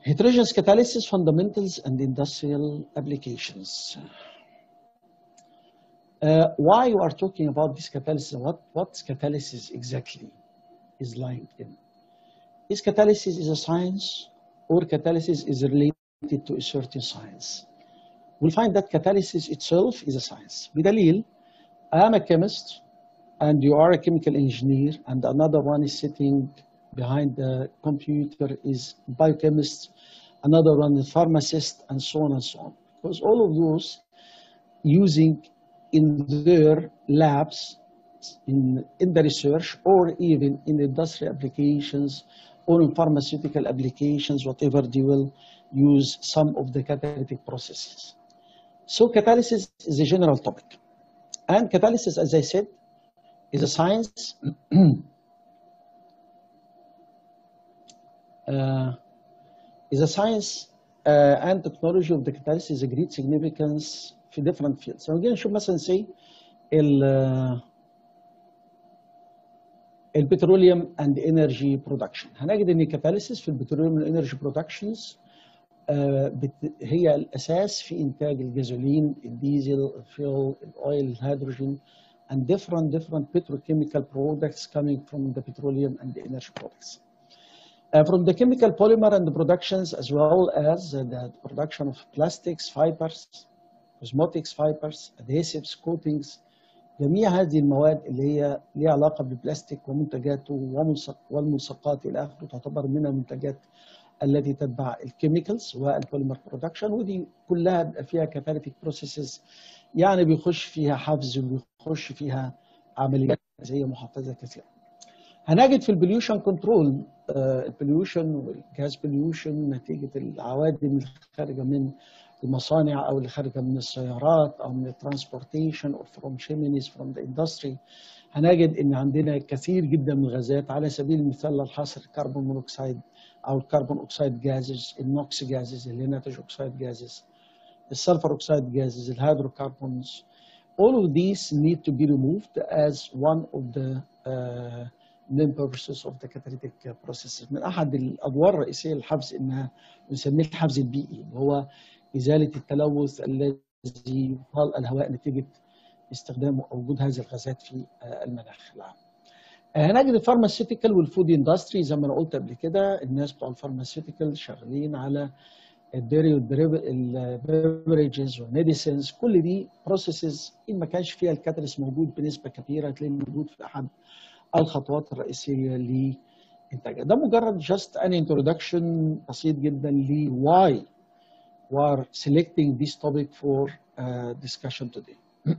Heterogeneous catalysis fundamentals and industrial applications. Uh, why you are talking about this catalysis? What what catalysis exactly is lying in? Is catalysis is a science or catalysis is related to a certain science? We'll find that catalysis itself is a science. بدليل, I am a chemist and you are a chemical engineer and another one is sitting behind the computer is biochemist, another one is pharmacist, and so on and so on. Because all of those using in their labs, in, in the research, or even in industrial applications, or in pharmaceutical applications, whatever they will use some of the catalytic processes. So catalysis is a general topic. And catalysis, as I said, is a science uh, is a science uh, and technology of the catalysis is a great significance في different fields. لو جينا نشوف مثلا say ال البتروليوم اند انرجي برودكشن هنجد ان الكاتاليسيس في البتروليوم والانرجي برودكشنز هي الاساس في انتاج الجازولين الديزل الفيول الاويل الهيدروجين and different different petrochemical products coming from the petroleum and the energy products. Uh, from the chemical polymer and the productions as well as uh, the production of plastics, fibers, cosmetics fibers, adhesives, coatings, جميع هذه المواد اللي هي ليها علاقة بالبلاستيك ومنتجاته والملصقات إلى آخره تعتبر من المنتجات التي تتبع الكيميكالز والبوليمر برودكشن ودي كلها بيبقى فيها كاتاليتيك بروسيسز يعني بيخش فيها حفز وبيخش فيها عمليات زي محفزة كثيرة. هنجد في البليوشن كنترول البليوشن والجاز بليوشن نتيجة العوادم الخارجة من المصانع او اللي خارجه من السيارات او من الترانسبورتيشن او فروم شيمينيز فروم ذا اندستري هنجد ان عندنا كثير جدا من الغازات على سبيل المثال الحصر الكربون مونوكسيد او الكربون اوكسيد جازز النوكس جازز اللي هي نيتروجين اوكسيد جازز السلفر اوكسيد جازز الهيدروكربونز all of these need to be removed as one of the uh, main purposes of the catalytic processes من احد الادوار الرئيسيه للحفز انها بنسميه الحفز البيئي وهو ازاله التلوث الذي يطال الهواء نتيجه استخدام او وجود هذه الغازات في المناخ العام. هنجد الفارماسيوتيكال والفود اندستري زي ما انا قلت قبل كده الناس بتوع الفارماسيوتيكال شغالين على الديري والبيفريجز والميديسنز كل دي بروسيسز ان ما كانش فيها الكاتاليست موجود بنسبه كبيره هتلاقيه موجود في احد الخطوات الرئيسيه لانتاجها. ده مجرد جاست ان انترودكشن بسيط جدا ل why we are selecting this topic for uh, discussion today.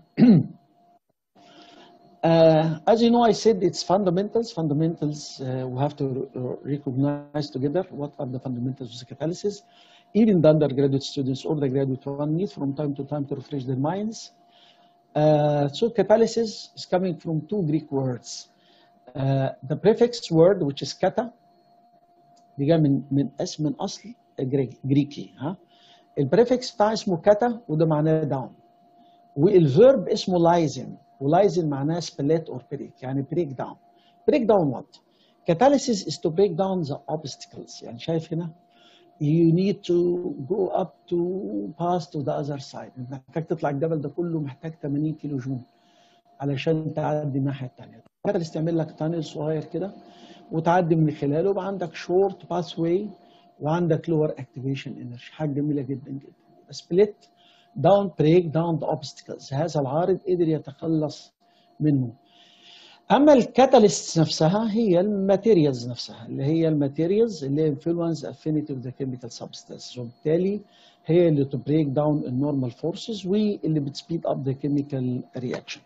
uh, as you know, I said it's fundamentals. Fundamentals, uh, we have to recognize together what are the fundamentals of catalysis. Even the undergraduate students or the graduate one need from time to time to refresh their minds. Uh, so catalysis is coming from two Greek words. Uh, the prefix word, which is kata, دي جايه من من اسم من اصل جريكي ها البريفكس بتاع اسمه كاتا وده معناه داون والفيرب اسمه لايزن ولايزن معناه سبليت اور بريك يعني بريك داون بريك داون وات catalysis is to break down the obstacles يعني شايف هنا you need to go up to pass to the other side انت محتاج تطلع الجبل ده كله محتاج 80 كيلو جول علشان تعدي الناحيه الثانيه الكاتاليست تعمل لك تانل صغير كده وتعدي من خلاله يبقى عندك شورت باث واي وعندك لور اكتيفيشن انرجي حاجه جميله جدا جدا سبليت داون بريك داون ذا اوبستكلز هذا العارض قدر يتخلص منه اما الكاتاليست نفسها هي الماتيريالز نفسها اللي هي الماتيريالز اللي انفلونس افينيتي اوف ذا كيميكال سبستانس وبالتالي هي اللي تو بريك داون النورمال فورسز واللي بتسبيد اب ذا كيميكال رياكشن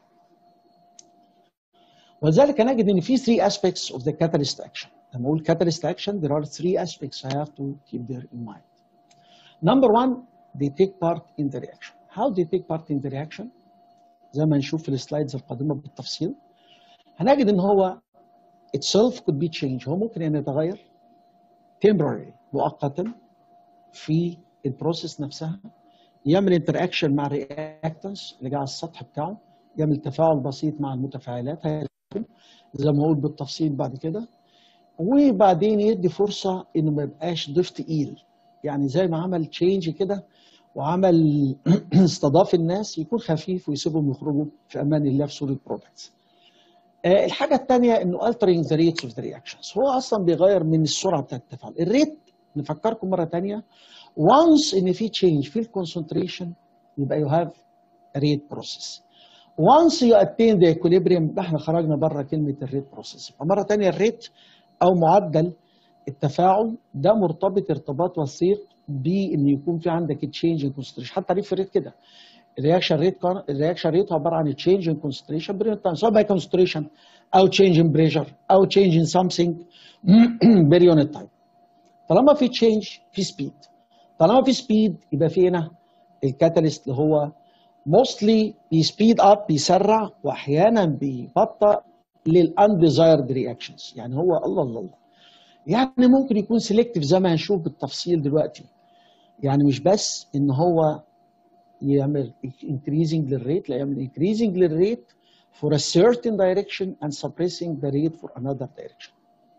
ولذلك نجد ان في 3 aspects of the catalyst action لما اقول catalyst action there are three aspects I have to keep there in mind. Number one they take part in the reaction. How they take part in the reaction؟ زي ما نشوف في السلايدز القادمه بالتفصيل هنجد ان هو itself could be changed هو ممكن ان يتغير temporary مؤقتا في البروسيس نفسها يعمل انتراكشن مع الرياكتنس اللي جاي على السطح بتاعه يعمل تفاعل بسيط مع المتفاعلات زي ما اقول بالتفصيل بعد كده وبعدين يدي فرصه انه ما يبقاش ضيف تقيل يعني زي ما عمل تشينج كده وعمل استضاف الناس يكون خفيف ويسيبهم يخرجوا في امان الله في صوره برودكتس. آه الحاجه الثانيه انه altering the rates of the reactions هو اصلا بيغير من السرعه بتاعت التفاعل الريت نفكركم مره ثانيه once ان في change في الكونسنتريشن يبقى you have a rate process once you attain the equilibrium يبقى احنا خرجنا بره كلمه الريت بروسيس فمره ثانيه الريت او معدل التفاعل ده مرتبط ارتباط وثيق بان يكون في عندك تشينج ان كونسنتريشن حتى تعريف الريت كده الرياكشن ريت الرياكشن ريت عباره عن تشينج ان كونسنتريشن بريود تايم سواء باي كونسنتريشن او تشينج ان بريشر او تشينج ان سامثينج بريون تايم طالما في تشينج في سبيد طالما في سبيد يبقى في هنا الكاتاليست اللي هو موستلي بيسبيد اب بيسرع واحيانا بيبطئ للانديزايرد رياكشنز يعني هو الله الله الله يعني ممكن يكون سيلكتيف زي ما هنشوف بالتفصيل دلوقتي يعني مش بس ان هو يعمل increasing للريت لا يعمل increasing للريت for a certain direction and suppressing the rate for another direction.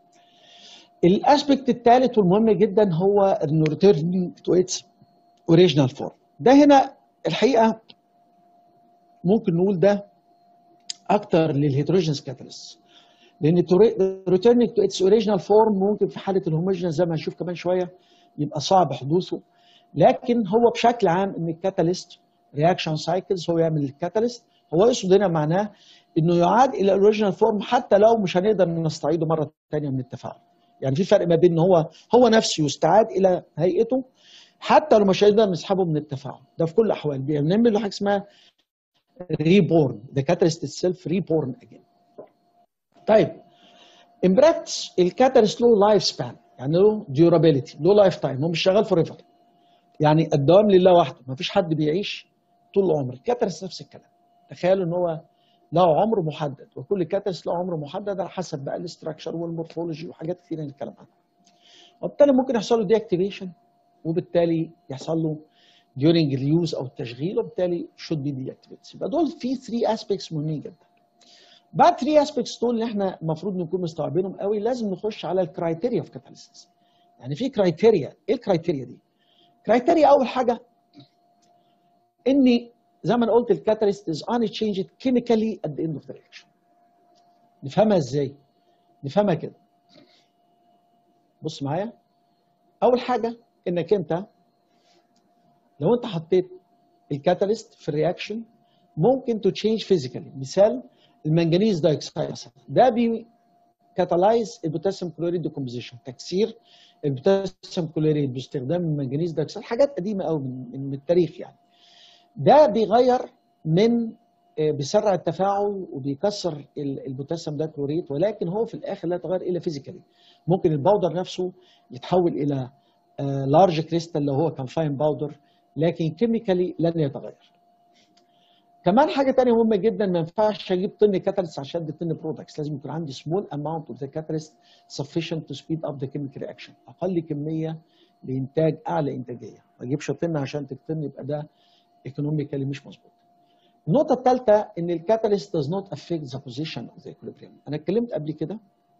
الاسبكت الثالث والمهم جدا هو انه returning to its original form. ده هنا الحقيقه ممكن نقول ده اكتر للهيتروجينس كاتاليست لان returning to its original form ممكن في حاله الهوموجينس زي ما هنشوف كمان شويه يبقى صعب حدوثه لكن هو بشكل عام ان الكاتاليست رياكشن سايكلز هو يعمل الكاتاليست هو يقصد هنا معناه انه يعاد الى الاوريجينال فورم حتى لو مش هنقدر نستعيده مره ثانيه من التفاعل يعني في فرق ما بين ان هو هو نفسه يستعاد الى هيئته حتى لو مش هنقدر نسحبه من التفاعل ده في كل الاحوال بنعمل له حاجه اسمها ريبورن ذا كاتاليست اتسيلف ريبورن اجين طيب ان براكتس الكاتاليست له لايف سبان يعني له ديورابيلتي له لايف تايم هو مش شغال فور ايفر يعني الدوام لله وحده ما فيش حد بيعيش طول العمر الكاتاليست نفس الكلام تخيلوا ان هو له عمر محدد وكل كاتاليست له عمر محدد على حسب بقى الاستراكشر والمورفولوجي وحاجات كتير نتكلم عنها وبالتالي ممكن يحصل له دي اكتيفيشن وبالتالي يحصل له during اليوز او التشغيل وبالتالي should be deactivated يبقى دول في 3 aspects مهمين جدا بعد 3 aspects دول اللي احنا المفروض نكون مستوعبينهم قوي لازم نخش على الكرايتيريا في كاتاليسيس يعني في كرايتيريا ايه الكرايتيريا دي؟ كرايتيريا اول حاجه اني زي ما انا قلت الكاتاليست از unchanged chemically at the end of the reaction نفهمها ازاي؟ نفهمها كده بص معايا اول حاجه انك انت لو انت حطيت الكاتاليست في الرياكشن ممكن تو تشينج فيزيكالي مثال المنجنيز دايوكسيد مثلا ده بي كاتالايز البوتاسيوم كلوريد ديكومبوزيشن تكسير البوتاسيوم كلوريد باستخدام المنجنيز دايوكسيد حاجات قديمه قوي من, من التاريخ يعني ده بيغير من بيسرع التفاعل وبيكسر البوتاسيوم ده كلوريد ولكن هو في الاخر لا يتغير الا فيزيكالي ممكن الباودر نفسه يتحول الى لارج كريستال لو هو كان فاين باودر لكن كيميكالي لن يتغير كمان حاجه ثانيه مهمه جدا ما ينفعش اجيب طن كاتاليست عشان ادي طن برودكتس لازم يكون عندي سمول اماونت اوف ذا كاتاليست sufficient to speed up the chemical reaction اقل كميه لانتاج اعلى انتاجيه ما اجيبش طن عشان تكتن يبقى ده ايكونوميكالي مش مظبوط النقطه الثالثه ان الكاتاليست does not affect the position of the equilibrium انا اتكلمت قبل كده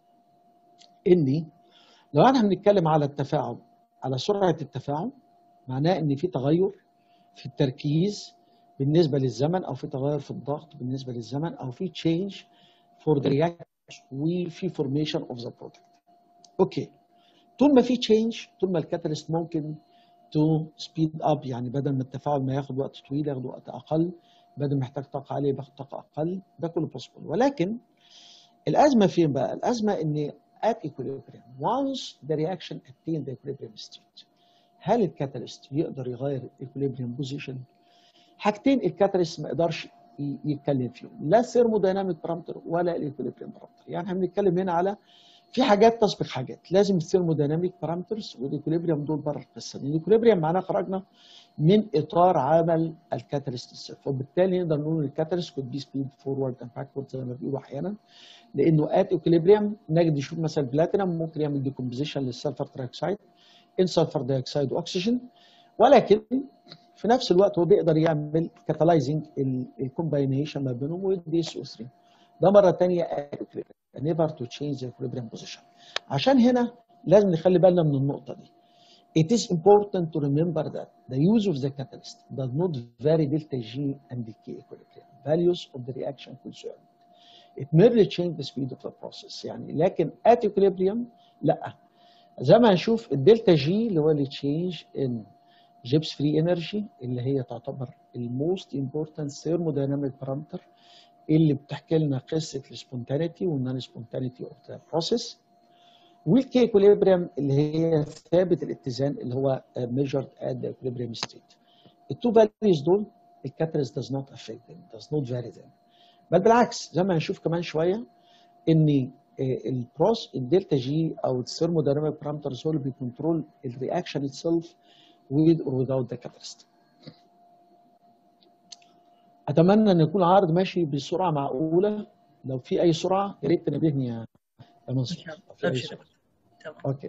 اني لو احنا بنتكلم على التفاعل على سرعه التفاعل معناه ان في تغير في التركيز بالنسبه للزمن او في تغير في الضغط بالنسبه للزمن او في change for the reaction وفي formation of the product. اوكي طول ما في change طول ما الكاتاليست ممكن to speed up يعني بدل ما التفاعل ما ياخد وقت طويل ياخد وقت اقل بدل ما يحتاج طاقه عاليه بياخد طاقه اقل ده كله possible ولكن الازمه فين بقى؟ الازمه ان at equilibrium once the reaction attained the equilibrium state هل الكاتاليست يقدر يغير الايكوليبريم بوزيشن؟ حاجتين الكاتاليست ما يقدرش يتكلم فيهم لا الثيرمودايناميك بارامتر ولا الايكوليبريم بارامتر يعني احنا بنتكلم هنا على في حاجات تسبق حاجات لازم الثيرمودايناميك بارامترز والايكوليبريم دول بره القصه دي الايكوليبريم معناه خرجنا من اطار عمل الكاتاليست السيلف وبالتالي نقدر نقول الكاتاليست كود بي سبيد فورورد اند باكورد زي ما بيقولوا احيانا لانه ات ايكوليبريم نجد نشوف مثلا البلاتينم ممكن يعمل ديكومبوزيشن للسلفر تراكسايد ان سلفر دايوكسيد واكسجين ولكن في نفس الوقت هو بيقدر يعمل كاتالايزنج الكومباينيشن ما بينهم ويدي اس او 3 ده مره ثانيه نيفر تو تشينج ذا equilibrium بوزيشن عشان هنا لازم نخلي بالنا من النقطه دي It is important to remember that the use of the catalyst does not vary delta G and K equilibrium values of the reaction concerned. It merely changes the speed of the process يعني لكن at equilibrium لا زي ما هنشوف الدلتا جي اللي هو اللي تشينج ان جيبس فري انرجي اللي هي تعتبر الموست امبورتنت ثيرمودايناميك بارامتر اللي بتحكي لنا قصه السبونتانيتي والنون سبونتانيتي اوف ذا بروسيس والكي ايكوليبريم اللي هي ثابت الاتزان اللي هو measured at the equilibrium state. التو فاليوز دول الكاتاليست does not affect them does not vary them بل بالعكس زي ما هنشوف كمان شويه ان البروس الدلتا جي او الثيرمودايناميك بارامترز هو اللي بيكنترول الرياكشن اتسلف with or without the catalyst. اتمنى ان يكون العرض ماشي بسرعه معقوله لو في اي سرعه يا ريت تنبهني يا منصور تمام اوكي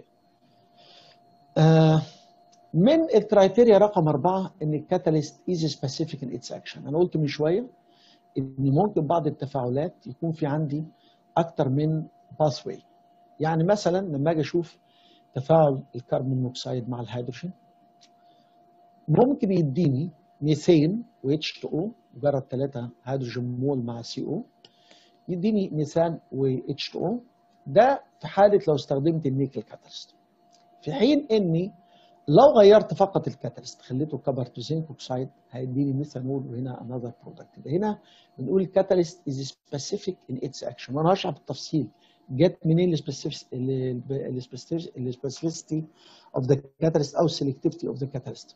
آه من الكرايتيريا رقم أربعة إن الكاتاليست از سبيسيفيك ان اتس اكشن أنا قلت من شوية إن ممكن بعض التفاعلات يكون في عندي أكتر من باث واي يعني مثلا لما أجي أشوف تفاعل الكربون مونوكسيد مع الهيدروجين ممكن يديني ميثين و H2O مجرد 3 هيدروجين مول مع CO يديني ميثان و H2O ده في حالة لو استخدمت النيكل كاتاليست في حين اني لو غيرت فقط الكاتاليست خليته كبرتوزينك اوكسايد هيديني ميثانول وهنا انذر برودكت هنا بنقول الكاتاليست از سبيسيفيك ان اتس اكشن وانا هشرح بالتفصيل جت منين السبيسيفيستي اوف ذا كاتاليست او السلكتيفيتي اوف ذا كاتاليست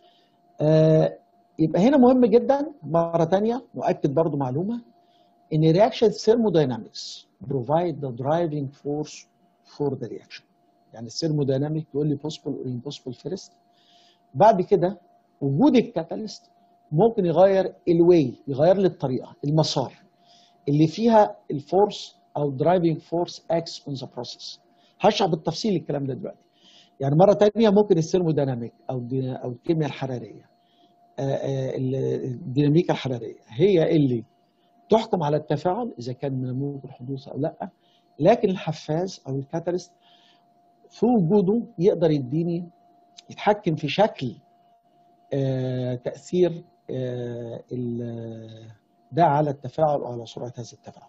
يبقى هنا مهم جدا مره ثانيه مؤكد برضو معلومه ان reaction thermodynamics provide the driving force for the reaction يعني الثيرمودايناميك يقول لي possible or impossible first بعد كده وجود الكاتاليست ممكن يغير الواي يغير لي الطريقه المسار اللي فيها الفورس او درايفنج فورس اكس اون ذا بروسيس هشرح بالتفصيل الكلام ده دلوقتي يعني مره ثانيه ممكن الثيرمودايناميك او الدي- او الكيمياء الحراريه آه، آه، الديناميكا الحراريه هي اللي تحكم على التفاعل اذا كان من الممكن الحدوث او لا لكن الحفاز او الكاتاليست في وجوده يقدر يديني يتحكم في شكل آه، تاثير آه، ال- ده على التفاعل او على سرعه هذا التفاعل.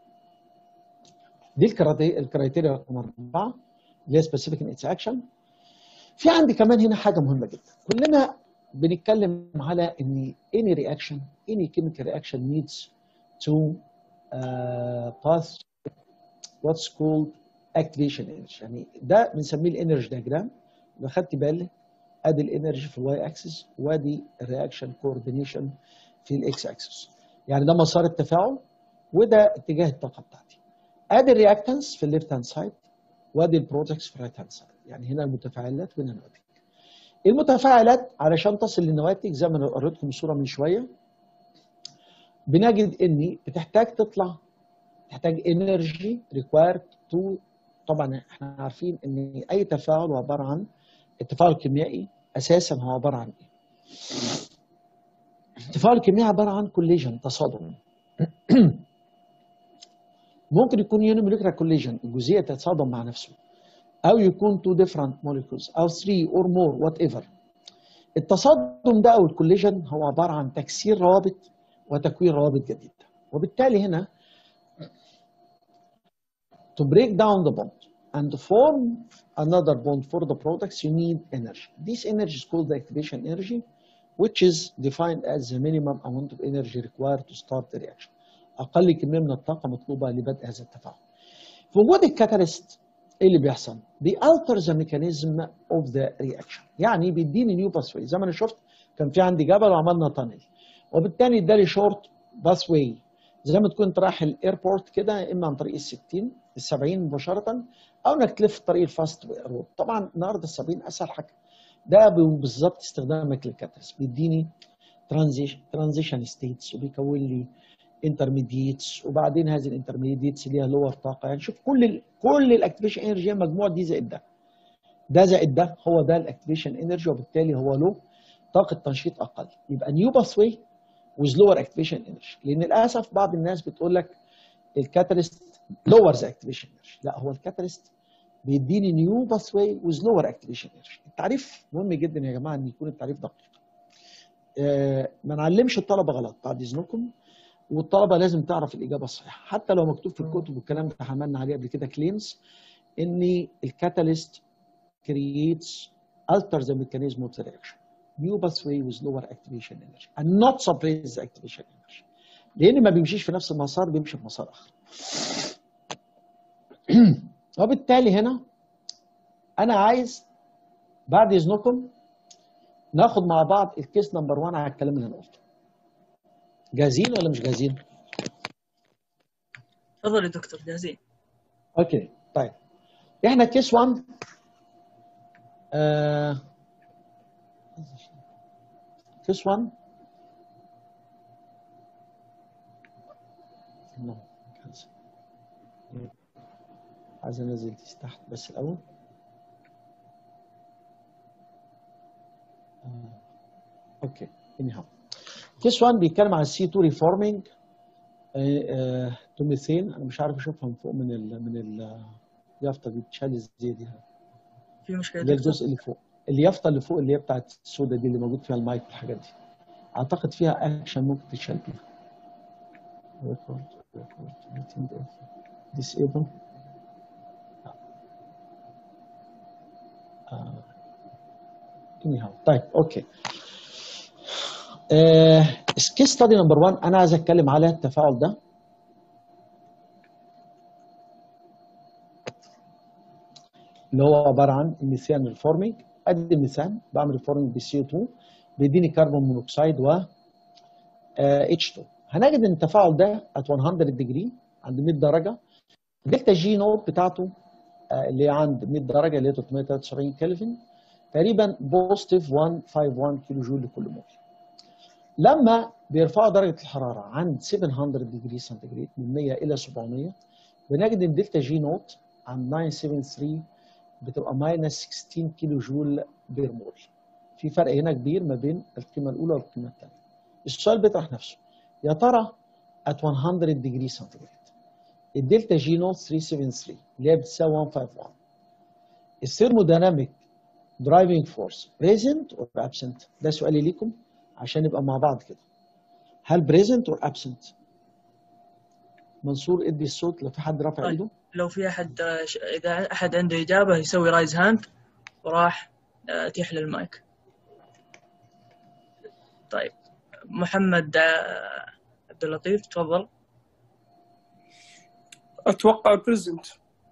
دي الكراتي- الكرايتيريا رقم اربعه اللي هي سبيسيفيك ان اتس اكشن. في عندي كمان هنا حاجه مهمه جدا كلنا بنتكلم على ان any reaction any chemical reaction needs to uh, pass what's called activation energy يعني ده بنسميه الانرجي دياجرام لو خدت بالك ادي الانرجي في الواي اكسس وادي الرياكشن كوردينيشن في الاكس اكسس يعني ده مسار التفاعل وده اتجاه الطاقه بتاعتي ادي الرياكتنس في الليفت هاند سايد وادي البرودكتس في الرايت هاند سايد يعني هنا المتفاعلات وهنا النواتج المتفاعلات علشان تصل للنواتج زي ما انا قريتكم الصوره من شويه بنجد ان بتحتاج تطلع تحتاج انرجي ريكوايرد تو طبعا احنا عارفين ان اي تفاعل هو عباره عن التفاعل الكيميائي اساسا هو عباره عن ايه؟ التفاعل الكيميائي عباره عن كوليجن تصادم ممكن يكون يونيموليكولار كوليجن الجزيئه تتصادم مع نفسه او يكون تو ديفرنت موليكولز او 3 اور مور وات ايفر التصادم ده او الكوليجن هو عباره عن تكسير روابط وتكوين روابط جديده وبالتالي هنا to break down the bond and form another bond for the products you need energy this energy is called the activation energy which is defined as the minimum amount of energy required to start the reaction اقل كميه من الطاقه مطلوبه لبدء هذا التفاعل في وجود الكاتاليست ايه اللي بيحصل؟ بيalter the mechanism of the reaction يعني بيديني نيو باثوي زي ما انا شفت كان في عندي جبل وعملنا تانل وبالتالي ادالي شورت باثوي زي ما تكون انت رايح الايربورت كده اما عن طريق ال 60 ال 70 مباشره او انك تلف طريق الفاست رود طبعا النهارده ال 70 اسهل حاجه ده بالظبط استخدامك للكاتاليست بيديني ترانزيشن ستيتس وبيكون لي انترميديتس وبعدين هذه الانترميديتس ليها لور طاقه يعني شوف كل ال كل الاكتيفيشن انرجي المجموعه دي زائد ده ده زائد ده هو ده الاكتيفيشن انرجي وبالتالي هو له طاقه تنشيط اقل يبقى نيو باثوي with lower activation energy لان للاسف بعض الناس بتقول لك الكاتاليست lower the activation energy لا هو الكاتاليست بيديني نيو باث واي ويز لور اكتيفيشن انرجي التعريف مهم جدا يا جماعه ان يكون التعريف دقيق آه، ما نعلمش الطلبه غلط بعد اذنكم والطلبه لازم تعرف الاجابه الصحيحه حتى لو مكتوب في الكتب والكلام ده عملنا عليه قبل كده كليمز ان الكاتاليست creates alter the mechanism of the reaction new pathway with lower activation energy and not suppress the activation energy لان ما بيمشيش في نفس المسار بيمشي في مسار اخر وبالتالي هنا انا عايز بعد اذنكم ناخد مع بعض الكيس نمبر 1 على الكلام اللي انا قلته جاهزين ولا مش جاهزين؟ تفضل يا دكتور جاهزين اوكي طيب احنا كيس 1 آه كيس 1 No, cancel. عايز انزل دي تحت بس الاول آه. اوكي anyhow كيس 1 بيتكلم عن السي 2 ريفورمينج تو ميثين انا مش عارف اشوفها من فوق من ال من ال- اليافطه دي بتشال ازاي دي في مشكله اللي هي دكتور الجزء اللي فوق اليافطه اللي فوق اللي هي بتاعت السودا دي اللي موجود فيها المايك والحاجات دي اعتقد فيها اكشن ممكن تتشال بيها ريكورد ريكورد ميتنج ديسيبل anyhow طيب اوكي كيس ستادي نمبر 1 انا عايز اتكلم على التفاعل ده اللي هو عباره عن الميثان ريفورمينج ادي الميثان بعمل ريفورمينج بالسي 2 بيديني كربون مونوكسيد و اتش 2 هنجد ان التفاعل ده at 100 ديجري عند 100 درجه دلتا جي نوت بتاعته آه، اللي هي عند 100 درجه اللي هي 373 كلفن تقريبا بوزيتيف 151 كيلو جول لكل مول لما بيرفعوا درجه الحراره عند 700 ديجري سنتيجريد من 100 الى 700 بنجد ان دلتا جي نوت عند 973 بتبقى ماينس 16 كيلو جول بير مول في فرق هنا كبير ما بين القيمه الاولى والقيمه الثانيه السؤال بيطرح نفسه يا ترى at 100 ديجري سنتيجريد الدلتا جي نوت 373 اللي هي بتساوي 151 الثيرموديناميك درايفنج فورس بريزنت اور ابسنت ده سؤالي ليكم عشان نبقى مع بعض كده هل بريزنت اور ابسنت منصور ادي الصوت لو في حد رافع طيب. ايده لو في احد آه، ش- اذا احد عنده اجابه يسوي رايز هاند وراح آه، اتيح له المايك طيب محمد آه، عبد اللطيف تفضل اتوقع بريزنت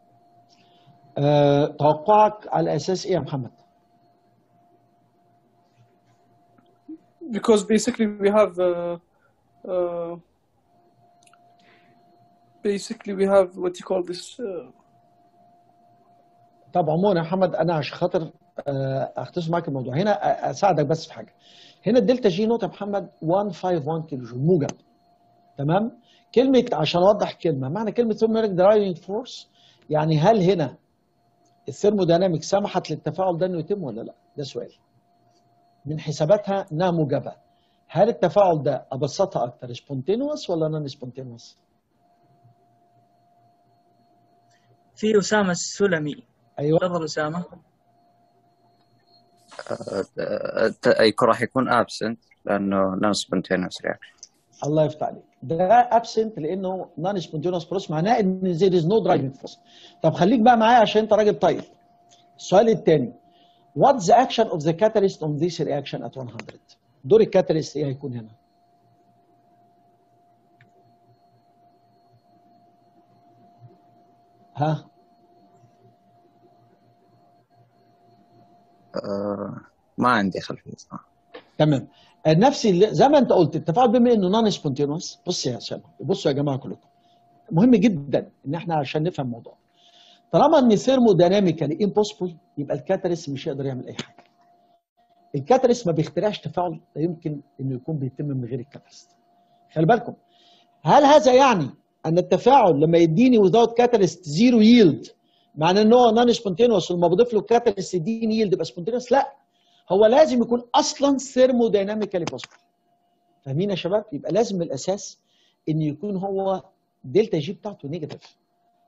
أه توقعك على اساس ايه يا محمد because basically we have uh, uh, basically we have what you call this uh, طب عموما يا محمد انا عشان خاطر آه، اختصر معاك الموضوع هنا أ- اساعدك بس في حاجه هنا الدلتا جي نوت يا محمد 151 كيلو جول موجب تمام كلمه عشان اوضح كلمه معنى كلمه ثيرموديناميك درايفنج فورس يعني هل هنا الثيرموديناميك سمحت للتفاعل ده انه يتم ولا لا ده سؤال من حساباتها انها موجبه هل التفاعل ده ابسطها اكتر سبونتينوس ولا نون سبونتينوس في اسامه السلمي ايوه تفضل اسامه آه، يكون راح يكون ابسنت لانه نون سبونتينوس رياكشن الله يفتح عليك ده ابسنت لانه نون سبونتينوس بروس معناه ان there is no driving force طب خليك بقى معايا عشان انت راجل طيب السؤال الثاني what's the action of the catalyst on this reaction at 100 دور الكاتاليست ايه هيكون هنا ها آه، ما عندي خلفيه صراحه تمام نفس اللي زي ما انت قلت التفاعل بما انه نون سبونتينوس بص يا اسامه بصوا يا جماعه كلكم مهم جدا ان احنا عشان نفهم الموضوع طالما ان ثيرموديناميكالي امبوسيبل يبقى الكاتاليست مش هيقدر يعمل اي حاجه الكاتاليست ما بيخترعش تفاعل لا يمكن انه يكون بيتم من غير الكاتاليست خلي بالكم هل هذا يعني ان التفاعل لما يديني without catalyst زيرو ييلد معناه ان هو نون سبونتينوس ولما بضيف له كاتاليست يديني ييلد يبقى سبونتينوس لا هو لازم يكون اصلا ثيرموديناميكالي بوسيبل فاهمين يا شباب يبقى لازم من الاساس ان يكون هو دلتا جي بتاعته نيجاتيف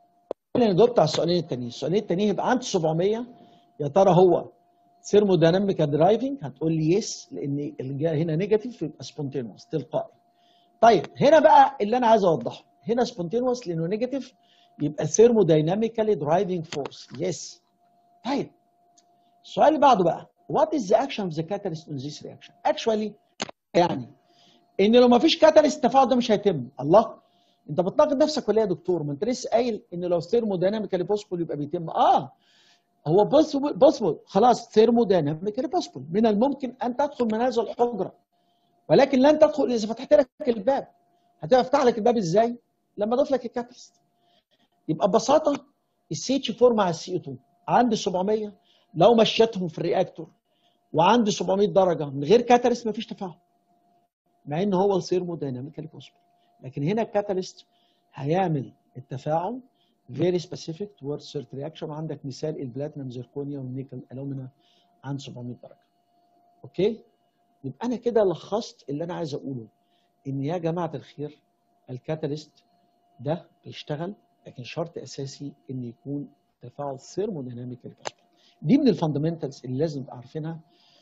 انا جاوبت على السؤالين التانيين السؤالين التانيين يبقى عند 700 يا ترى هو ثيرموديناميكال درايفنج هتقول لي يس لان اللي جاي هنا نيجاتيف يبقى سبونتينوس تلقائي طيب هنا بقى اللي انا عايز اوضحه هنا سبونتينوس لانه نيجاتيف يبقى ثيرموديناميكالي درايفنج فورس يس طيب السؤال اللي بعده بقى what is the action of the catalyst on this reaction actually يعني ان لو ما فيش كاتاليست التفاعل ده مش هيتم الله انت بتناقض نفسك ولا إيه يا دكتور ما انت لسه قايل ان لو ثيرموديناميكالي بوسبل يبقى بيتم اه هو بوسبل بوسبل خلاص ثيرموديناميكالي بوسبل من الممكن ان تدخل من هذه الحجره ولكن لن تدخل اذا فتحت لك الباب هتفتح لك الباب ازاي؟ لما اضيف لك الكاتاليست يبقى ببساطه السي اتش 4 مع السي 2 عند 700 لو مشيتهم في الرياكتور وعند 700 درجه من غير كاتاليست مفيش تفاعل مع ان هو الثيرموديناميكالي بوسبل لكن هنا الكاتاليست هيعمل التفاعل very specific towards certain reaction وعندك مثال البلاتينم زيركونيا والنيكل الومنا عند 700 درجه اوكي يبقى انا كده لخصت اللي انا عايز اقوله ان يا جماعه الخير الكاتاليست ده بيشتغل لكن شرط اساسي ان يكون تفاعل ثيرموديناميكال دي من الفاندمنتالز اللي لازم نبقى عارفينها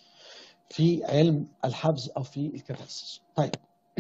في علم الحفظ او في الكاتاليسيس طيب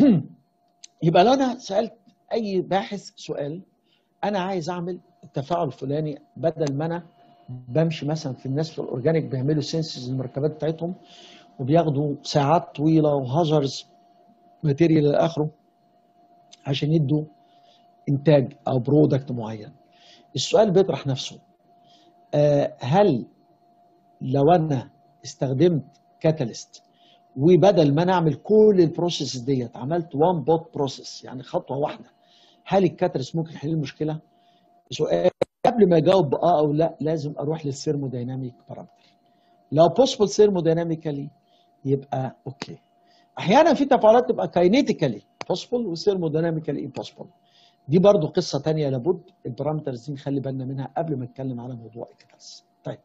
يبقى لو انا سالت اي باحث سؤال انا عايز اعمل التفاعل الفلاني بدل ما انا بمشي مثلا في الناس في الاورجانيك بيعملوا سينسز المركبات بتاعتهم وبياخدوا ساعات طويله وهازرز ماتيريال الى اخره عشان يدوا انتاج او برودكت معين السؤال بيطرح نفسه آه هل لو انا استخدمت كاتاليست وبدل ما انا اعمل كل البروسيس ديت عملت وان بوت بروسيس يعني خطوه واحده هل الكاتاليست ممكن يحل المشكله؟ سؤال قبل ما اجاوب باه او لا لازم اروح للثيرمودايناميك بارامتر لو بوسبل ثيرمودايناميكالي يبقى اوكي احيانا في تفاعلات تبقى كاينيتيكالي بوسبل وثيرمودايناميكالي امبوسبل دي برضو قصه ثانيه لابد البارامترز دي نخلي بالنا منها قبل ما نتكلم على موضوع الكاتاليست طيب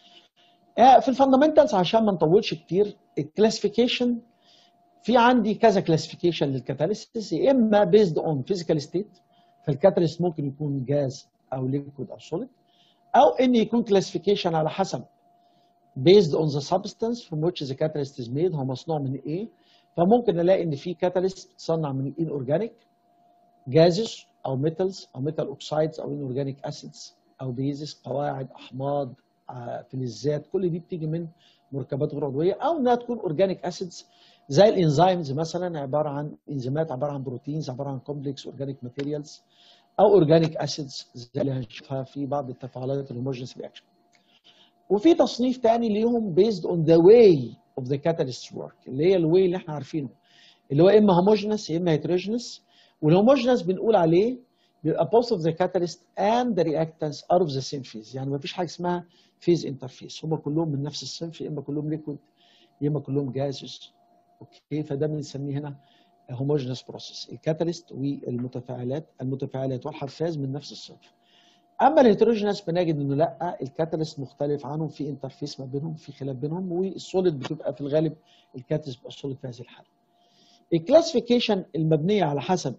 في الفاندمنتالز عشان ما نطولش كتير الكلاسيفيكيشن في عندي كذا كلاسيفيكيشن للكاتاليسيس يا اما بيزد اون فيزيكال ستيت فالكاتاليست ممكن يكون جاز او ليكويد او سوليد او ان يكون كلاسيفيكيشن على حسب based on the substance from which the catalyst is made هو مصنوع من ايه فممكن الاقي ان في كاتاليست بتصنع من inorganic gases او metals او metal oxides او inorganic acids او بيزس قواعد احماض فلزات كل دي بتيجي من مركبات غير عضويه او انها تكون اورجانيك اسيدز زي الانزيمز مثلا عباره عن انزيمات عباره عن بروتينز عباره عن كومبلكس اورجانيك ماتيريالز او اورجانيك اسيدز زي اللي هنشوفها في بعض التفاعلات الهوموجينس رياكشن وفي تصنيف تاني ليهم based on the way of the catalyst work اللي هي الواي اللي احنا عارفينه اللي هو اما هوموجينس يا اما هيتروجينس والهوموجينس بنقول عليه بيبقى both of the catalyst and the reactants are of the same phase يعني ما فيش حاجه اسمها فيز انترفيس هم كلهم من نفس الصنف يا اما كلهم ليكويد يا اما كلهم جازز اوكي فده بنسميه هنا هوموجينس بروسيس الكاتاليست والمتفاعلات المتفاعلات والحفاز من نفس الصنف اما الهيتروجينس بنجد انه لا الكاتاليست مختلف عنهم في انترفيس ما بينهم في خلاف بينهم والسوليد بتبقى في الغالب الكاتاليست بيبقى سوليد في هذه الحاله الكلاسيفيكيشن المبنيه على حسب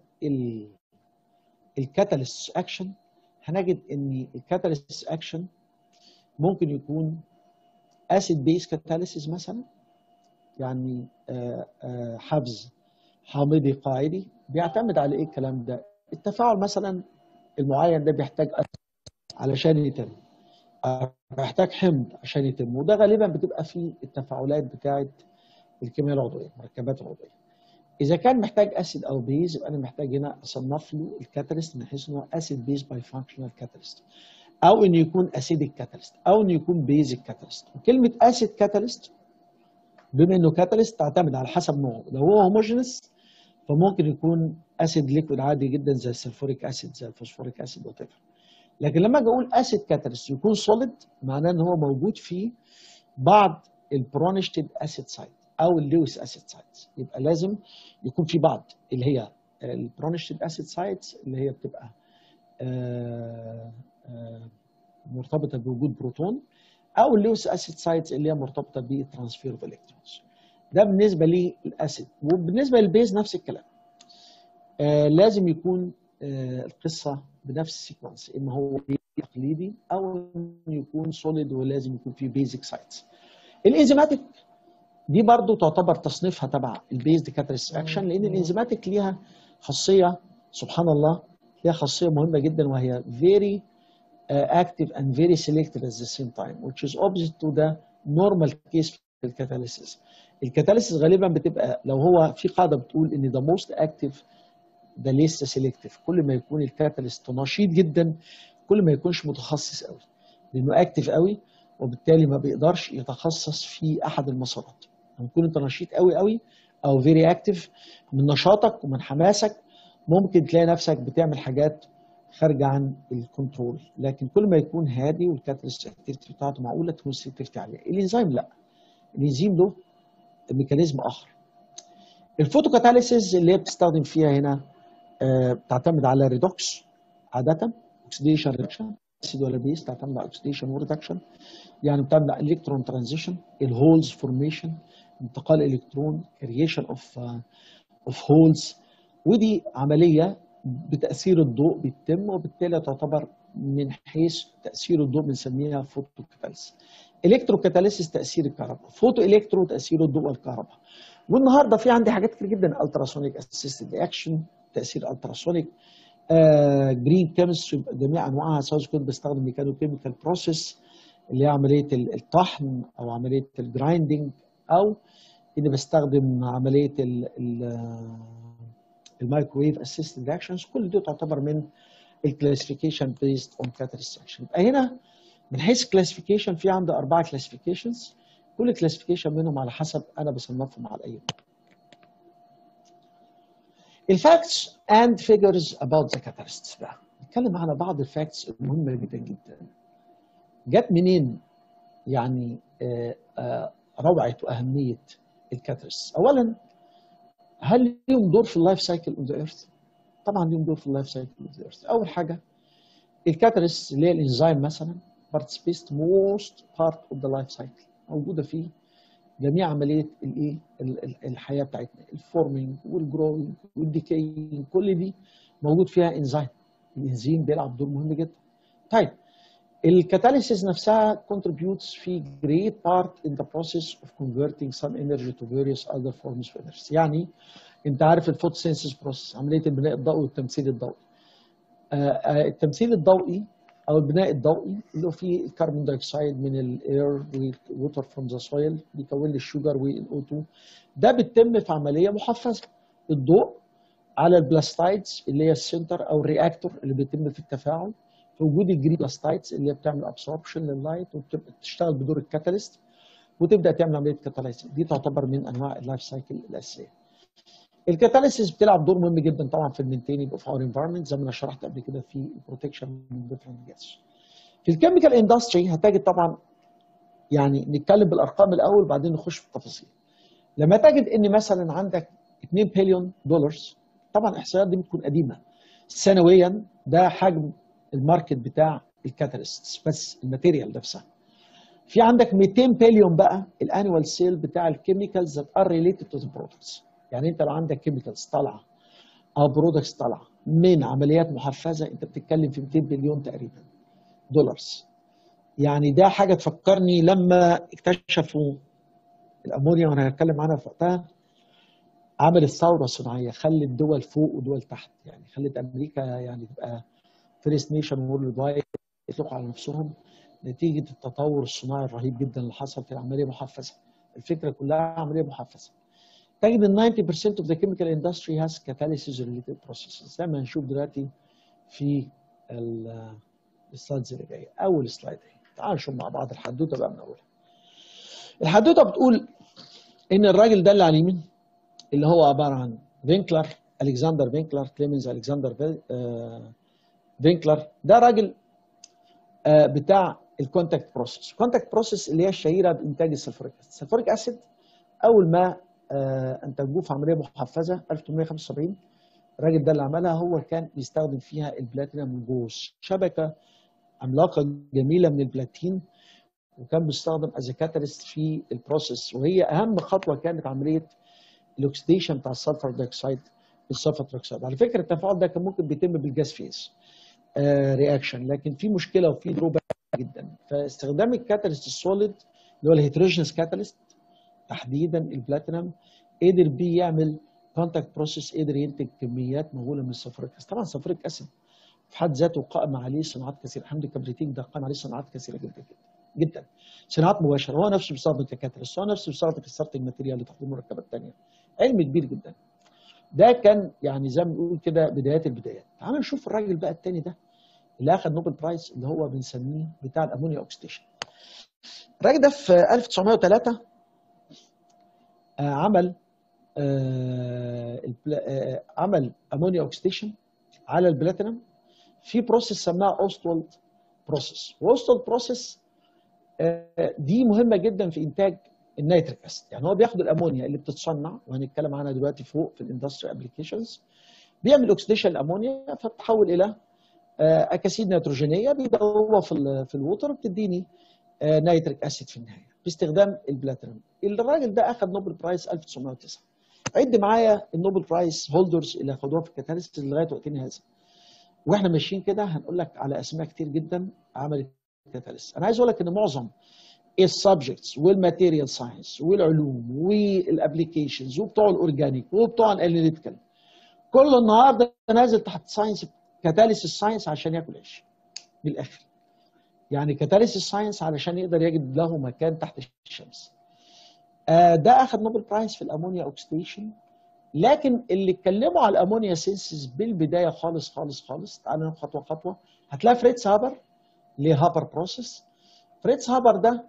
الكاتاليست اكشن هنجد ان الكاتاليست اكشن ممكن يكون اسيد بيس كاتاليسيس مثلا يعني آآ آآ حفز حامضي قاعدي بيعتمد على ايه الكلام ده التفاعل مثلا المعين ده بيحتاج علشان يتم بيحتاج حمض عشان يتم وده غالبا بتبقى في التفاعلات بتاعه الكيمياء العضويه المركبات العضويه اذا كان محتاج اسيد او بيز يبقى انا محتاج هنا اصنف له الكاتاليست من حيث ان هو اسيد بيز باي فانكشنال كاتاليست او انه يكون اسيدك كاتاليست او انه يكون بيزك كاتاليست وكلمه اسيد كاتاليست بما انه كاتاليست تعتمد على حسب نوعه لو هو هوموجينس فممكن يكون اسيد ليكويد عادي جدا زي السلفوريك اسيد زي الفوسفوريك اسيد وات لكن لما اجي اقول اسيد كاتاليست يكون سوليد معناه ان هو موجود فيه بعض البرونشتد اسيد سايت او اللويس اسيد سايتس يبقى لازم يكون في بعض اللي هي البرونشتد اسيد سايتس اللي هي بتبقى آآ آآ مرتبطه بوجود بروتون او اللويس اسيد سايتس اللي هي مرتبطه بالترانسفير اوف الكترونز ده بالنسبه للاسيد وبالنسبه للبيز نفس الكلام آه لازم يكون آه القصه بنفس السيكونس اما هو تقليدي او انه يكون سوليد ولازم يكون فيه بيزك سايتس الانزيماتيك دي برضو تعتبر تصنيفها تبع البيزد كاتاليست اكشن لان الانزيماتيك ليها خاصيه سبحان الله ليها خاصيه مهمه جدا وهي very uh, active and very selective at the same time which is opposite to the normal case في الكاتاليسيس الكاتاليسيس غالبا بتبقى لو هو في قاعده بتقول ان the most active ده لسه سيلكتيف كل ما يكون الكاتاليست نشيط جدا كل ما يكونش متخصص قوي لانه اكتف قوي وبالتالي ما بيقدرش يتخصص في احد المسارات لما تكون انت نشيط قوي قوي او فيري اكتف من نشاطك ومن حماسك ممكن تلاقي نفسك بتعمل حاجات خارجه عن الكنترول لكن كل ما يكون هادي والكاتاليست اكتيفيتي بتاعته معقوله تكون السلكتيفيتي عاليه الانزيم لا الانزيم له ميكانيزم اخر الفوتوكاتاليسيس اللي هي بتستخدم فيها هنا آه، بتعتمد على الريدوكس عاده اوكسيديشن ريدكشن اسيد ولا بيس تعتمد على اوكسيديشن وريدكشن يعني بتعمل على الكترون ترانزيشن الهولز فورميشن انتقال الكترون كرييشن اوف اوف هولز ودي عمليه بتاثير الضوء بتتم وبالتالي تعتبر من حيث تاثير الضوء بنسميها فوتو كاتاليسيس الكترو كاتاليسيس تاثير الكهرباء فوتو الكترو تاثير الضوء والكهرباء والنهارده في عندي حاجات كتير جدا التراسونيك اسيستد اكشن تاثير التراسونيك جرين كيمستري جميع انواعها سواء كنت بستخدم ميكانو كيميكال بروسيس اللي هي عمليه ال- الطحن او عمليه الجرايندنج او اني بستخدم عمليه ال- ال- المايكرويف اسيستد اكشنز كل دي تعتبر من الكلاسيفيكيشن بيزد اون كاتاليست اكشن يبقى هنا من حيث كلاسيفيكيشن في عندي اربعه كلاسيفيكيشنز كل كلاسيفيكيشن منهم على حسب انا بصنفهم على اي الفاكتس اند فيجرز اباوت ذا كاتاليست بقى نتكلم على بعض الفاكتس المهمه جدا جدا جت منين يعني آه، آه، روعه واهميه الكاتاليست اولا هل ليهم دور في اللايف سايكل اوف ذا ايرث طبعا ليهم دور في اللايف سايكل اوف ذا ايرث اول حاجه الكاتاليست اللي هي الانزيم مثلا participates most part of the life cycle موجوده في جميع عمليه الايه ال- ال- الحياه بتاعتنا الفورمينج والجروينج والديكينج كل دي موجود فيها انزيم الانزيم بيلعب دور مهم جدا طيب الكاتاليسيس نفسها contributes في great part in the process of converting some energy to various other forms of energy يعني انت عارف الفوتوسينثيس بروسيس عمليه البناء الضوئي والتمثيل الضوئي آه، آه، التمثيل الضوئي او البناء الضوئي اللي هو فيه الكربون دايوكسيد من الاير والووتر فروم ذا سويل بيكون لي الشوجر والاو 2 ده بيتم في عمليه محفزه الضوء على البلاستايدز اللي هي السنتر او الرياكتور اللي بيتم في التفاعل في وجود الجرين بلاستايدز اللي هي بتعمل ابسوربشن لللايت وبتشتغل بدور الكاتاليست وتبدا تعمل عمليه كاتاليسيس دي تعتبر من انواع اللايف سايكل الاساسيه الكاتاليسيس بتلعب دور مهم جدا طبعا في المينتيننج اوف اور انفايرمنت زي ما انا شرحت قبل كده في البروتكشن من ديفرنت جاس في الكيميكال اندستري هتجد طبعا يعني نتكلم بالارقام الاول وبعدين نخش في التفاصيل لما تجد ان مثلا عندك 2 بليون دولار طبعا الاحصائيات دي بتكون قديمه سنويا ده حجم الماركت بتاع الكاتاليست بس الماتيريال نفسها في عندك 200 بليون بقى الانوال سيل بتاع الكيميكالز ذات ار ريليتد تو ذا برودكتس يعني انت لو عندك كيميكالز طالعه او برودكتس طالعه من عمليات محفزه انت بتتكلم في 200 بليون تقريبا دولارز يعني ده حاجه تفكرني لما اكتشفوا الامونيا وانا هتكلم عنها في وقتها عملت ثوره صناعيه خلت دول فوق ودول تحت يعني خلت امريكا يعني تبقى فيرست نيشن وورلد وايد يطلقوا على نفسهم نتيجه التطور الصناعي الرهيب جدا اللي حصل في العمليه محفزه الفكره كلها عمليه محفزه تجد ان 90% of the chemical industry has catalysis related processes زي ما هنشوف دلوقتي في ال- السلايدز اللي جايه اول سلايد اهي تعالوا نشوف مع بعض الحدوته بقى من اولها الحدوته بتقول ان الراجل ده اللي على اليمين اللي هو عباره عن فينكلر الكسندر فينكلر كليمنز الكسندر في- آه، فينكلر ده راجل آه، بتاع الكونتاكت بروسيس الكونتاكت بروسيس اللي هي الشهيره بانتاج السلفوريك اسيد السلفوريك اسيد اول ما آه، انتجوه في عمليه محفزه 1875 الراجل ده اللي عملها هو كان بيستخدم فيها البلاتينم جوز شبكه عملاقه جميله من البلاتين وكان بيستخدم از كاتاليست في البروسيس وهي اهم خطوه كانت عمليه الاكسديشن بتاع السلفر دايوكسيد بالسلفر دايوكسيد على فكره التفاعل ده كان ممكن بيتم بالجاز فيز رياكشن لكن في مشكله وفي دروباك جدا فاستخدام الكاتاليست السوليد اللي هو الهيتروجينس كاتاليست تحديدا البلاتينم قدر بيه يعمل كونتاكت بروسيس قدر ينتج كميات مهوله من السلفوريك اسيد طبعا السلفوريك اسيد في حد ذاته قائم عليه صناعات كثيره حمض الكبريتيك ده قائم عليه صناعات كثيره جدا جدا جدا صناعات مباشره هو نفسه بيستخدم ككاتاليست هو نفسه بيستخدم كستارتنج ماتيريال لتقديم مركبات ثانيه علم كبير جدا ده كان يعني زي ما بنقول كده بدايات البدايات تعال نشوف الراجل بقى الثاني ده اللي اخذ نوبل برايز اللي هو بنسميه بتاع الامونيا اوكسيديشن الراجل ده في 1903 آه، عمل آه، البلا- آه، عمل امونيا اوكسيديشن على البلاتينم في بروسيس سماها اوستولد بروسيس واوستولد بروسيس دي مهمه جدا في انتاج النيتريك اسيد يعني هو بياخد الامونيا اللي بتتصنع وهنتكلم عنها دلوقتي فوق في الاندستري ابلكيشنز بيعمل اوكسيديشن الامونيا فتتحول الى آه، اكاسيد نيتروجينيه بيدوبها في ال في الووتر بتديني آه، نيتريك اسيد في النهايه باستخدام البلاتينم الراجل ده اخذ نوبل برايز 1909 عد معايا النوبل برايز هولدرز اللي اخدوها في الكاتاليست لغايه وقتنا هذا واحنا ماشيين كده هنقول لك على اسماء كتير جدا عملت كاتاليست انا عايز اقول لك ان معظم السبجكتس والماتيريال ساينس والعلوم والابلكيشنز وبتوع الاورجانيك وبتوع الاناليتيكال كل النهارده نازل تحت ساينس كاتاليست الساينس عشان ياكل عيش من الاخر يعني كاتاليست الساينس علشان يقدر يجد له مكان تحت الشمس آه، ده اخذ نوبل برايز في الامونيا اوكسيديشن لكن اللي اتكلموا على الامونيا سينسز بالبدايه خالص خالص خالص تعالى ناخد خطوه خطوه هتلاقي فريتز هابر ليه هابر بروسيس فريتز هابر ده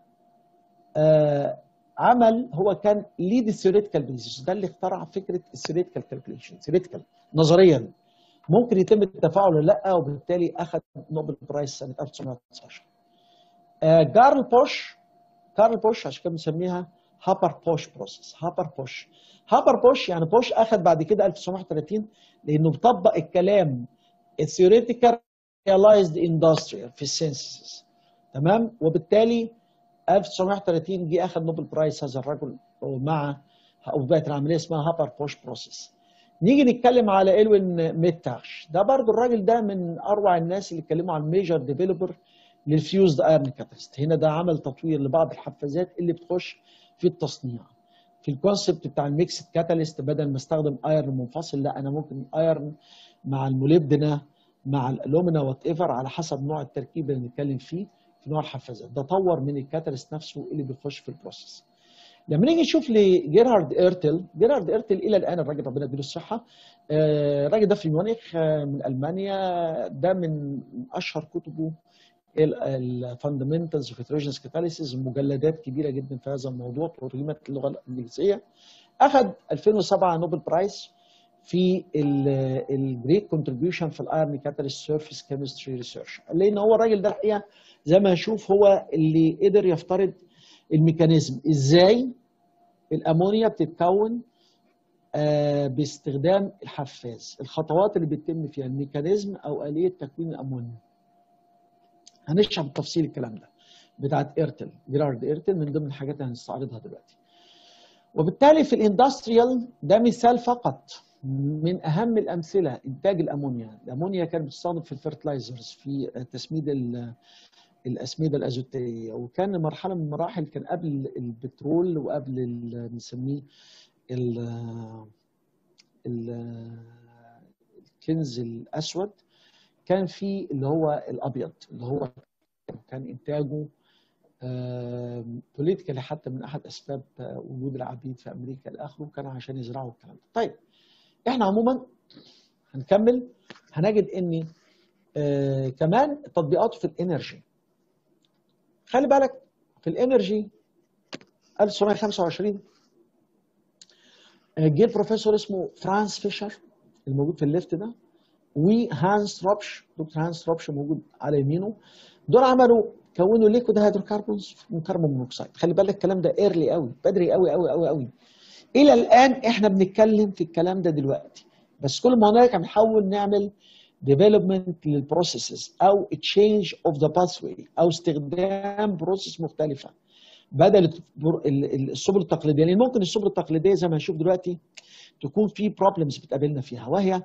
آه عمل هو كان ليد الثيوريتيكال بيزنس ده اللي اخترع فكره الثيوريتيكال كالكوليشن ثيوريتيكال نظريا ممكن يتم التفاعل ولا لا وبالتالي اخذ نوبل برايز سنه 1919 آه جارل بوش كارل بوش عشان كده بنسميها هابر بوش بروسيس هابر بوش هابر بوش يعني بوش اخذ بعد كده 1930 لانه بيطبق الكلام الثيوريتيكال ريلايزد اندستريال في السينسز تمام وبالتالي 1930 جه اخذ نوبل برايز هذا الرجل مع او بقت العمليه اسمها هابر بوش بروسيس نيجي نتكلم على الوين ميتاش ده برضو الراجل ده من اروع الناس اللي اتكلموا عن ميجر ديفلوبر للفيوزد ايرن كاتاليست هنا ده عمل تطوير لبعض الحفازات اللي بتخش في التصنيع في الكونسبت بتاع الميكسد كاتاليست بدل ما استخدم ايرن منفصل لا انا ممكن ايرن مع الموليبدنا مع الالومينا وات ايفر على حسب نوع التركيب اللي بنتكلم فيه في نوع الحفازات ده طور من الكاتاليست نفسه اللي بيخش في البروسيس لما نيجي نشوف لجيرهارد ايرتل جيرهارد ايرتل الى الان الراجل ربنا يديله الصحه آه، الراجل ده في ميونخ آه، من المانيا ده من اشهر كتبه الفاندمنتالز اوف هيتروجينس كاتاليسيس مجلدات كبيره جدا في هذا الموضوع ترجمت اللغه الانجليزيه اخذ 2007 نوبل برايز في الجريت كونتريبيوشن في الايرن كاتاليست سيرفيس كيمستري ريسيرش لان هو الراجل ده الحقيقه زي ما هنشوف هو اللي قدر يفترض الميكانيزم ازاي الامونيا بتتكون آه، باستخدام الحفاز الخطوات اللي بتتم فيها الميكانيزم او اليه تكوين الامونيا هنشرح بالتفصيل الكلام ده بتاعت ايرتل جيرارد ايرتل من ضمن الحاجات اللي هنستعرضها دلوقتي وبالتالي في الاندستريال ده مثال فقط من اهم الامثله انتاج الامونيا الامونيا كانت بتستخدم في الفيرتلايزرز في تسميد ال- الاسمده الازوتيه وكان مرحله من المراحل كان قبل البترول وقبل ال- بنسميه ال- ال- الكنز الاسود كان في اللي هو الابيض اللي هو كان انتاجه بوليتيكالي حتى من احد اسباب آه، وجود العبيد في امريكا الى اخره كان عشان يزرعوا الكلام ده. طيب احنا عموما هنكمل هنجد ان آه، كمان تطبيقاته في الانرجي خلي بالك في الانرجي 1925 آه، جه بروفيسور اسمه فرانس فيشر الموجود في الليفت ده وهانس روبش دكتور هانس روبش موجود على يمينه دول عملوا كونوا ليكويد هيدروكربونز من كربون مونوكسيد خلي بالك الكلام ده ايرلي قوي بدري قوي قوي قوي قوي الى الان احنا بنتكلم في الكلام ده دلوقتي بس كل ما هناك بنحاول نعمل ديفلوبمنت للبروسيسز او تشينج اوف ذا باثوي او استخدام بروسيس مختلفه بدل البر- ال- ال- السبل التقليديه لان ممكن السبل التقليديه زي ما هنشوف دلوقتي تكون في بروبلمز بتقابلنا فيها وهي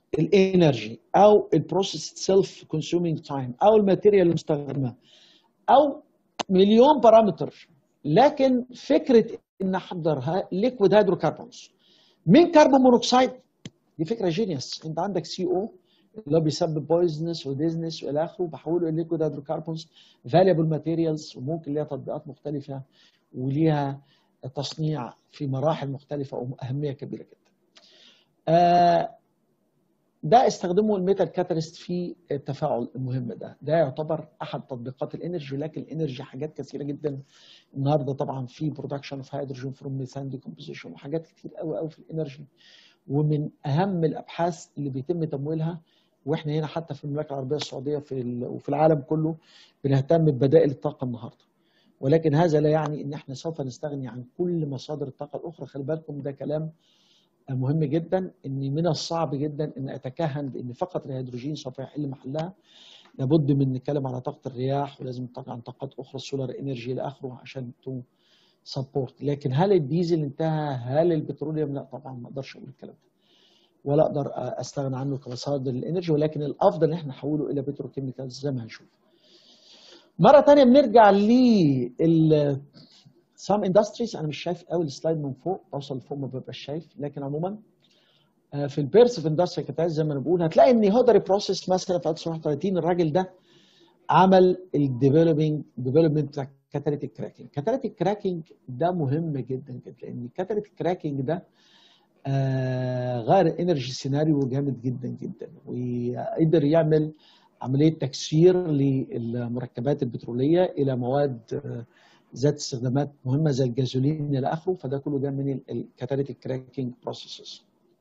الانرجي او البروسيس سيلف كونسيومينج تايم او الماتيريال المستخدمه او مليون بارامتر لكن فكره ان احضر ليكويد هيدروكربونز من كربون مونوكسيد دي فكره جينيوس انت عندك سي او اللي هو بيسبب بويزنس وديزنس والى اخره بحوله الى ليكويد هيدروكربونز فاليبل ماتيريالز وممكن ليها تطبيقات مختلفه وليها تصنيع في مراحل مختلفه واهميه كبيره جدا. آه ده استخدمه الميتال كاتاليست في التفاعل المهم ده ده يعتبر احد تطبيقات الانرجي لكن الانرجي حاجات كثيره جدا النهارده طبعا في برودكشن اوف هيدروجين فروم ميثان ديكومبوزيشن وحاجات كتير قوي قوي في الانرجي ومن اهم الابحاث اللي بيتم تمويلها واحنا هنا حتى في المملكه العربيه السعوديه في وفي العالم كله بنهتم ببدائل الطاقه النهارده ولكن هذا لا يعني ان احنا سوف نستغني عن كل مصادر الطاقه الاخرى خلي بالكم ده كلام مهم جدا ان من الصعب جدا ان اتكهن بان فقط الهيدروجين سوف يحل محلها لابد من نتكلم على طاقه الرياح ولازم نتكلم عن طاقات اخرى السولار انرجي الى اخره عشان تو سبورت لكن هل الديزل انتهى هل البتروليوم لا طبعا ما اقدرش اقول الكلام ده ولا اقدر استغنى عنه كمصادر الانرجي ولكن الافضل ان احنا نحوله الى بتروكيميكالز زي ما هنشوف مره ثانيه بنرجع لل سام اندستريز انا مش شايف قوي السلايد من فوق اوصل لفوق ما ببقاش شايف لكن عموما في البيرس في اندستري كتاز زي ما انا بقول هتلاقي ان هودري بروسيس مثلا في 1931 الراجل ده عمل الديفلوبينج ديفلوبمنت بتاع كاتاليتيك كراكنج كاتاليتيك كراكنج ده مهم جدا جدا لان كاتاليتيك كراكنج ده آه غير الانرجي سيناريو جامد جدا جدا وقدر يعمل عمليه تكسير للمركبات البتروليه الى مواد آه ذات استخدامات مهمه زي الجازولين الى اخره فده كله جاي من الكاتاليتيك كراكنج بروسيسز.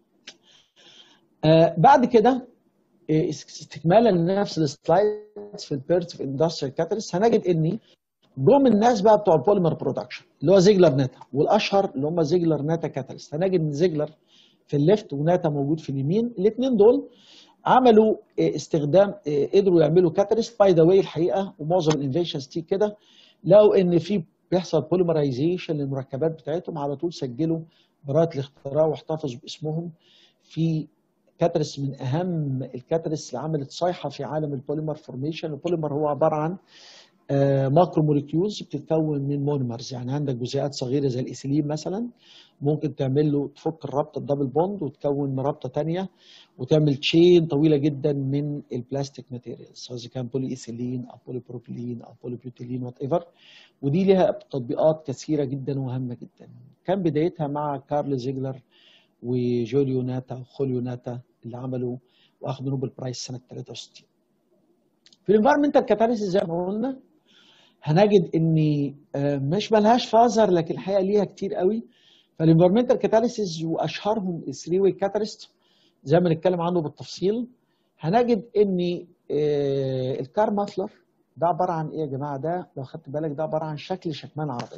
آه بعد كده استكمالا لنفس السلايدز في البيرت في اندستريال كاتاليست هنجد ان جم الناس بقى بتوع البوليمر برودكشن اللي هو زيجلر ناتا والاشهر اللي هم زيجلر ناتا كاتاليست هنجد ان زيجلر في الليفت وناتا موجود في اليمين الاثنين دول عملوا استخدام قدروا يعملوا كاتاليست باي ذا واي الحقيقه ومعظم الانفيشنز دي كده لقوا ان في بيحصل بوليمرايزيشن للمركبات بتاعتهم على طول سجلوا براءة الاختراع واحتفظوا باسمهم في كاترس من اهم الكاترس اللي عملت صيحه في عالم البوليمر فورميشن البوليمر هو عباره عن ماكرو موليكيولز بتتكون من مونيمرز يعني عندك جزيئات صغيره زي الايثيلين مثلا ممكن تعمل له تفك الرابطه الدبل بوند وتكون رابطه ثانيه وتعمل تشين طويله جدا من البلاستيك ماتيريالز سواء اذا كان بولي ايثيلين او بولي بروبيلين او بولي بيوتيلين وات ايفر ودي لها تطبيقات كثيره جدا وهامه جدا كان بدايتها مع كارل زيجلر وجوليو ناتا وخوليو ناتا اللي عملوا واخدوا نوبل برايز سنه 63 في الانفايرمنتال كاتاليسيس زي ما قلنا هنجد ان مش ملهاش فازر لكن الحقيقه ليها كتير قوي فالانفيرمنتال كاتاليسيس واشهرهم الثري واي كاتاليست زي ما نتكلم عنه بالتفصيل هنجد ان الكار مافلر ده عباره عن ايه يا جماعه ده لو خدت بالك ده عباره عن شكل شكمان عربيه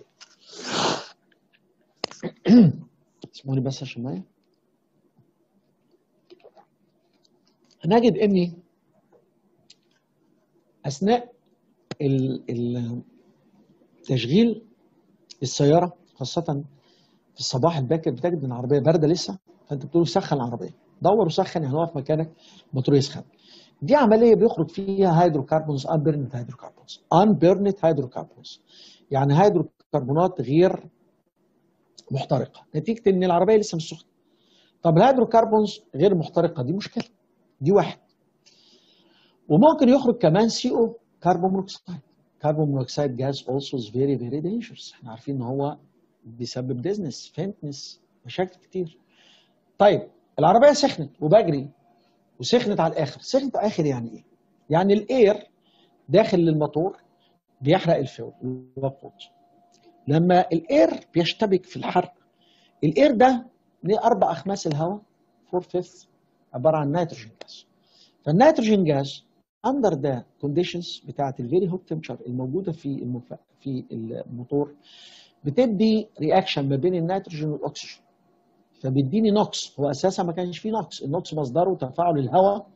اسموني بس عشان معايا هنجد ان اثناء تشغيل السياره خاصه في الصباح الباكر بتجد ان العربيه بارده لسه فانت بتقول سخن العربيه دور وسخن يعني واقف مكانك الموتور يسخن دي عمليه بيخرج فيها هيدروكربونز ان بيرنت هيدروكربونز ان بيرنت هيدروكربونز يعني هيدروكربونات غير محترقه نتيجه ان العربيه لسه مش سخنه طب الهيدروكربونز غير محترقه دي مشكله دي واحد وممكن يخرج كمان سي او كربون مونوكسيد كربون مونوكسيد جاز also is very very dangerous احنا عارفين ان هو بيسبب ديزنس فينتنس مشاكل كتير طيب العربيه سخنت وبجري وسخنت على الاخر سخنت على الاخر يعني ايه يعني الاير داخل للموتور بيحرق الفيول الوقود لما الاير بيشتبك في الحرق الاير ده ليه اربع اخماس الهواء 4 فيث عباره عن نيتروجين جاز فالنيتروجين جاز اندر ذا كونديشنز بتاعت الفيري هوت تمبشر الموجوده في المف... في الموتور بتدي رياكشن ما بين النيتروجين والاكسجين فبيديني نوكس هو اساسا ما كانش فيه نوكس النوكس مصدره تفاعل الهواء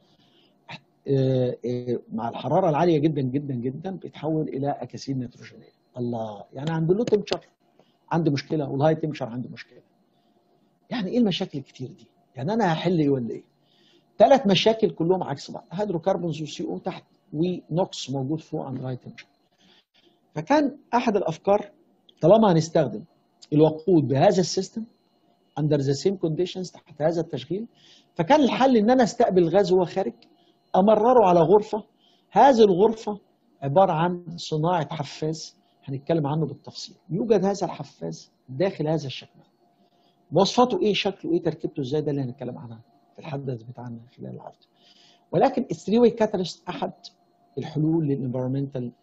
مع الحراره العاليه جدا جدا جدا بيتحول الى اكاسيد نيتروجينيه الله يعني عند اللو تمبشر عندي مشكله والهاي تمبشر عندي مشكله يعني ايه المشاكل الكتير دي يعني انا هحل ايه ولا ايه ثلاث مشاكل كلهم عكس بعض هيدروكربونز وسي او تحت ونوكس موجود فوق عند رايت فكان احد الافكار طالما هنستخدم الوقود بهذا السيستم اندر ذا سيم كونديشنز تحت هذا التشغيل فكان الحل ان انا استقبل غاز وهو خارج امرره على غرفه هذه الغرفه عباره عن صناعه حفاز هنتكلم عنه بالتفصيل يوجد هذا الحفاز داخل هذا الشكل مواصفاته ايه شكله ايه تركيبته ازاي ده اللي هنتكلم عنها في الحدث بتاعنا خلال العرض ولكن الثري واي كاتاليست احد الحلول للانفيرمنتال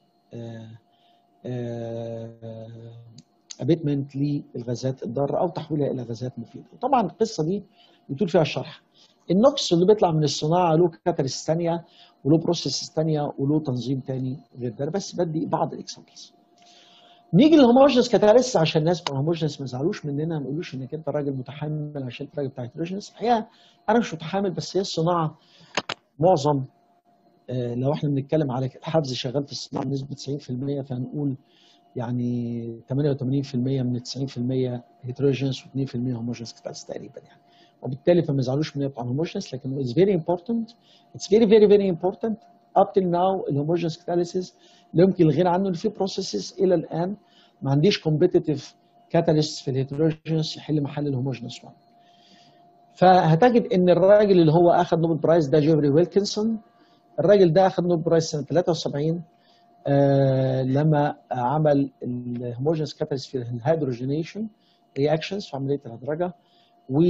ابيتمنت للغازات الضاره او تحويلها الى غازات مفيده طبعا القصه دي بيطول فيها الشرح النوكس اللي بيطلع من الصناعه له كاتاليست ثانيه وله بروسيس ثانيه وله تنظيم ثاني غير ده بس بدي بعض الاكسامبلز نيجي للهوموجنس كاتاليست عشان الناس بتوع الهوموجنس ما يزعلوش مننا ما يقولوش انك انت راجل متحمل عشان انت راجل بتاع هيتروجينس الحقيقه انا مش متحمل بس هي الصناعه معظم آه، لو احنا بنتكلم على الحفظ شغال في الصناعه بنسبه 90% فهنقول يعني 88% من 90% هيتروجينس و2% هوموجنس كاتاليست تقريبا يعني وبالتالي فما يزعلوش مني بتوع الهوموجنس لكن it's very important it's very very very important up till now الهوموجنس كاتاليسيس لا يمكن الغنى عنه في بروسيسز الى الان ما عنديش كومبيتيتيف كاتاليست في الهيتروجينس يحل محل الهوموجنس 1 فهتجد ان الراجل اللي هو اخذ نوبل برايز ده جيفري ويلكنسون الراجل ده اخذ نوبل برايز سنه 73 آه لما عمل الهوموجنس كاتاليست في الهيدروجينيشن رياكشنز في عمليه الهدرجه و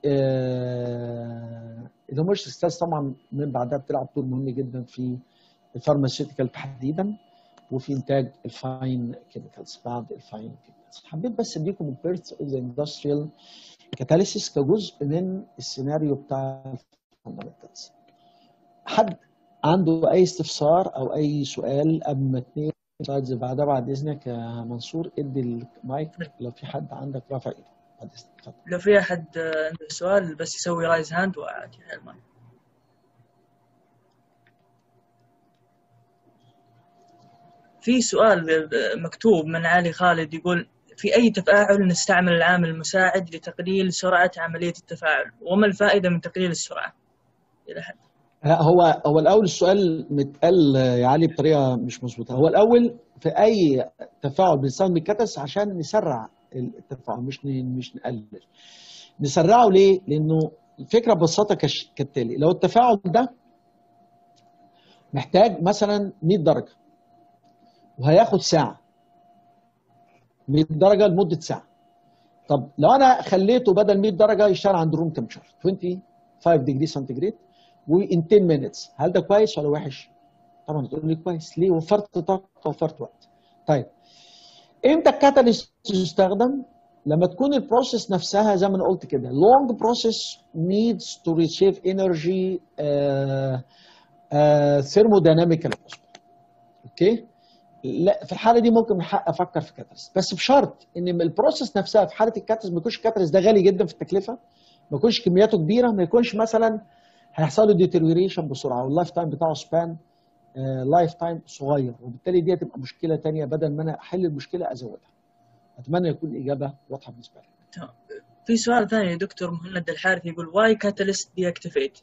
الهوموجنس كاتاليست طبعا من بعدها بتلعب دور مهم جدا في الفارماسيوتيكال تحديدا وفي انتاج الفاين كيميكالز بعض الفاين كيميكالز حبيت بس اديكم البيرث اوف ذا اندستريال كاتاليسيس كجزء من السيناريو بتاع الفاندمنتالز حد عنده اي استفسار او اي سؤال قبل ما اتنين سلايدز بعدها بعد اذنك يا منصور ادي المايك لو في حد عندك رافع ايده بعد اذنك اتفضل لو في احد عنده سؤال بس يسوي رايز هاند وعادي المايك في سؤال مكتوب من علي خالد يقول في أي تفاعل نستعمل العامل المساعد لتقليل سرعة عملية التفاعل وما الفائدة من تقليل السرعة إلى حد لا، هو هو الاول السؤال متقال يا علي بطريقه مش مظبوطه هو الاول في اي تفاعل بنستخدم الكاتس عشان نسرع التفاعل مش ن- مش نقلل نسرعه ليه؟ لانه الفكره ببساطه كش- كالتالي لو التفاعل ده محتاج مثلا 100 درجه وهياخد ساعه 100 درجه لمده ساعه طب لو انا خليته بدل 100 درجه يشتغل عند روم تمبشر 25 ديجري سنتيجريد وان 10 مينتس هل ده كويس ولا وحش؟ طبعا تقول لي كويس ليه؟ وفرت طاقه وفرت وقت. طيب امتى الكاتاليست يستخدم؟ لما تكون البروسيس نفسها زي ما انا قلت كده long process needs to receive energy uh, uh, thermodynamical اوكي لا في الحاله دي ممكن من حق افكر في كاتاليست بس بشرط ان البروسيس نفسها في حاله الكاتاليست ما يكونش الكاتاليست ده غالي جدا في التكلفه ما يكونش كمياته كبيره ما يكونش مثلا هيحصل له ديتيريوريشن بسرعه واللايف تايم بتاعه سبان لايف تايم صغير وبالتالي دي هتبقى مشكله تانية بدل ما انا احل المشكله ازودها اتمنى يكون الاجابه واضحه بالنسبه لك في سؤال ثاني يا دكتور مهند الحارث يقول واي كاتاليست دي اكتيفيت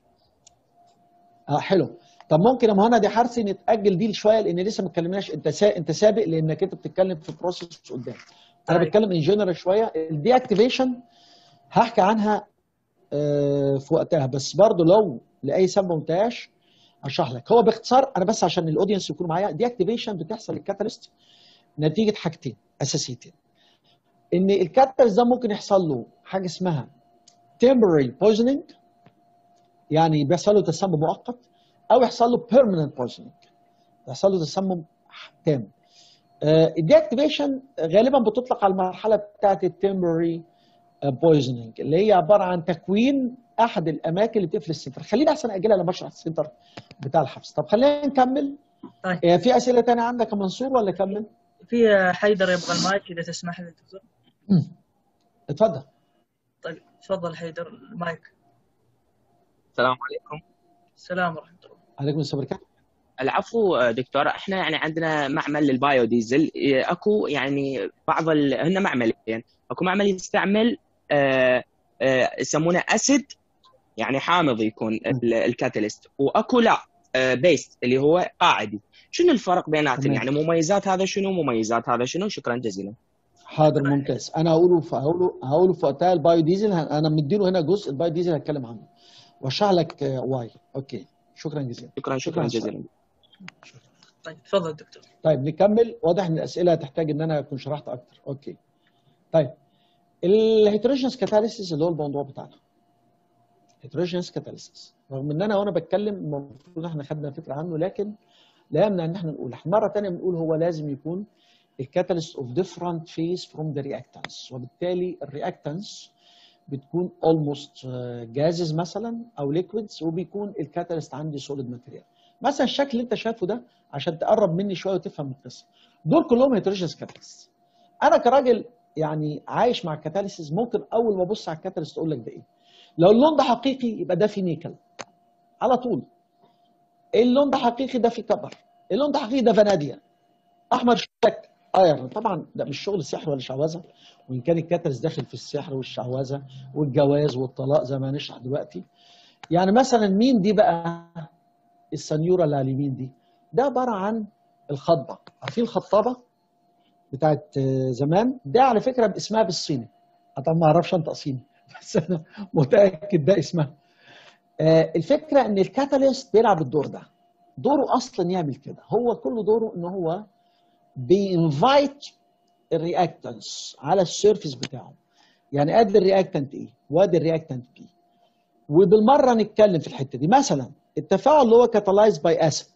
اه حلو طب ممكن يا مهند يا حرسي نتاجل دي شويه لان لسه ما اتكلمناش انت سا... انت سابق لانك انت بتتكلم في بروسيس قدام انا طيب. بتكلم ان جنرال شويه الدي اكتيفيشن هحكي عنها آه، في وقتها بس برضو لو لاي سبب ما قلتهاش اشرح لك هو باختصار انا بس عشان الاودينس يكونوا معايا دي اكتيفيشن بتحصل للكاتاليست نتيجه حاجتين اساسيتين ان الكاتاليست ده ممكن يحصل له حاجه اسمها temporary poisoning يعني بيحصل له تسمم مؤقت او يحصل له permanent poisoning يحصل له تسمم تام الدي اكتيفيشن غالبا بتطلق على المرحله بتاعت التمبري بويزنينج اللي هي عباره عن تكوين احد الاماكن اللي بتقفل السنتر خليني احسن اجلها لما اشرح السنتر بتاع الحبس طب خلينا نكمل طيب. آه، في اسئله تانية عندك يا منصور ولا اكمل في حيدر يبغى المايك اذا تسمح لي دكتور اتفضل طيب تفضل حيدر المايك السلام عليكم السلام ورحمه الله عليكم السلام وبركاته العفو آه، دكتور احنا يعني عندنا معمل للبايو ديزل آه، اكو يعني بعض ال... هن معملين اكو معمل يستعمل آه، آه، يسمونه اسيد يعني حامض يكون ال- الكاتاليست واكو لا بيست اللي هو قاعدي شنو الفرق بيناتهم تمام. يعني مميزات هذا شنو مميزات هذا شنو شكرا جزيلا حاضر ممتاز انا هقوله في هقوله هقوله في وقتها البايو ديزل ه- انا مديله هنا جزء البايو ديزل هتكلم عنه واشرح لك آه، واي اوكي شكرا جزيلا شكرا شكرا على جزيلا السؤال. طيب تفضل دكتور طيب نكمل واضح ان الاسئله هتحتاج ان انا اكون شرحت اكتر اوكي طيب الهيتروجينس كاتاليسيس اللي هو الموضوع بتاعنا هيتروجينس كاتاليسيس رغم ان انا وانا بتكلم المفروض احنا خدنا فكره عنه لكن لا يمنع ان احنا نقول احنا مره ثانيه بنقول هو لازم يكون الكاتاليست اوف ديفرنت فيز فروم ذا رياكتانس وبالتالي الرياكتانس بتكون almost جازز مثلا او ليكويدز وبيكون الكاتاليست عندي سوليد ماتيريال مثلا الشكل اللي انت شايفه ده عشان تقرب مني شويه وتفهم القصه دول كلهم هيتروجينس كاتاليست انا كراجل يعني عايش مع الكاتاليسيس ممكن اول ما ابص على الكاتاليست اقول لك ده ايه لو اللون ده حقيقي يبقى ده فيه نيكل على طول اللون ده حقيقي ده فيه كبر اللون ده حقيقي ده فاناديا احمر شك ايرن طبعا ده مش شغل سحر ولا شعوذه وان كان الكاتاليست داخل في السحر والشعوذه والجواز والطلاق زي ما هنشرح دلوقتي يعني مثلا مين دي بقى السنيوره اللي على اليمين دي ده عباره عن الخطبه عارفين الخطابه بتاعت آه، زمان ده على فكره اسمها بالصيني أنا طبعا ما اعرفش انطق صيني بس انا متاكد ده اسمها آه، الفكره ان الكاتاليست بيلعب الدور ده دوره اصلا يعمل كده هو كل دوره ان هو بينفايت الرياكتنس على السيرفيس بتاعه يعني ادي الرياكتنت ايه وادي الرياكتنت بي وبالمره نتكلم في الحته دي مثلا التفاعل اللي هو كاتالايز باي اسيد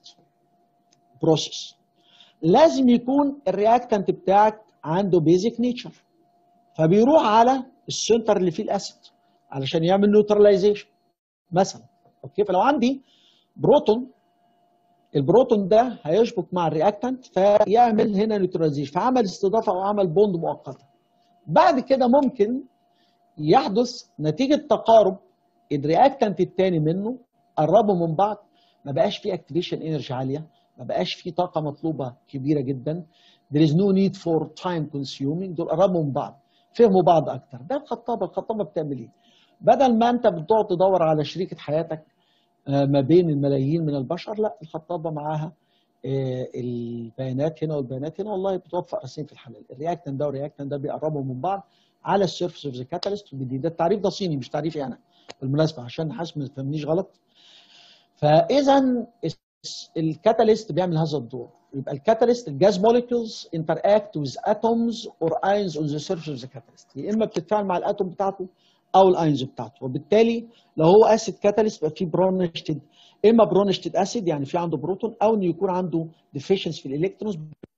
بروسيس لازم يكون الرياكتنت بتاعك عنده بيزك نيتشر فبيروح على السنتر اللي فيه الاسيد علشان يعمل نيوتراليزيشن مثلا اوكي فلو عندي بروتون البروتون ده هيشبك مع الرياكتنت فيعمل هنا نيوتراليزيشن فعمل استضافه او عمل بوند مؤقته بعد كده ممكن يحدث نتيجه تقارب الرياكتنت الثاني منه قربوا من بعض ما بقاش فيه اكتيفيشن انرجي عاليه ما بقاش فيه طاقه مطلوبه كبيره جدا there is no need for time consuming دول قربوا من بعض فهموا بعض اكتر ده الخطابه الخطابه بتعمل ايه بدل ما انت بتقعد تدور على شريكه حياتك آه، ما بين الملايين من البشر لا الخطابه معاها آه، البيانات هنا والبيانات هنا والله بتوفق راسين في الحلال الرياكتن ده والرياكتن ده بيقربوا من بعض على السيرفس اوف ذا كاتاليست ده التعريف ده صيني مش تعريفي انا بالمناسبه عشان حاسس ما تفهمنيش غلط فاذا الكاتاليست بيعمل هذا الدور يبقى الكاتاليست الجاز موليكيولز interact with atoms or ions on the surface of the catalyst يا اما بتتفاعل مع الاتوم بتاعته او الاينز بتاعته وبالتالي لو هو اسيد كاتاليست يبقى فيه برونشتد اما برونشتد اسيد يعني في عنده بروتون او انه يكون عنده ديفيشنس في الالكترونز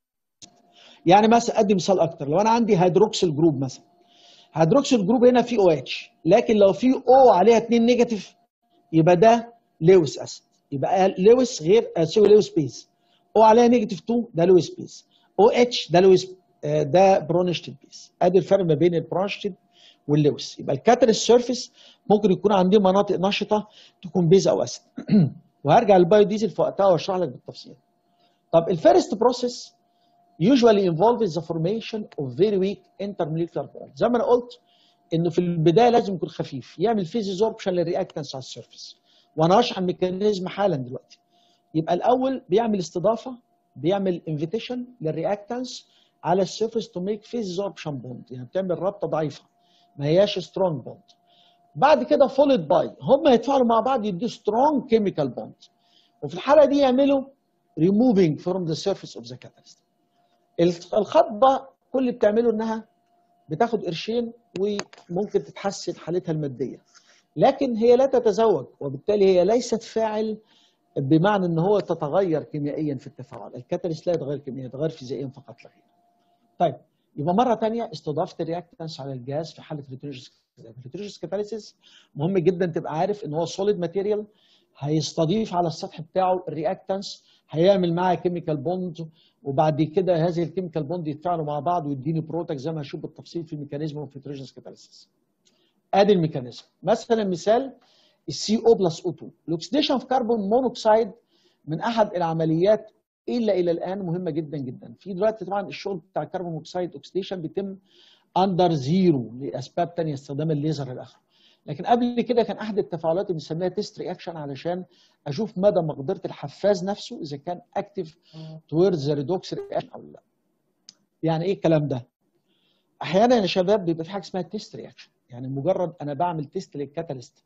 يعني مثلا ادي مثال اكتر لو انا عندي هيدروكسيل جروب مثلا هيدروكسيل جروب هنا فيه او اتش لكن لو في او عليها اثنين نيجاتيف يبقى ده لويس اسيد يبقى لويس غير آه، سوري لويس بيز او عليها نيجاتيف 2 ده لويس بيز او اتش ده لويس آه، ده برونشتد بيز ادي الفرق ما بين البرونشتد واللويس يبقى الكاتاليست سيرفيس ممكن يكون عندي مناطق نشطه تكون بيز او اسيد وهرجع للبايو ديزل في وقتها واشرح لك بالتفصيل طب الفيرست بروسيس usually involves the formation of very weak intermolecular bonds زي ما انا قلت انه في البدايه لازم يكون خفيف يعمل فيزيزوربشن للرياكتنس على السيرفيس وانا هشرح الميكانيزم حالا دلوقتي يبقى الاول بيعمل استضافه بيعمل انفيتيشن للرياكتنس على السيرفيس تو ميك فيزيزوربشن بوند يعني بتعمل رابطه ضعيفه ما هياش سترونج بوند بعد كده فولد باي هم يتفاعلوا مع بعض يدوا سترونج كيميكال بوند وفي الحاله دي يعملوا removing from the surface of the catalyst الخطبه كل اللي بتعمله انها بتاخد قرشين وممكن تتحسن حالتها الماديه لكن هي لا تتزوج وبالتالي هي ليست فاعل بمعنى ان هو تتغير كيميائيا في التفاعل الكاتاليست لا يتغير كيميائيا يتغير فيزيائيا فقط لا غير طيب يبقى مره ثانيه استضافه الرياكتنس على الجهاز في حاله الهيتروجينس الهيتروجينس كاتاليسيس مهم جدا تبقى عارف ان هو سوليد ماتيريال هيستضيف على السطح بتاعه الرياكتنس هيعمل معاه كيميكال بوند وبعد كده هذه الكيميكال بوند يتفاعلوا مع بعض ويديني بروتك زي ما هنشوف بالتفصيل في الميكانيزم اوف هيتروجينس كاتاليسيس ادي الميكانيزم مثلا مثال السي او بلس او 2 الاكسديشن في كربون مونوكسيد من احد العمليات الا الى الان مهمه جدا جدا في دلوقتي طبعا الشغل بتاع الكربون مونوكسيد اوكسيديشن بيتم اندر زيرو لاسباب ثانيه استخدام الليزر الى اخره لكن قبل كده كان احد التفاعلات اللي بنسميها تيست رياكشن علشان اشوف مدى مقدره الحفاز نفسه اذا كان اكتف تويردز ذا ريدوكس رياكشن او لا يعني ايه الكلام ده احيانا يا شباب بيبقى في حاجه اسمها تيست رياكشن يعني مجرد انا بعمل تيست للكاتاليست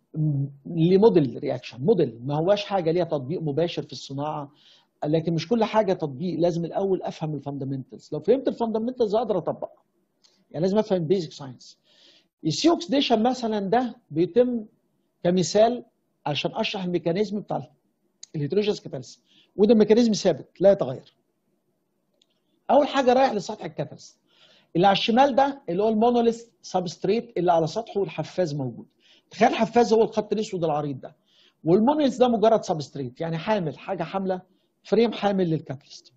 لموديل رياكشن موديل ما هواش حاجه ليها تطبيق مباشر في الصناعه لكن مش كل حاجه تطبيق لازم الاول افهم الفاندامنتالز لو فهمت الفاندامنتالز اقدر اطبقها يعني لازم افهم بيزك ساينس السي اوكسيديشن مثلا ده بيتم كمثال عشان اشرح الميكانيزم بتاع الهيدروجينس كاتاليست وده ميكانيزم ثابت لا يتغير اول حاجه رايح لسطح الكاتاليست اللي على الشمال ده اللي هو المونوليث سبستريت اللي على سطحه الحفاز موجود تخيل الحفاز هو الخط الاسود العريض ده والمونوليث ده مجرد سبستريت يعني حامل حاجه حامله فريم حامل للكاتاليست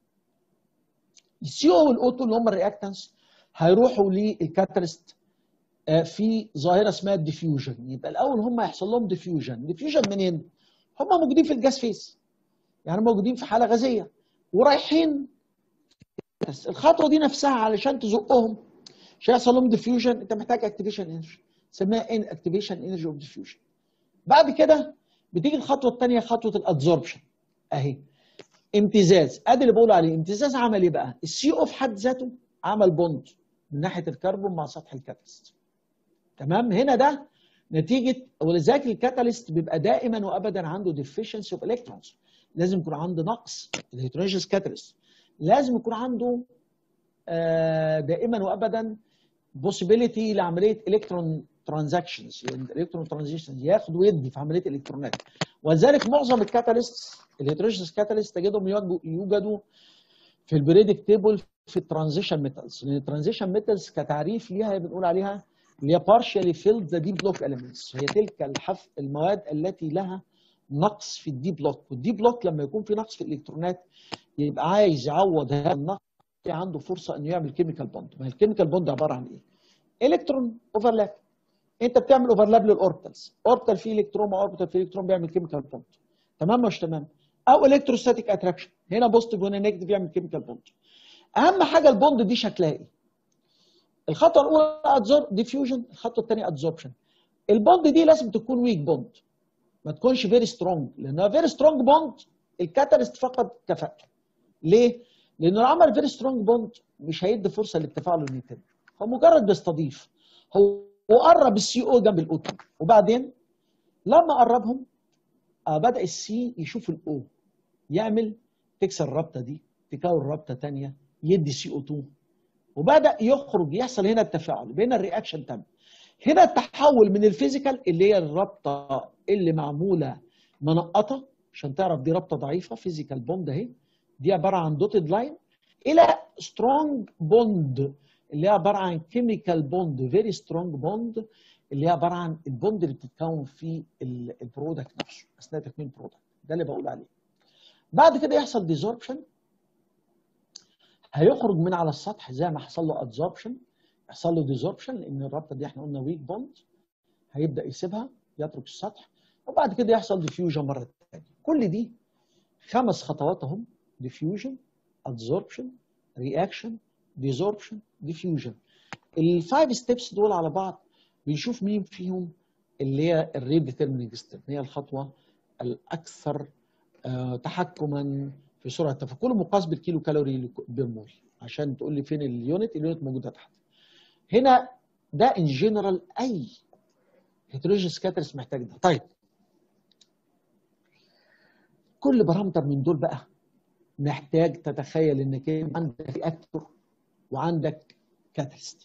السي او والاوتو اللي هم الرياكتنس هيروحوا للكاتاليست في ظاهره اسمها الديفيوجن يبقى الاول هم هيحصل لهم ديفيوجن ديفيوجن منين هم موجودين في الجاز فيس يعني موجودين في حاله غازيه ورايحين بس الخطوه دي نفسها علشان تزقهم عشان يحصل لهم ديفيوجن انت محتاج اكتيفيشن انرجي سميها ان اكتيفيشن انرجي اوف ديفيوجن بعد كده بتيجي الخطوه الثانيه خطوه الادزوربشن اهي امتزاز ادي اللي بقول عليه امتزاز عمل ايه بقى السي او في حد ذاته عمل بوند من ناحيه الكربون مع سطح الكاتاليست تمام هنا ده نتيجه ولذلك الكاتاليست بيبقى دائما وابدا عنده ديفيشنسي اوف الكترونز لازم يكون عنده نقص الهيتروجينس كاتاليست لازم يكون عنده آه دائما وابدا possibility لعمليه الكترون ترانزاكشنز الالكترون ترانزيشنز ياخد ويدي في عمليه الالكترونات ولذلك معظم الكاتاليست الهيتروجينس كاتاليست تجدهم يوجدوا في البريدك تيبل في الترانزيشن ميتالز لان الترانزيشن ميتالز كتعريف ليها بنقول عليها اللي هي partially filled the deep block elements هي تلك الحف المواد التي لها نقص في الدي بلوك والدي بلوك لما يكون في نقص في الالكترونات يبقى عايز يعوض هذا النقص عنده فرصه انه يعمل كيميكال بوند ما هي الكيميكال بوند عباره عن ايه الكترون اوفرلاب انت بتعمل اوفرلاب للاوربتالز اوربتال فيه الكترون مع اوربتال فيه الكترون بيعمل كيميكال بوند تمام مش تمام او الكتروستاتيك اتراكشن هنا بوزيتيف وهنا نيجاتيف يعمل كيميكال بوند اهم حاجه البوند دي شكلها ايه الخطوه الاولى ادزور ديفيوجن الخطوه الثانيه ادزوربشن البوند دي لازم تكون ويك بوند ما تكونش فيري سترونج لانها فيري سترونج بوند الكاتاليست فقد كفاءته ليه؟ لانه لو عمل فيري سترونج بوند مش هيدي فرصه للتفاعل انه يتم هو مجرد بيستضيف هو قرب السي او جنب الاوتو وبعدين لما قربهم آه بدا السي يشوف الاو يعمل تكسر الرابطه دي تكون رابطه ثانيه يدي سي او 2 وبدا يخرج يحصل هنا التفاعل بين الرياكشن تم هنا التحول من الفيزيكال اللي هي الرابطه اللي معموله منقطه عشان تعرف دي رابطه ضعيفه فيزيكال بوند اهي دي عباره عن دوتد لاين الى سترونج بوند اللي هي عباره عن كيميكال بوند فيري سترونج بوند اللي هي عباره عن البوند اللي بتتكون في البرودكت نفسه اثناء تكوين البرودكت ده اللي بقول عليه بعد كده يحصل ديزوربشن هيخرج من على السطح زي ما حصل له ادزوربشن يحصل له ديزوربشن لان الرابطه دي احنا قلنا ويك بوند هيبدا يسيبها يترك السطح وبعد كده يحصل ديفيوجن مره ثانيه كل دي خمس خطوات اهم ديفيوجن ادزوربشن رياكشن ديزوربشن ديفيوجن الفايف ستيبس دول على بعض بنشوف مين فيهم اللي هي الريت ديترمينينج ستيب هي الخطوه الاكثر آه تحكما في سرعه التفاعل مقاس بالكيلو كالوري بالمول عشان تقول لي فين اليونت اليونت موجوده تحت هنا ده ان جنرال اي هيتروجينس كاترس محتاج ده طيب كل بارامتر من دول بقى محتاج تتخيل انك عندك رياكتور وعندك كاتاليست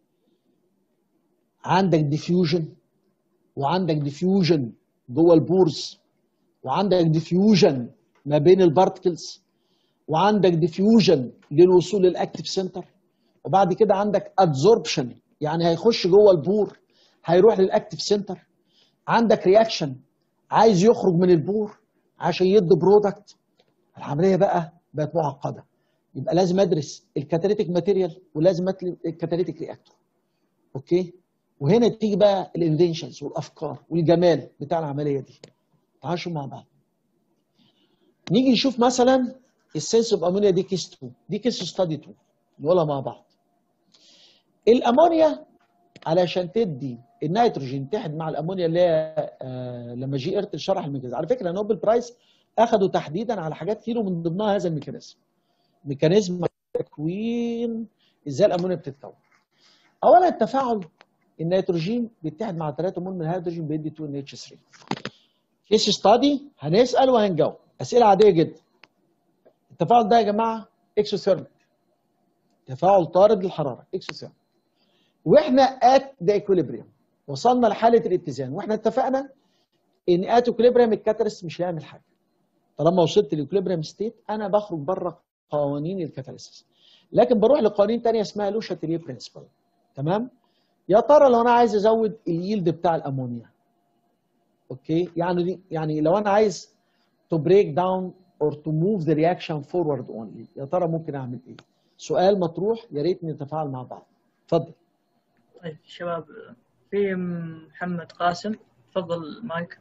عندك ديفيوجن وعندك ديفيوجن جوه البورز وعندك ديفيوجن ما بين البارتكلز وعندك ديفيوجن للوصول للاكتيف سنتر وبعد كده عندك ادزوربشن يعني هيخش جوه البور هيروح للاكتيف سنتر عندك رياكشن عايز يخرج من البور عشان يدي برودكت العمليه بقى بقت معقده يبقى لازم ادرس الكاتاليتيك ماتيريال ولازم ادرس الكاتاليتيك رياكتور اوكي وهنا تيجي بقى الانفنشنز والافكار والجمال بتاع العمليه دي تعالوا مع بعض نيجي نشوف مثلا السنس اوف امونيا دي كيس 2 دي كيس ستادي 2 نقولها مع بعض الامونيا علشان تدي النيتروجين يتحد مع الامونيا اللي هي آه، لما جي ايرتل شرح الميكانيزم على فكره نوبل برايس اخذوا تحديدا على حاجات كتير ومن ضمنها هذا الميكانيزم ميكانيزم تكوين ازاي الامونيا بتتكون اولا التفاعل النيتروجين بيتحد مع 3 مول من الهيدروجين بيدي 2 ان اتش 3 كيس ستادي هنسال وهنجاوب اسئله عاديه جدا التفاعل ده يا جماعه اكسوثيرميك تفاعل طارد للحراره اكسوثيرميك واحنا ات ذا ايكوليبريم وصلنا لحاله الاتزان واحنا اتفقنا ان ات ايكوليبريم الكاتاليست مش هيعمل حاجه طالما وصلت للايكوليبريم ستيت انا بخرج بره قوانين الكاتاليسيس لكن بروح لقوانين تانية اسمها لو شاتيليه برنسبل تمام يا ترى لو انا عايز ازود اليلد بتاع الامونيا اوكي يعني دي يعني لو انا عايز to break down or to move the reaction forward only يا ترى ممكن اعمل ايه سؤال مطروح يا ريت نتفاعل مع بعض اتفضل طيب شباب في محمد قاسم تفضل مايك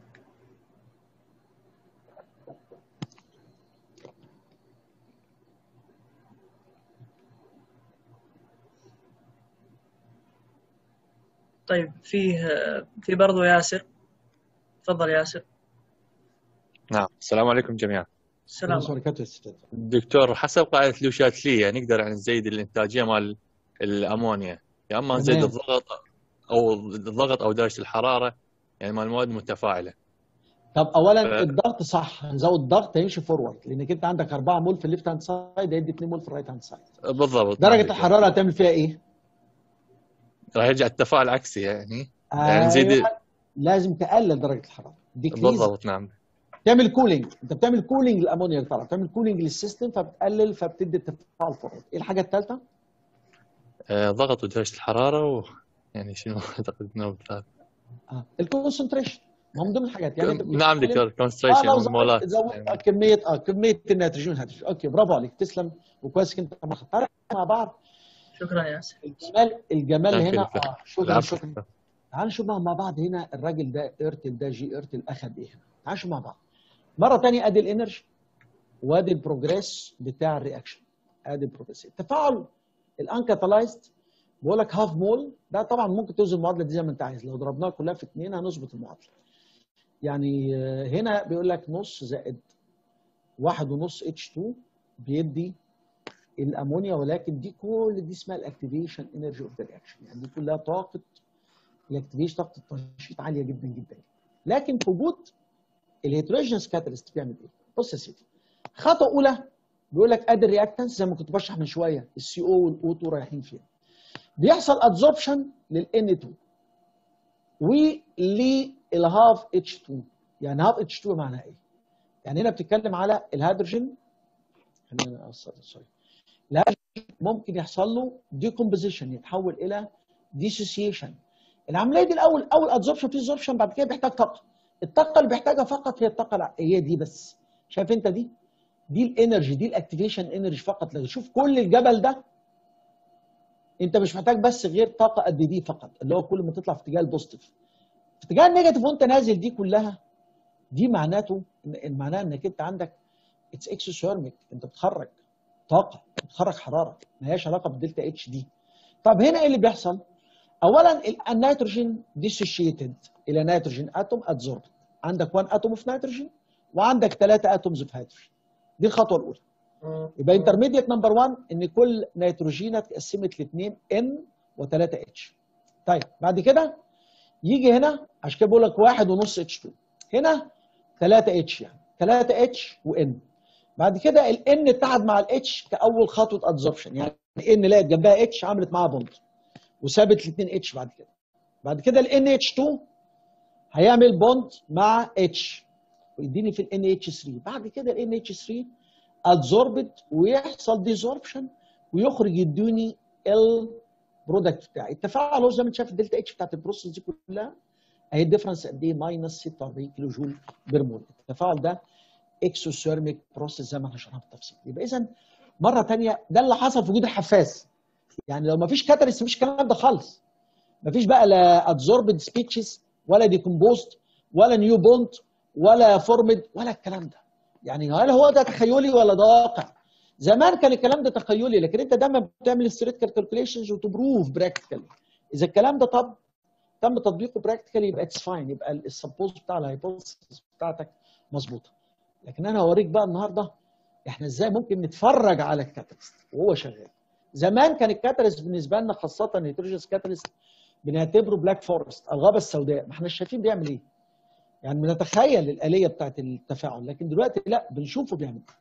طيب فيه في برضو ياسر تفضل ياسر نعم السلام عليكم جميعا السلام السلام عليكم استاذ دكتور حسب قاعدة لوشاتلية نقدر يعني نزيد الإنتاجية مال الأمونيا يا أما نزيد تمام. الضغط أو الضغط أو درجة الحرارة يعني مال المواد المتفاعلة طب اولا ف- الضغط صح نزود الضغط هيمشي فورورد لانك انت عندك 4 مول في الليفت هاند سايد هيدي 2 مول في الرايت هاند سايد بالضبط نعم درجه دكتور. الحراره هتعمل فيها ايه؟ راح يرجع التفاعل عكسي يعني يعني نزيد أيوة، لازم تقلل درجه الحراره ديكريز بالضبط نعم تعمل كولينج انت بتعمل كولينج للامونيا اللي طالعه بتعمل كولينج للسيستم فبتقلل فبتدي التفاعل فورورد ايه الحاجه الثالثه؟ آه، ضغط ودرجة الحرارة و يعني شنو اعتقد انه بالثالث. آه. الكونسنتريشن ما من ضمن الحاجات يعني انت نعم بتتكلم- دكتور اه لو كونستريشن زودت مولات زودت يعني آه، كميه اه كميه النيتروجين والهيدروجين اوكي برافو عليك تسلم وكويس انت ما خدتها مع بعض شكرا ياسر الجمال الجمال ثانك يو هنا دكتور. اه شكرا العفو شكرا تعالوا نشوف مع بعض هنا الراجل ده ايرتل ده جي ايرتل اخذ ايه هنا تعالوا نشوف مع بعض مره ثانيه ادي الانرجي وادي البروجريس بتاع الرياكشن ادي البروجريس التفاعل الانكاتالايزد بقول لك هاف مول ده طبعا ممكن توزن المعادله دي زي ما انت عايز لو ضربناها كلها في اثنين هنظبط المعادله يعني آه، هنا بيقول لك نص زائد واحد ونص اتش 2 بيدي الامونيا ولكن دي كل دي اسمها الاكتيفيشن انرجي اوف ذا رياكشن يعني دي كلها طاقه الاكتيفيشن طاقه التنشيط عاليه جدا جدا لكن في وجود الهيتروجينس كاتاليست بيعمل ايه؟ بص يا سيدي خطوه اولى بيقول لك ادي الرياكتنس زي ما كنت بشرح من شويه السي او والاو 2 رايحين فين بيحصل ادزوربشن للان 2 وللهاف اتش 2 يعني هاف اتش 2 معناها ايه؟ يعني هنا بتتكلم على الهيدروجين خلينا نقصر سوري الهيدروجين ممكن يحصل له ديكومبوزيشن يتحول الى ديسوسيشن العمليه دي الاول اول ادزوربشن في ادزوربشن بعد كده بيحتاج طاقه الطاقه اللي بيحتاجها فقط هي الطاقه الع- هي دي بس شايف انت دي دي الانرجي دي الاكتيفيشن انرجي فقط لكن شوف كل الجبل ده انت مش محتاج بس غير طاقه قد دي فقط اللي هو كل ما تطلع في اتجاه البوزيتيف في اتجاه النيجاتيف وانت نازل دي كلها دي معناته إن- معناها انك انت عندك اتس اكسوثيرميك انت بتخرج طاقه بتخرج حراره ما هياش علاقه بالدلتا اتش دي طب هنا ايه اللي بيحصل؟ اولا ال- النيتروجين ديسوشيتد الى نيتروجين اتوم ادزورب عندك 1 اتوم في نيتروجين وعندك 3 اتومز في هيدروجين دي الخطوه الاولى يبقى انترميديت نمبر 1 ان كل نيتروجينه اتقسمت لاثنين ان و3 اتش طيب بعد كده يجي هنا عشان كده بقول لك واحد ونص اتش 2 هنا 3 اتش يعني 3 اتش وان بعد كده الان اتحد مع الاتش كاول خطوه ادزوربشن يعني ان لقت جنبها اتش عملت معاها بوند وسابت الاثنين اتش بعد كده بعد كده ال NH2 هيعمل بوند مع اتش ويديني في ال NH3 بعد كده ال NH3 ادزوربت ويحصل ديزوربشن ويخرج يدوني البرودكت بتاعي التفاعل هو زي ما انت شايف الدلتا اتش بتاعت البروسيس دي كلها اهي الديفرنس قد ايه ماينس 46 كيلو جول بير مول التفاعل ده اكسوثيرميك بروسيس زي ما احنا شرحنا بالتفصيل يبقى اذا مره ثانيه ده اللي حصل في وجود الحفاز يعني لو ما فيش كاتاليست مفيش الكلام ده خالص ما فيش بقى لا ادزوربد سبيتشز ولا ديكومبوست ولا نيو بوند ولا فورمد ولا الكلام ده يعني هل هو ده تخيلي ولا ده واقع زمان كان الكلام ده تخيلي لكن انت دايما بتعمل ستريتيكال كالكوليشنز وتبروف براكتيكالي اذا الكلام ده طب تم تطبيقه براكتيكالي يبقى اتس فاين يبقى السبوز بتاع الهايبوثيسيس بتاعتك مظبوطه لكن انا هوريك بقى النهارده احنا ازاي ممكن نتفرج على الكاتاليست وهو شغال زمان كان الكاتاليست بالنسبه لنا خاصه الهيتروجينس كاتاليست بنعتبره بلاك فورست الغابه السوداء ما احنا شايفين بيعمل ايه يعني بنتخيل الاليه بتاعت التفاعل لكن دلوقتي لا بنشوفه بيعمل ايه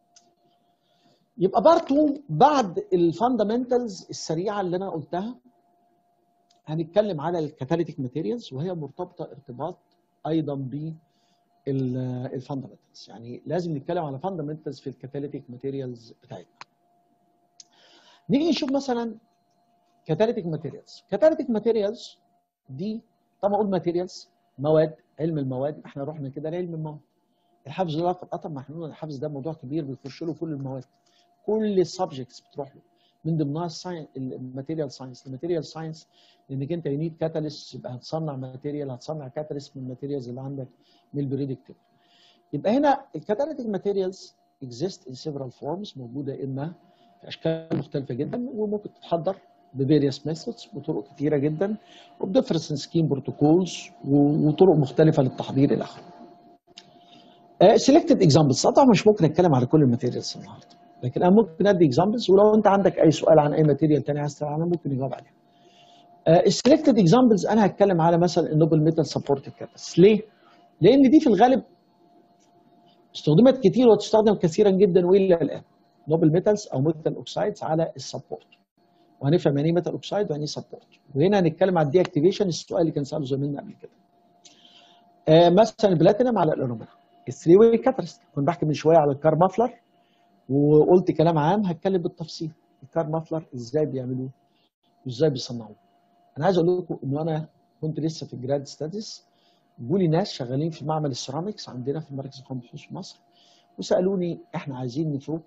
يبقى بارتو بعد الفاندامنتالز السريعه اللي انا قلتها هنتكلم على الكاتاليتيك ماتيريالز وهي مرتبطه ارتباط ايضا ب الفاندامنتالز يعني لازم نتكلم على فاندامنتالز في الكاتاليتيك ماتيريالز بتاعتنا نيجي نشوف مثلا كاتاليتيك ماتيريالز كاتاليتيك ماتيريالز دي طبعا اقول ماتيريالز مواد علم المواد احنا رحنا كده لعلم المواد الحفظ ده طبعا ما احنا قلنا الحفظ ده موضوع كبير بيخش له كل المواد كل السبجكتس بتروح له من ضمنها الساين الماتيريال ساينس الماتيريال ساينس لانك انت ينيد كاتاليست يبقى هتصنع ماتيريال هتصنع كاتاليست من الماتيريالز اللي عندك من البريدكتيف يبقى هنا الكاتاليتيك ماتيريالز exist in several forms موجوده اما في اشكال مختلفه جدا وممكن تتحضر بفيريوس ميثودز بطرق كثيره جدا وبديفرنس سكيم بروتوكولز وطرق مختلفه للتحضير الى اخره. سيلكتد اكزامبلز طبعا مش ممكن اتكلم على كل الماتيريالز النهارده لكن انا ممكن ادي اكزامبلز ولو انت عندك اي سؤال عن اي ماتيريال ثاني عايز تسال عنها ممكن نجاوب عليها. السيلكتد اكزامبلز انا هتكلم على مثلا النوبل ميتال سبورتد كاتس ليه؟ لان دي في الغالب استخدمت كتير وتستخدم كثيرا جدا والى الان نوبل ميتالز او ميتال اوكسايدز على السبورت وهنفهم يعني ايه ميتال اوكسايد ويعني ايه سبورت وهنا هنتكلم على الدي اكتيفيشن السؤال اللي كان ساله زميلنا قبل كده آه مثلا البلاتينم على الالومنيوم الثري واي كاتاليست كنت بحكي من شويه على الكار مافلر وقلت كلام عام هتكلم بالتفصيل الكار مافلر ازاي بيعملوه وازاي بيصنعوه انا عايز اقول لكم انه انا كنت لسه في الجراد ستاديز جولي ناس شغالين في معمل السيراميكس عندنا في مركز القومي البحوث في مصر وسالوني احنا عايزين نفك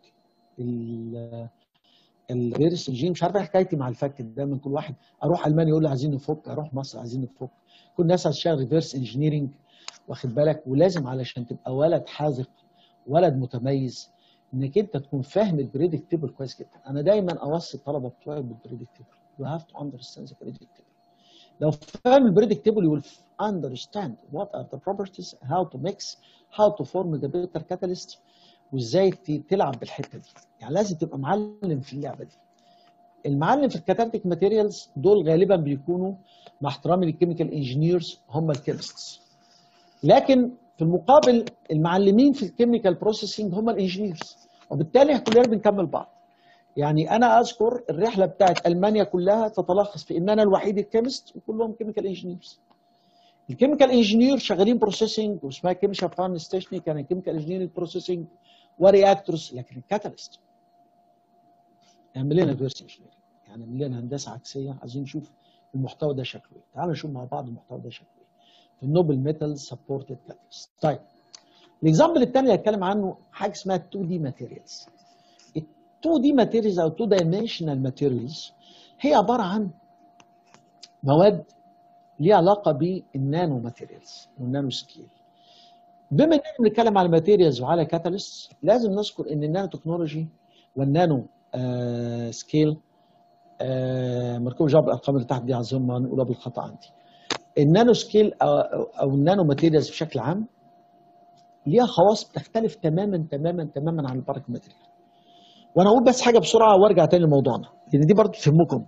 الفيروس الجين مش عارف ايه حكايتي مع الفك دايما كل واحد اروح المانيا يقول لي عايزين نفك اروح مصر عايزين نفك كل الناس هتشتغل ريفيرس انجينيرنج واخد بالك ولازم علشان تبقى ولد حاذق ولد متميز انك انت تكون فاهم البريدكتيبل كويس جدا انا دايما اوصي الطلبه بتوعي بالبريدكتيبل you have to understand the predictable لو فاهم البريدكتيبل you will understand what are the properties how to mix how to form the better catalyst وازاي تلعب بالحته دي يعني لازم تبقى معلم في اللعبه دي المعلم في الكاتاليتيك ماتيريالز دول غالبا بيكونوا مع احترامي للكيميكال انجينيرز هم الكيمستس لكن في المقابل المعلمين في الكيميكال بروسيسنج هم الانجينيرز وبالتالي كلنا بنكمل بعض يعني انا اذكر الرحله بتاعت المانيا كلها تتلخص في ان انا الوحيد الكيمست وكلهم كيميكال انجينيرز الكيميكال انجينير شغالين بروسيسنج واسمها كيميشا فان ستيشني كان كيميكال انجينير بروسيسنج ورياكتورز لكن الكاتاليست اعمل لنا فيرس انجينير يعني اعمل لنا هندسه عكسيه عايزين نشوف المحتوى ده شكله ايه تعالوا نشوف مع بعض المحتوى ده شكله ايه في النوبل ميتال سبورتد كاتاليست طيب الاكزامبل الثاني اللي هتكلم عنه حاجه اسمها 2 دي ماتيريالز ال 2 دي ماتيريالز او 2 دايمنشنال ماتيريالز هي عباره عن مواد ليها علاقه بالنانو ماتيريالز والنانو سكيل بما اننا بنتكلم على ماتيريالز وعلى كاتاليست لازم نذكر ان النانو تكنولوجي والنانو آه سكيل آه مركوب جاب الارقام اللي تحت دي عظيم ما نقولها بالخطا عندي النانو سكيل أو, او النانو ماتيريالز بشكل عام ليها خواص بتختلف تماما تماما تماما عن البارك ماتيريال وانا اقول بس حاجه بسرعه وارجع تاني لموضوعنا لان دي برضه تهمكم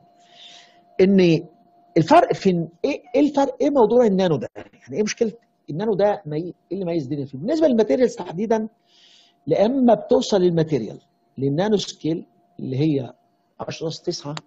ان الفرق في ايه ايه الفرق ايه موضوع النانو ده يعني ايه مشكله النانو ده مي... ايه اللي يميز الدنيا فيه بالنسبه للماتيريالز تحديدا لما بتوصل للماتيريال للنانو سكيل اللي هي 10 9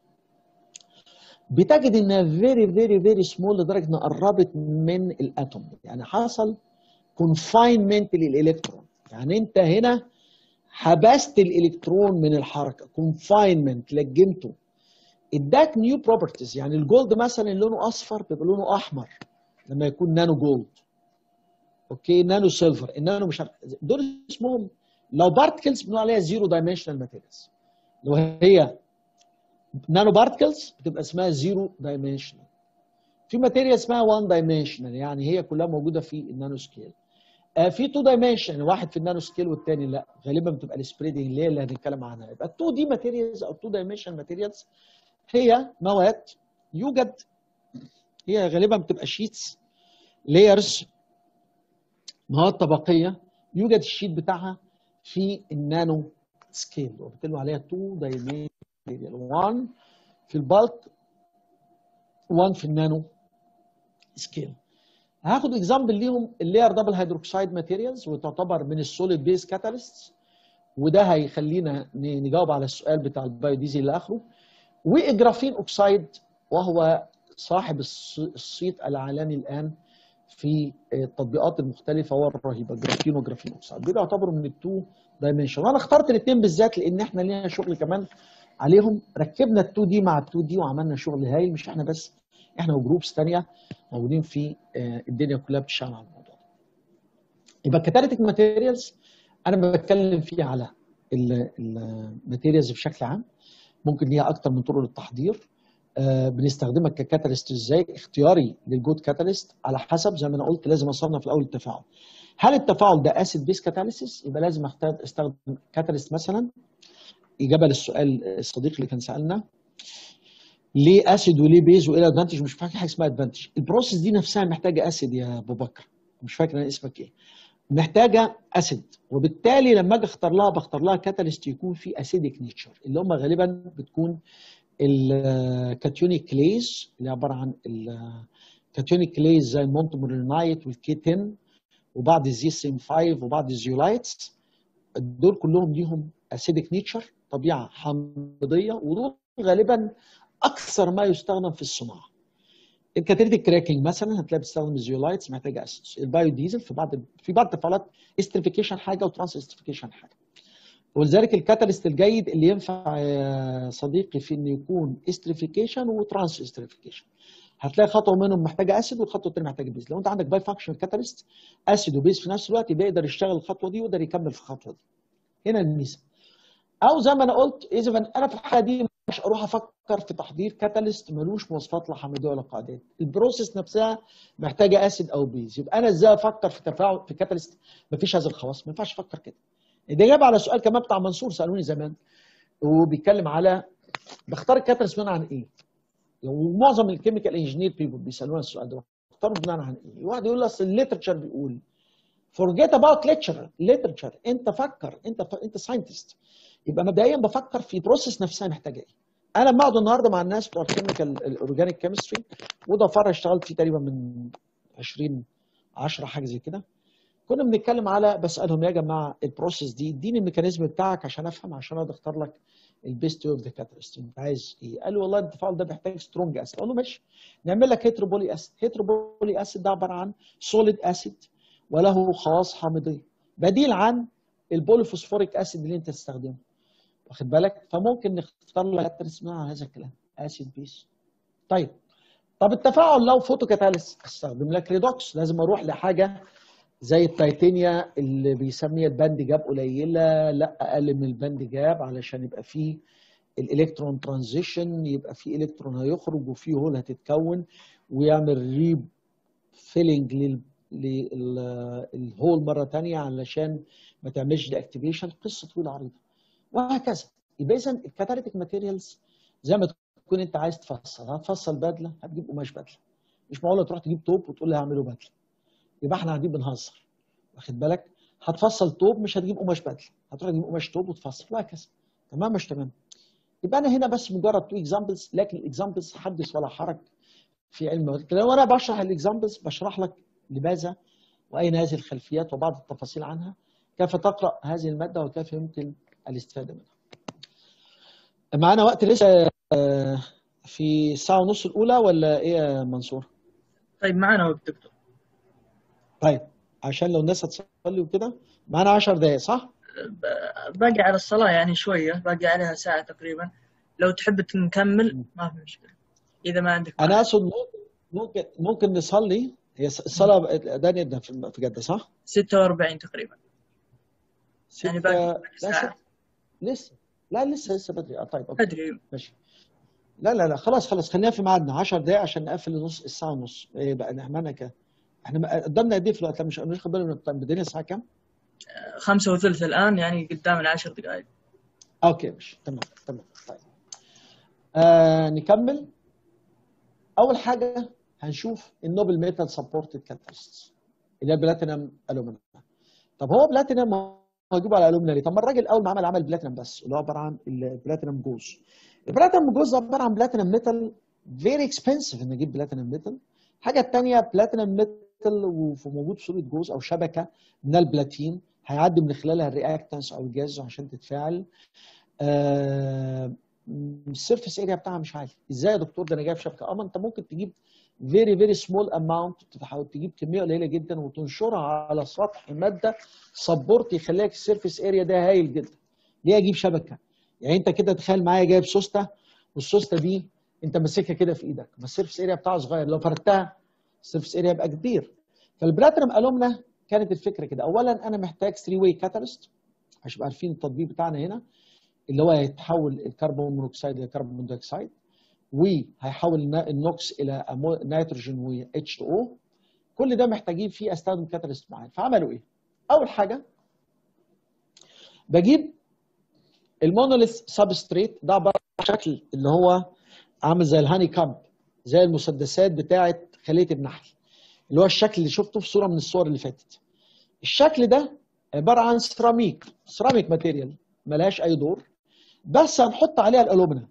بتجد انها فيري فيري فيري سمول لدرجه انها قربت من الاتوم يعني حصل كونفاينمنت للالكترون يعني انت هنا حبست الالكترون من الحركه كونفاينمنت لجمته اداك نيو بروبرتيز يعني الجولد مثلا لونه اصفر بيبقى لونه احمر لما يكون نانو جولد اوكي نانو سيلفر النانو مش عارف دول اسمهم لو بارتكلز بنقول عليها زيرو دايمنشنال ماتيريالز لو هي نانو بارتكلز بتبقى اسمها زيرو دايمنشنال في ماتيريال اسمها 1 دايمنشنال يعني هي كلها موجوده في النانو سكيل آه في 2 دايمنشن واحد في النانو سكيل والثاني لا غالبا بتبقى السبريدنج اللي هي اللي هنتكلم عنها يبقى 2 دي ماتيريالز او 2 دايمنشن ماتيريالز هي مواد يوجد هي غالبا بتبقى شيتس لايرز مواد طبقيه يوجد الشيت بتاعها في النانو سكيل وبالتالي عليها 2 دايمنشنال 1 في البالك 1 في النانو سكيل هاخد اكزامبل ليهم اللير دبل هيدروكسيد ماتيريالز وتعتبر من السوليد بيز كاتاليست وده هيخلينا ن- نجاوب على السؤال بتاع البايوديزل اللي اخره واجرافين اوكسايد وهو صاحب الص- الصيت العالمي الان في التطبيقات المختلفه والرهيبه جرافين وجرافين اوكسايد دول يعتبروا من التو دايمنشن وانا اخترت الاثنين بالذات لان احنا لينا شغل كمان عليهم ركبنا التو دي مع التو دي وعملنا شغل هايل مش احنا بس احنا وجروبس ثانيه موجودين في آه، الدنيا كلها بتشتغل على الموضوع ده. يبقى الكاتاليتيك ماتيريالز انا بتكلم فيه على الماتيريالز بشكل عام ممكن ليها اكتر من طرق للتحضير آه، بنستخدمها ككاتاليست ازاي اختياري للجود كاتاليست على حسب زي ما انا قلت لازم اصنف الاول التفاعل هل التفاعل ده اسيد بيس كاتاليسيس يبقى لازم أختار- استخدم كاتاليست مثلا اجابه للسؤال الصديق اللي كان سالنا ليه اسيد وليه بيز وايه الادفانتج مش فاكر حاجه اسمها ادفانتج البروسيس دي نفسها محتاجه اسيد يا ابو بكر مش فاكر انا اسمك ايه محتاجه اسيد وبالتالي لما اجي اختار لها بختار لها كاتاليست يكون فيه اسيدك نيتشر اللي هم غالبا بتكون الكاتيونيك كليز اللي عباره عن الكاتيونيك كليز زي المونتمورينايت والكي 10 وبعض الزي سيم 5 وبعض الزيولايتس دول كلهم ليهم اسيدك نيتشر طبيعه حامضيه ودول غالبا اكثر ما يستخدم في الصناعه الكاتاليتيك كراكنج مثلا هتلاقي بتستخدم الزيولايتس محتاجه اسيد البايو ديزل في بعض في بعض التفاعلات استريفيكيشن حاجه وترانس استريفيكيشن حاجه ولذلك الكاتاليست الجيد اللي ينفع يا صديقي في انه يكون استريفيكيشن وترانس استريفيكيشن هتلاقي خطوه منهم محتاجه اسيد والخطوه الثانيه محتاجه بيز لو انت عندك باي فانكشن كاتاليست اسيد وبيز في نفس الوقت يبقى يقدر يشتغل الخطوه دي ويقدر يكمل في الخطوه دي هنا الميزه او زي ما انا قلت اذا انا في الحاله دي مش اروح افكر في تحضير كاتاليست ملوش مواصفات لا حامضيه ولا قاعدات البروسيس نفسها محتاجه اسيد او بيز يبقى انا ازاي افكر في تفاعل في كاتاليست مفيش هذا الخواص ما ينفعش افكر كده ده جاب على سؤال كمان بتاع منصور سالوني زمان وبيتكلم على بختار الكاتاليست بناء عن ايه؟ ومعظم الكيميكال انجينير بيبل بيسالونا السؤال ده بختاره بناء عن ايه؟ واحد يقول اصل الليترشر بيقول forget about lecture literature انت فكر انت ف... انت ساينتست يبقى مبدئيا بفكر في بروسيس نفسها محتاجه ايه انا لما اقعد النهارده مع الناس بتوع الكيميكال الاورجانيك كيمستري وده فرع اشتغلت فيه تقريبا من 20 10 حاجه زي كده كنا بنتكلم على بسالهم يا جماعه البروسيس دي اديني الميكانيزم بتاعك عشان افهم عشان اقدر اختار لك البيست اوف ذا كاتاليست انت عايز ايه؟ قال لي والله التفاعل ده بيحتاج سترونج اسيد اقول له ماشي نعمل لك هيتروبولي اسيد هيتروبولي اسيد ده عباره عن سوليد اسيد وله خواص حامضيه بديل عن البوليفوسفوريك اسيد اللي انت تستخدمه واخد بالك فممكن نختار لك كاتاليست مع هذا الكلام اسيد بيس طيب طب التفاعل لو فوتو كاتاليست استخدم لك ريدوكس لازم اروح لحاجه زي التيتانيا اللي بيسميها الباند جاب قليله لا اقل من الباند جاب علشان يبقى فيه الالكترون ترانزيشن يبقى فيه الكترون هيخرج وفيه هول هتتكون ويعمل ري فيلنج للهول مره ثانيه علشان ما تعملش دي اكتيفيشن قصه طويله عريضه وهكذا يبقى اذا الكاتاليتيك ماتيريالز زي ما تكون انت عايز تفصل هتفصل بدله هتجيب قماش بدله مش معقوله تروح تجيب توب وتقول لي هعمله بدله يبقى احنا قاعدين بنهزر واخد بالك هتفصل توب مش هتجيب قماش بدله هتروح تجيب قماش توب وتفصل وهكذا تمام مش تمام يبقى انا هنا بس مجرد تو اكزامبلز لكن الاكزامبلز حدث ولا حرج في علم المواد لو انا بشرح الاكزامبلز بشرح لك لماذا واين هذه الخلفيات وبعض التفاصيل عنها كيف تقرا هذه الماده وكيف يمكن الاستفاده منها معانا وقت لسه في الساعه ونص الاولى ولا ايه يا منصور طيب معنا وقت دكتور طيب عشان لو الناس هتصلي وكده معانا 10 دقائق صح؟ باقي على الصلاة يعني شوية باقي عليها ساعة تقريبا لو تحب نكمل ما في مشكلة إذا ما عندك انا اقصد ممكن ممكن ممكن نصلي هي الصلاه دانيال في جده صح؟ 46 تقريبا يعني باقي ستة باقي لا ساعة ست لسه لا لسه لسه بدري اه طيب اوكي أدري ماشي لا لا لا خلاص خلاص خلينا في ميعادنا 10 دقائق عشان نقفل نص الساعه ونص ايه بقى نعملنا كده احنا ما- قدامنا قد ايه في الوقت لا مش مش واخد بالي من التايم بدينا الساعه كام؟ خمسة وثلث الآن يعني قدامنا عشر دقائق اوكي ماشي تمام تمام طيب آه نكمل اول حاجه هنشوف النوبل ميتال سبورتد كاتاليست اللي هي البلاتينم الومنيوم طب هو بلاتينم هجيبه على الومنيوم ليه؟ طب ما الراجل اول ما عمل عمل بلاتينم بس اللي هو عباره عن البلاتينم جوز البلاتينم جوز عباره عن بلاتينم ميتال فيري اكسبنسيف ان اجيب بلاتينم ميتال الحاجه الثانيه بلاتينم ميتال وموجود في صوره جوز او شبكه من البلاتين هيعدي من خلالها الرياكتنس او الجاز عشان تتفاعل آه السيرفيس اريا بتاعها مش عالي ازاي يا دكتور ده انا جايب شبكه اه ما انت ممكن تجيب فيري فيري سمول اماونت تحاول تجيب كميه قليله جدا وتنشرها على سطح ماده سبورت يخليها السيرفيس اريا ده هايل جدا ليه اجيب شبكه يعني انت كده تخيل معايا جايب سوسته والسوسته دي انت ماسكها كده في ايدك ما السيرفيس اريا بتاعها صغير لو فردتها السيرفيس اريا يبقى كبير فالبلاتينم الومنا كانت الفكره كده اولا انا محتاج 3 واي كاتاليست عشان يبقى عارفين التطبيق بتاعنا هنا اللي هو هيتحول الكربون مونوكسيد الى كربون دايوكسيد وهيحول النوكس الى نيتروجين و اتش 2 او كل ده محتاجين فيه استخدم كاتاليست معين فعملوا ايه؟ اول حاجه بجيب المونوليث سبستريت ده عباره عن شكل اللي هو عامل زي الهاني كامب زي المسدسات بتاعه خليه النحل اللي هو الشكل اللي شفته في صوره من الصور اللي فاتت الشكل ده عباره عن سيراميك سيراميك ماتيريال ملهاش اي دور بس هنحط عليها الالومنيوم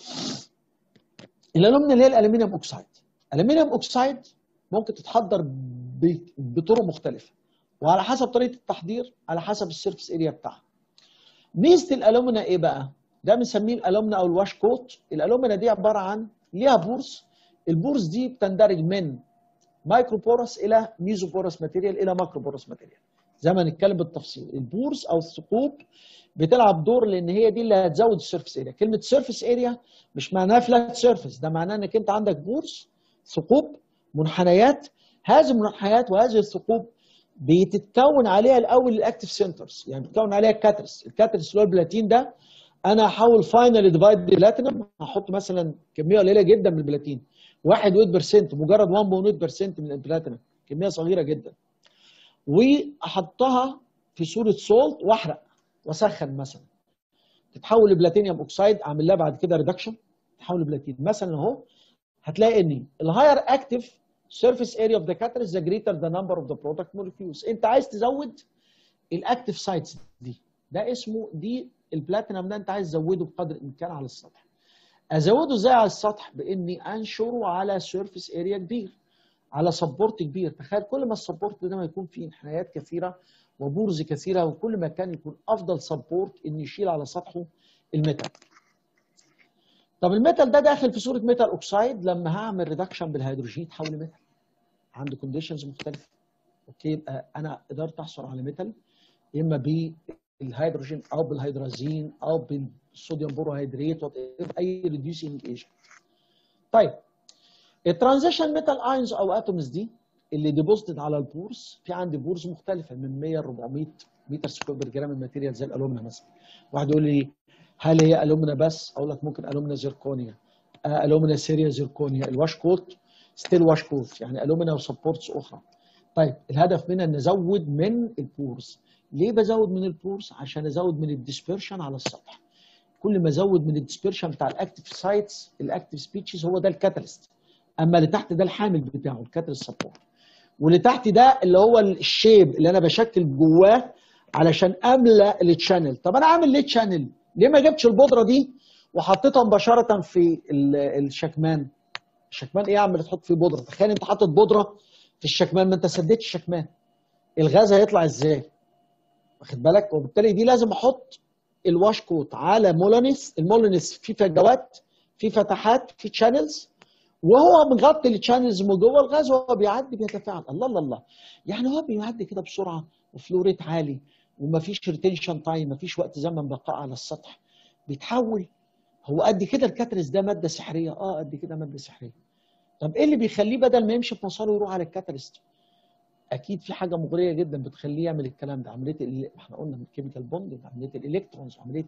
الالومنيوم اللي هي الالومنيوم اوكسايد الالومنيوم اوكسايد ممكن تتحضر بطرق مختلفه وعلى حسب طريقه التحضير على حسب السيرفس اريا بتاعها ميزه الالومنا ايه بقى ده بنسميه الالومنا او الواش كوت الالومنا دي عباره عن ليها بورس البورس دي بتندرج من مايكرو بورس الى ميزو بورس ماتيريال الى ماكرو بورس ماتيريال زي ما نتكلم بالتفصيل البورس او الثقوب بتلعب دور لان هي دي اللي هتزود السيرفس اريا كلمه سيرفس اريا مش معناها فلات سيرفس ده معناه انك انت عندك بورس ثقوب منحنيات هذه المنحنيات وهذه الثقوب بتتكون عليها الاول الاكتف سنترز يعني بتتكون عليها الكاترس الكاترس اللي هو البلاتين ده انا هحول فاينل ديفايد بلاتينم هحط مثلا كميه قليله جدا من البلاتين 1.8% مجرد 1.8% من البلاتينم كميه صغيره جدا واحطها في صوره سولت واحرق واسخن مثلا تتحول لبلاتينيوم اوكسايد اعمل لها بعد كده ريدكشن تتحول لبلاتين مثلا اهو هتلاقي ان الهاير اكتف surface area of the catalyst the greater the number of the product molecules انت عايز تزود الاكتف سايتس دي ده اسمه دي البلاتينم ده انت عايز تزوده بقدر الامكان على السطح ازوده ازاي على السطح باني انشره على سيرفيس اريا كبير على سبورت كبير تخيل كل ما السبورت ده ما يكون فيه انحنايات كثيره وبورز كثيره وكل ما كان يكون افضل سبورت ان يشيل على سطحه الميتال طب الميتال ده داخل في صوره ميتال اوكسايد لما هعمل ريدكشن بالهيدروجين يتحول لميتال عنده كونديشنز مختلفه اوكي يبقى انا قدرت احصل على ميتال اما بالهيدروجين او بالهيدرازين او بالصوديوم بوروهيدرات اي ريديوسينج ايجنت طيب الترانزيشن ميتال اينز او اتومز دي اللي ديبوزيتد على البورز في عندي بورز مختلفه من 100 ل 400 متر سكوير بير جرام الماتيريال زي الالومنا مثلا واحد يقول لي هل هي الومنا بس اقول لك ممكن الومنا زيركونيا آه الومنا سيريا زيركونيا الواش كوت ستيل واش كوت يعني الومنا وسبورتس اخرى طيب الهدف منها ان ازود من البورز ليه بزود من البورز عشان ازود من الديسبرشن على السطح كل ما ازود من الديسبرشن بتاع الاكتف سايتس الاكتف سبيتشز هو ده الكاتاليست اما اللي تحت ده الحامل بتاعه الكاتاليست سبورت واللي تحت ده اللي هو الشيب اللي انا بشكل جواه علشان املى التشانل طب انا عامل ليه تشانل ليه ما جبتش البودره دي وحطيتها مباشره في الشكمان الشكمان ايه يا عم اللي تحط فيه بودره تخيل انت حاطط بودره في الشكمان ما انت سديت الشكمان الغاز هيطلع ازاي واخد بالك وبالتالي دي لازم احط الواش كوت على مولونيس المولونيس فيه فجوات فيه فتحات فيه تشانلز وهو مغطي التشانلز من جوه الغاز وهو بيعدي بيتفاعل الله الله الله يعني هو بيعدي كده بسرعه وفلو ريت عالي ومفيش ريتنشن تايم مفيش وقت زمن بقاء على السطح بيتحول هو قد كده الكاترس ده ماده سحريه اه قد كده ماده سحريه طب ايه اللي بيخليه بدل ما يمشي في مساره يروح على الكاتاليست اكيد في حاجه مغريه جدا بتخليه يعمل الكلام ده عمليه ال... احنا قلنا من الكيميكال بوند عمليه الالكترونز عمليه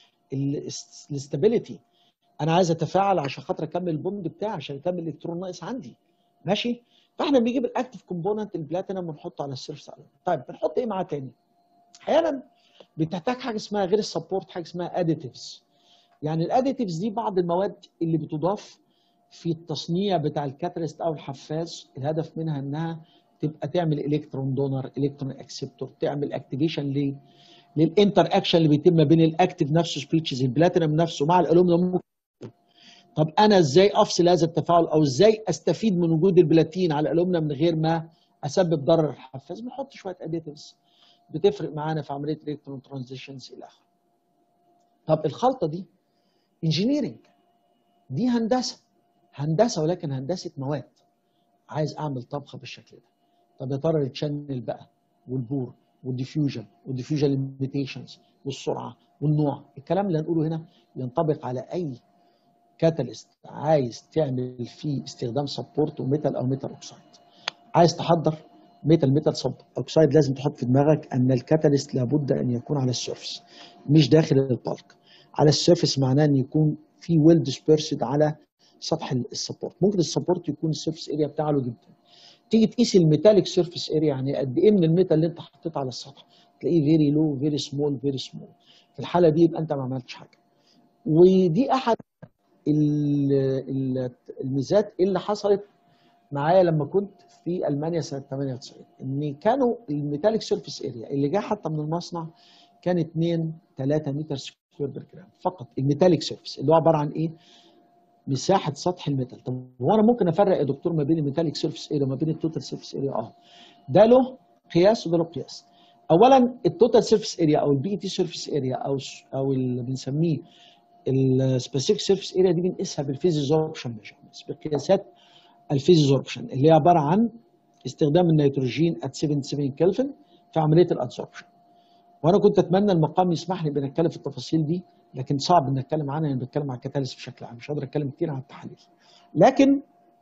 الاستابيليتي انا عايز اتفاعل عشان خاطر اكمل البوند بتاعي عشان اكمل الالكترون ناقص عندي ماشي فاحنا بنجيب الاكتف كومبوننت البلاتينم ونحطه على السيرفس طيب بنحط ايه معاه تاني احيانا بتحتاج حاجه اسمها غير السبورت حاجه اسمها اديتيفز يعني الاديتيفز دي بعض المواد اللي بتضاف في التصنيع بتاع الكاتاليست او الحفاز الهدف منها انها تبقى تعمل الكترون دونر الكترون اكسبتور تعمل اكتيفيشن ليه للانتر اكشن اللي بيتم ما بين الاكتيف نفسه سبيتشز البلاتينم نفسه مع الالومنيوم طب انا ازاي افصل هذا التفاعل او ازاي استفيد من وجود البلاتين على الالومنيوم من غير ما اسبب ضرر الحفاز بنحط شويه اديتيفز بتفرق معانا في عمليه الالكترون ترانزيشنز الى اخره طب الخلطه دي انجينيرنج دي هندسه هندسه ولكن هندسه مواد عايز اعمل طبخه بالشكل ده طب يا ترى التشانل بقى والبور والديفيوجن والديفيوجن ليميتيشنز والسرعه والنوع الكلام اللي هنقوله هنا ينطبق على اي كاتاليست عايز تعمل فيه استخدام سبورت وميتال او ميتال اوكسايد عايز تحضر ميتال ميتال سب اوكسايد لازم تحط في دماغك ان الكاتاليست لابد ان يكون على السيرفس مش داخل البالك على السيرفس معناه ان يكون في ويل ديسبيرسد على سطح السبورت ممكن السبورت يكون السيرفس اريا بتاعه عالي جدا تيجي تقيس الميتاليك سيرفيس اريا يعني قد ايه من الميتال اللي انت حطيته على السطح تلاقيه فيري لو فيري سمول فيري سمول في الحاله دي يبقى انت ما عملتش حاجه ودي احد الميزات اللي حصلت معايا لما كنت في المانيا سنه 98 ان كانوا الميتاليك سيرفيس اريا اللي جه حتى من المصنع كان 2 3 متر سكوير بير جرام فقط الميتاليك سيرفيس اللي هو عباره عن ايه؟ مساحه سطح الميتال طب هو انا ممكن افرق يا دكتور ما بين الميتاليك سيرفيس اريا وما بين التوتال سيرفيس اريا اه ده له قياس وده له قياس اولا التوتال سيرفيس اريا او البي تي سيرفيس اريا او او اللي بنسميه السبيسيفيك سيرفيس اريا دي بنقيسها بالفيزيزوربشن ميجرمنتس بقياسات الفيزيزوربشن اللي هي عباره عن استخدام النيتروجين ات 77 كلفن في عمليه الادسوربشن وانا كنت اتمنى المقام يسمح لي بنتكلم في التفاصيل دي لكن صعب ان اتكلم عنها لان بتكلم عن الكتاليس بشكل عام مش هقدر اتكلم كتير عن التحاليل لكن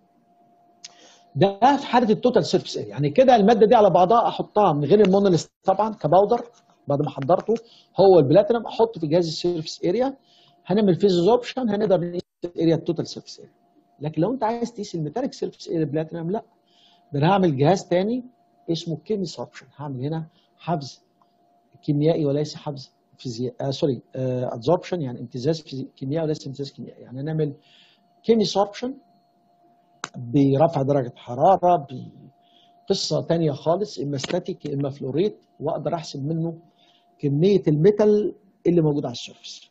ده في حاله التوتال سيرفيس اريا يعني كده الماده دي على بعضها احطها من غير المونوليث طبعا كباودر بعد ما حضرته هو البلاتينم احطه في جهاز السيرفيس اريا هنعمل فيزز اوبشن هنقدر نقيس اريا التوتال سيرفيس اريا لكن لو انت عايز تقيس الميتاليك سيرفيس اريا بلاتينم لا ده انا هعمل جهاز تاني اسمه كيميس اوبشن هعمل هنا حفظ كيميائي وليس حفظ فيزياء آه سوري آه ادزوربشن يعني امتزاز كيميائي وليس امتزاز كيميائي يعني نعمل كيميسوربشن برفع درجه حراره بقصه ثانيه خالص اما ستاتيك اما فلوريت واقدر احسب منه كميه الميتال اللي موجود على السيرفس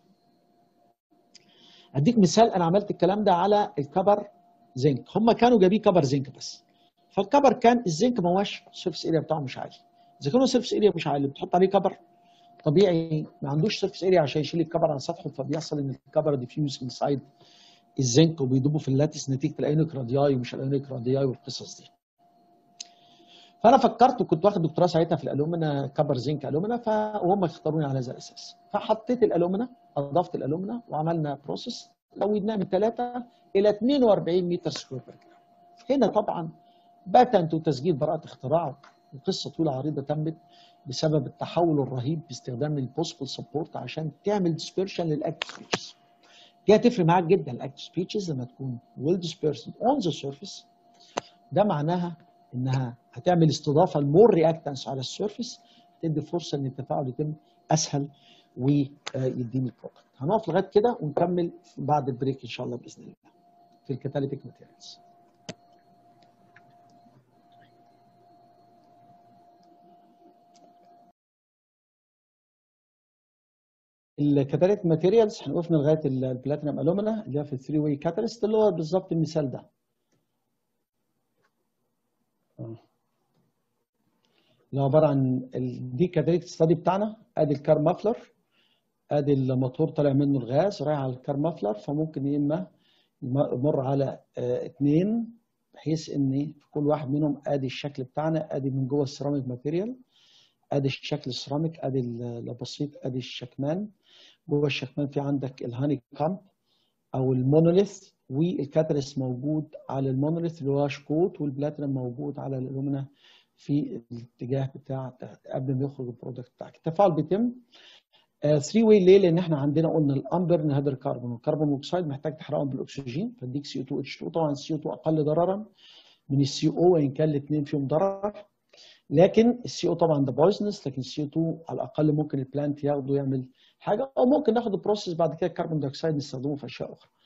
اديك مثال انا عملت الكلام ده على الكبر زنك هم كانوا جايبين كبر زنك بس فالكبر كان الزنك ما هوش السيرفس اريا بتاعه مش عالي اذا كان السيرفس اريا مش عالي بتحط عليه كبر طبيعي ما عندوش سيرفس اريا عشان يشيل الكبر عن سطحه فبيحصل ان الكبر ديفيوز انسايد الزنك وبيدوبوا في اللاتس نتيجه الايونيك رادياي ومش الايونيك رادياي والقصص دي. فانا فكرت وكنت واخد دكتوراه ساعتها في الالومنا كبر زنك الومنا ف... وهم اختاروني على هذا الاساس. فحطيت الالومنا اضفت الالومنا وعملنا بروسيس زودناه من 3 الى 42 متر سكوير بير جرام. هنا طبعا باتنت وتسجيل براءه اختراع وقصه طويله عريضه تمت بسبب التحول الرهيب باستخدام البوسبل سبورت عشان تعمل ديسبيرشن للاكتف سبيتشز. دي هتفرق معاك جدا الاكتف سبيتشز لما تكون ويل ديسبيرسد اون ذا سيرفيس ده معناها انها هتعمل استضافه لمور رياكتنس على السيرفيس تدي فرصه ان التفاعل يتم اسهل ويديني البرودكت. هنقف لغايه كده ونكمل بعد البريك ان شاء الله باذن الله في الكاتاليتيك ماتيريالز. الكاتاليتيك ماتيريالز احنا وقفنا لغايه البلاتينم الومنا اللي هي في الثري واي كاتاليست اللي هو بالظبط المثال ده. اللي هو عباره عن دي كاتاليتيك ستادي بتاعنا ادي الكار مافلر ادي الموتور طالع منه الغاز رايح على الكار مافلر فممكن يا اما يمر على اثنين بحيث ان في كل واحد منهم ادي الشكل بتاعنا ادي من جوه السيراميك ماتيريال ادي الشكل السيراميك ادي البسيط ادي الشكمان جوه الشكمان في عندك الهاني كامب او المونوليث والكاتاليست موجود على المونوليث اللي هو شكوت والبلاتينم موجود على الالومنا في الاتجاه بتاع قبل ما يخرج البرودكت بتاعك التفاعل بيتم 3 واي ليه؟ لان احنا عندنا قلنا الامبر نهدر كربون والكربون موكسيد محتاج تحرقهم بالاكسجين فاديك سي او 2 اتش 2 طبعا السي او 2 اقل ضررا من السي او وان كان الاثنين فيهم ضرر لكن السي او طبعا ده بويزنس لكن السي او 2 على الاقل ممكن البلانت ياخده يعمل حاجه او ممكن ناخد البروسيس بعد كده الكربون دايوكسيد نستخدمه في اشياء اخرى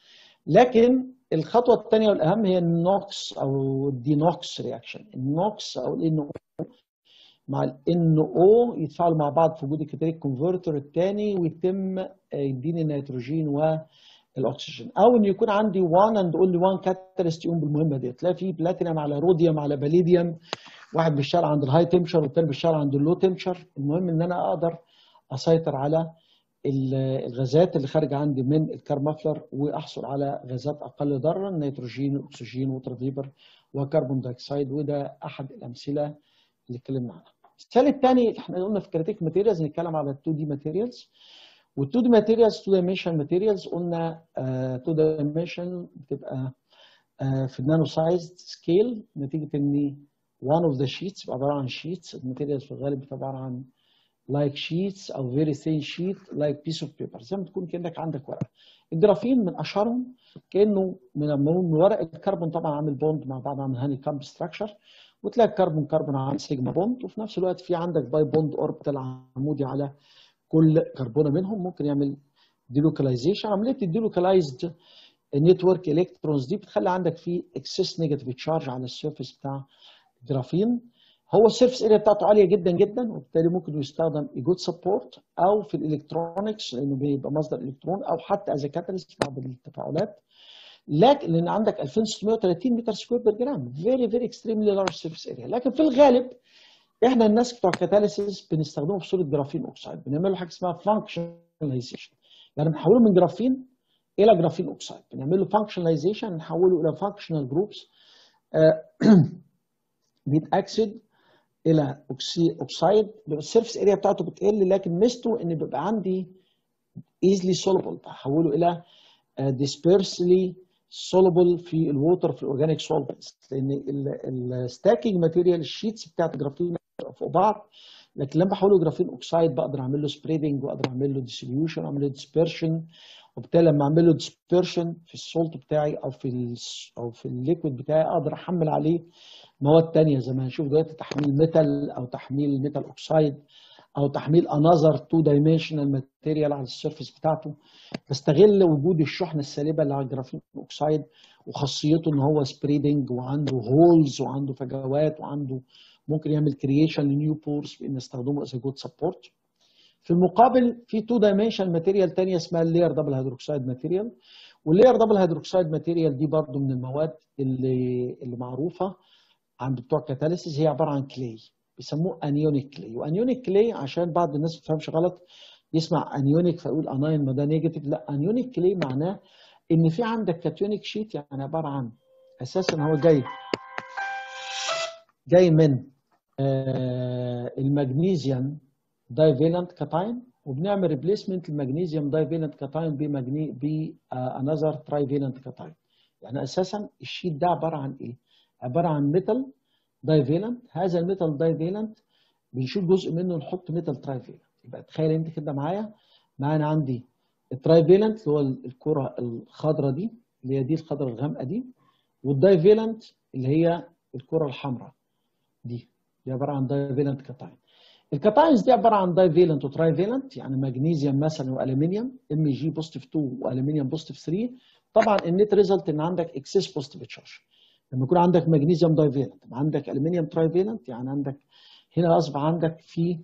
لكن الخطوه الثانيه والاهم هي النوكس او الدينوكس رياكشن النوكس او الان مع الان او يتفاعلوا مع بعض في وجود الكاتاليك كونفرتر الثاني ويتم يديني النيتروجين والاكسجين او ان يكون عندي وان اند اونلي وان كاتاليست يقوم بالمهمه دي تلاقي في بلاتينم على روديوم على باليديوم واحد بيشتغل عند الهاي تمشر والتاني بيشتغل عند اللو تمشر المهم ان انا اقدر اسيطر على الغازات اللي خارجه عندي من الكارمافلر واحصل على غازات اقل ضررا نيتروجين اكسجين ووتر فيبر وكربون دايوكسيد وده احد الامثله اللي اتكلمنا عنها. المثال الثاني احنا قلنا في كريتيك ماتيريالز نتكلم على 2 دي ماتيريالز وال 2 دي ماتيريالز 2 دايمنشن ماتيريالز قلنا 2 دايمنشن بتبقى آه في النانو سايز سكيل نتيجه ان one of the sheets عباره عن sheets الماتيريالز في الغالب بتبقى عباره عن like sheets او very thin sheet like piece of paper زي ما تكون كانك عندك ورقه الجرافين من اشهرهم كانه من من ورق الكربون طبعا عامل بوند مع بعض عامل هاني كامب ستراكشر وتلاقي الكربون كربون عامل سيجما بوند وفي نفس الوقت في عندك باي بوند اوربيتال عمودي على كل كربونه منهم ممكن يعمل ديلوكاليزيشن عمليه الديلوكاليزد نتورك الكترونز دي بتخلي عندك في اكسس نيجاتيف تشارج على السيرفيس بتاع الجرافين هو السيرفس اريا بتاعته عاليه جدا جدا وبالتالي ممكن يستخدم جود سبورت او في الالكترونكس لانه بيبقى مصدر الكترون او حتى از كاتاليست في بعض التفاعلات لكن لان عندك 2630 متر سكوير بير جرام فيري فيري اكستريملي لارج سيرفس اريا لكن في الغالب احنا الناس بتوع الكاتاليسيس بنستخدمه في صوره جرافين اوكسايد بنعمل له حاجه اسمها فانكشناليزيشن يعني بنحوله من جرافين الى جرافين اوكسايد بنعمل له فانكشناليزيشن نحوله الى فانكشنال جروبس بيتاكسد الى أكسي... اوكسايد السيرفس اريا بتاعته بتقل لكن ميزته ان بيبقى عندي ايزلي سولوبل بحوله الى ديسبيرسلي سولوبل في الووتر في الاورجانيك سولفنتس لان الستاكينج ماتيريال الشيتس بتاعت الجرافين فوق بعض لكن لما بحوله جرافين اوكسايد بقدر اعمل له سبريدنج واقدر اعمل له ديسوليوشن اعمل له ديسبيرشن وبالتالي لما اعمل له ديسبيرشن في السولت بتاعي او في ال او في الليكويد بتاعي اقدر احمل عليه مواد تانية زي ما هنشوف دلوقتي تحميل ميتال او تحميل ميتال اوكسايد او تحميل انذر تو دايمنشنال ماتيريال على السيرفيس بتاعته بستغل وجود الشحنه السالبه اللي على الجرافين اوكسايد وخاصيته ان هو سبريدنج وعنده هولز وعنده فجوات وعنده ممكن يعمل كرييشن لنيو بورز بان استخدمه از جود سبورت في المقابل في تو دايمنشن ماتيريال ثانيه اسمها اللاير دبل هيدروكسيد ماتيريال واللاير دبل هيدروكسيد ماتيريال دي برضو من المواد اللي اللي معروفه عند بتوع كاتاليسيس هي عباره عن كلي بيسموه انيونيك كلي وانيونيك كلي عشان بعض الناس ما تفهمش غلط يسمع انيونيك فيقول اناين ما ده نيجاتيف لا انيونيك كلي معناه ان في عندك كاتيونيك شيت يعني عباره عن اساسا هو جاي جاي من آه المغنيسيوم دايفيلنت كاتاين وبنعمل ريبليسمنت المغنيسيوم دايفيلنت كاتاين بمغني ب انذر ترايفيلنت كاتاين يعني اساسا الشيت ده عباره عن ايه؟ عباره عن ميتال دايفيلنت هذا الميتال دايفيلنت بنشيل جزء منه نحط ميتال ترايفيلنت يبقى تخيل انت كده معايا معانا عندي الترايفيلنت اللي هو الكره الخضراء دي اللي هي دي الخضراء الغامقه دي والدايفيلنت اللي هي الكره الحمراء دي دي عباره عن دايفيلنت كاتاين الكاتاينز دي عباره عن دايفيلنت وترايفيلنت يعني مغنيسيوم مثلا والومنيوم ام جي بوزيتيف 2 والومنيوم بوزيتيف 3 طبعا النت ريزلت ان عندك اكسس بوزيتيف تشارج لما يكون عندك مغنيسيوم دايفيلنت عندك الومنيوم ترايفيلنت يعني عندك هنا اصبح عندك في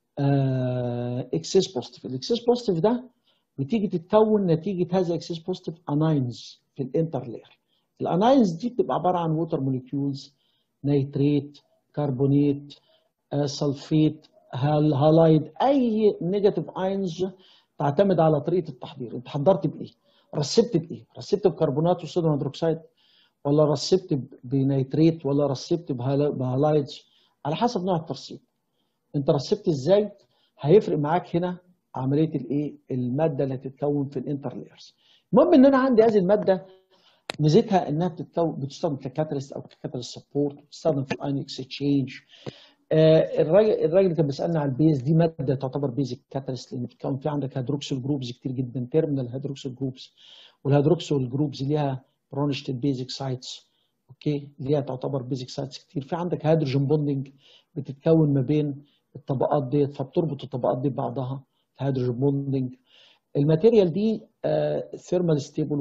اكسس بوزيتيف الاكسس بوزيتيف ده بتيجي تتكون نتيجه هذا اكسس بوزيتيف اناينز في الانتر لاير الاناينز دي بتبقى عباره عن ووتر موليكيولز نيتريت كربونيت سلفيت هالايد اي نيجاتيف اينز تعتمد على طريقه التحضير انت حضرت بايه رسبت بايه رسبت بكربونات وصوديوم هيدروكسيد ولا رسبت بنيتريت ولا رسبت بهالايدز على حسب نوع الترسيب انت رسبت ازاي هيفرق معاك هنا عمليه الايه الماده اللي هتتكون في الانتر لايرز المهم ان انا عندي هذه الماده ميزتها انها بتتكون بتستخدم ككاتاليست او ككاتاليست سبورت بتستخدم في الاين اكسشينج آه الراجل الراجل اللي كان بيسالنا على البيز دي ماده تعتبر بيزك كاتاليست لان بتكون في عندك هيدروكسيل جروبز كتير جدا تيرمينال هيدروكسيل جروبز والهيدروكسيل جروبز ليها برونشتد بيزك سايتس اوكي ليها تعتبر بيزك سايتس كتير في عندك هيدروجين بوندنج بتتكون ما بين الطبقات ديت فبتربط الطبقات دي ببعضها هيدروجين بوندنج الماتيريال دي ثيرمال ستيبل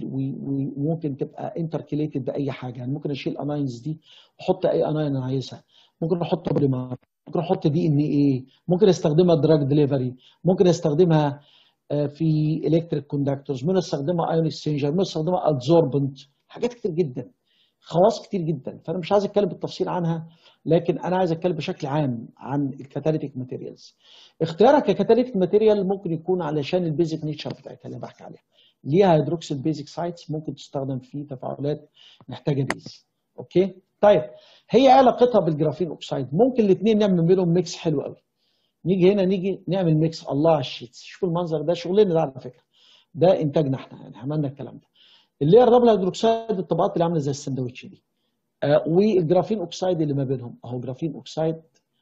وممكن تبقى انتركليتد باي حاجه يعني ممكن اشيل اناينز دي واحط اي اناين انا عايزها ممكن احط بوليمر ممكن احط دي ان ايه ممكن استخدمها دراج ديليفري ممكن استخدمها آه، في الكتريك كوندكتورز ممكن استخدمها ايون اكسشينجر ممكن استخدمها ادزوربنت حاجات كتير جدا خواص كتير جدا فانا مش عايز اتكلم بالتفصيل عنها لكن انا عايز اتكلم بشكل عام عن الكاتاليتيك ماتيريالز اختيارك ككاتاليتيك ماتيريال ممكن يكون علشان البيزك نيتشر بتاعتها اللي بحكي عليها ليها هيدروكسيد بيزك سايتس ممكن تستخدم في تفاعلات محتاجه بيز اوكي طيب هي ايه علاقتها بالجرافين اوكسايد ممكن الاثنين نعمل بينهم ميكس حلو قوي نيجي هنا نيجي نعمل ميكس الله على الشيتس شوفوا المنظر ده شغلنا ده على فكره ده انتاجنا احنا يعني عملنا الكلام ده اللي هي الرابل هيدروكسيد الطبقات اللي عامله زي السندوتش دي آه والجرافين اوكسايد اللي ما بينهم اهو جرافين اوكسايد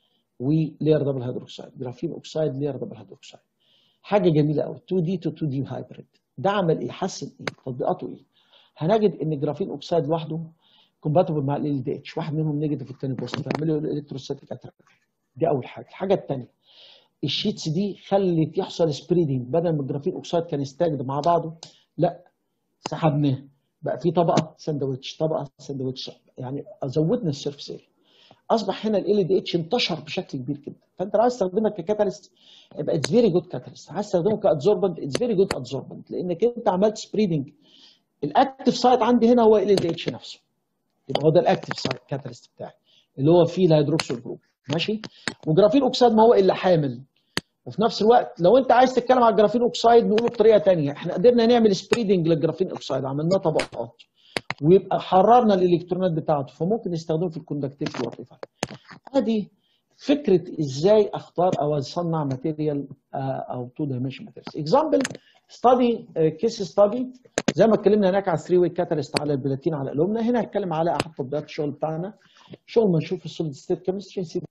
ولير دبل هيدروكسيد جرافين اوكسيد لير دبل هيدروكسيد حاجه جميله قوي 2 دي تو 2 دي هايبريد ده عمل ايه حسن ايه تطبيقاته ايه هنجد ان الجرافين اوكسيد لوحده كومباتبل مع ال دي اتش واحد منهم نيجاتيف والثاني بوزيتيف يعملوا الالكتروستاتيك اتراكشن دي اول حاجه الحاجه الثانيه الشيتس دي خلت يحصل سبريدنج بدل ما الجرافين اوكسيد كان يستجد مع بعضه لا سحبناه بقى في طبقه ساندوتش طبقه ساندوتش يعني زودنا السيرفس اريا اصبح هنا ال دي اتش انتشر بشكل كبير جدا فانت لو عايز تستخدمها ككاتاليست يبقى اتس فيري جود كاتاليست عايز تستخدمه كادزوربنت اتس فيري جود ادزوربنت لانك انت عملت سبريدنج الاكتف سايت عندي هنا هو ال دي اتش نفسه يبقى هو ده الاكتف سايت كاتاليست بتاعي اللي هو فيه الهيدروكسيل جروب ماشي وجرافين اوكسيد ما هو الا حامل وفي نفس الوقت لو انت عايز تتكلم على الجرافين اوكسيد نقوله بطريقه ثانيه احنا قدرنا نعمل سبريدنج للجرافين اوكسيد عملناه طبقات ويبقى حررنا الالكترونات بتاعته فممكن يستخدمه في الكوندكتيفيتي وات ايفر ادي فكره ازاي اختار او اصنع ماتيريال او تو دايمنشن ماتيريالز اكزامبل ستادي كيس ستادي زي ما اتكلمنا هناك على 3 واي كاتاليست على البلاتين على الالومنا هنا هتكلم على احد تطبيقات الشغل بتاعنا شغل ما نشوف السوليد ستيت كيمستري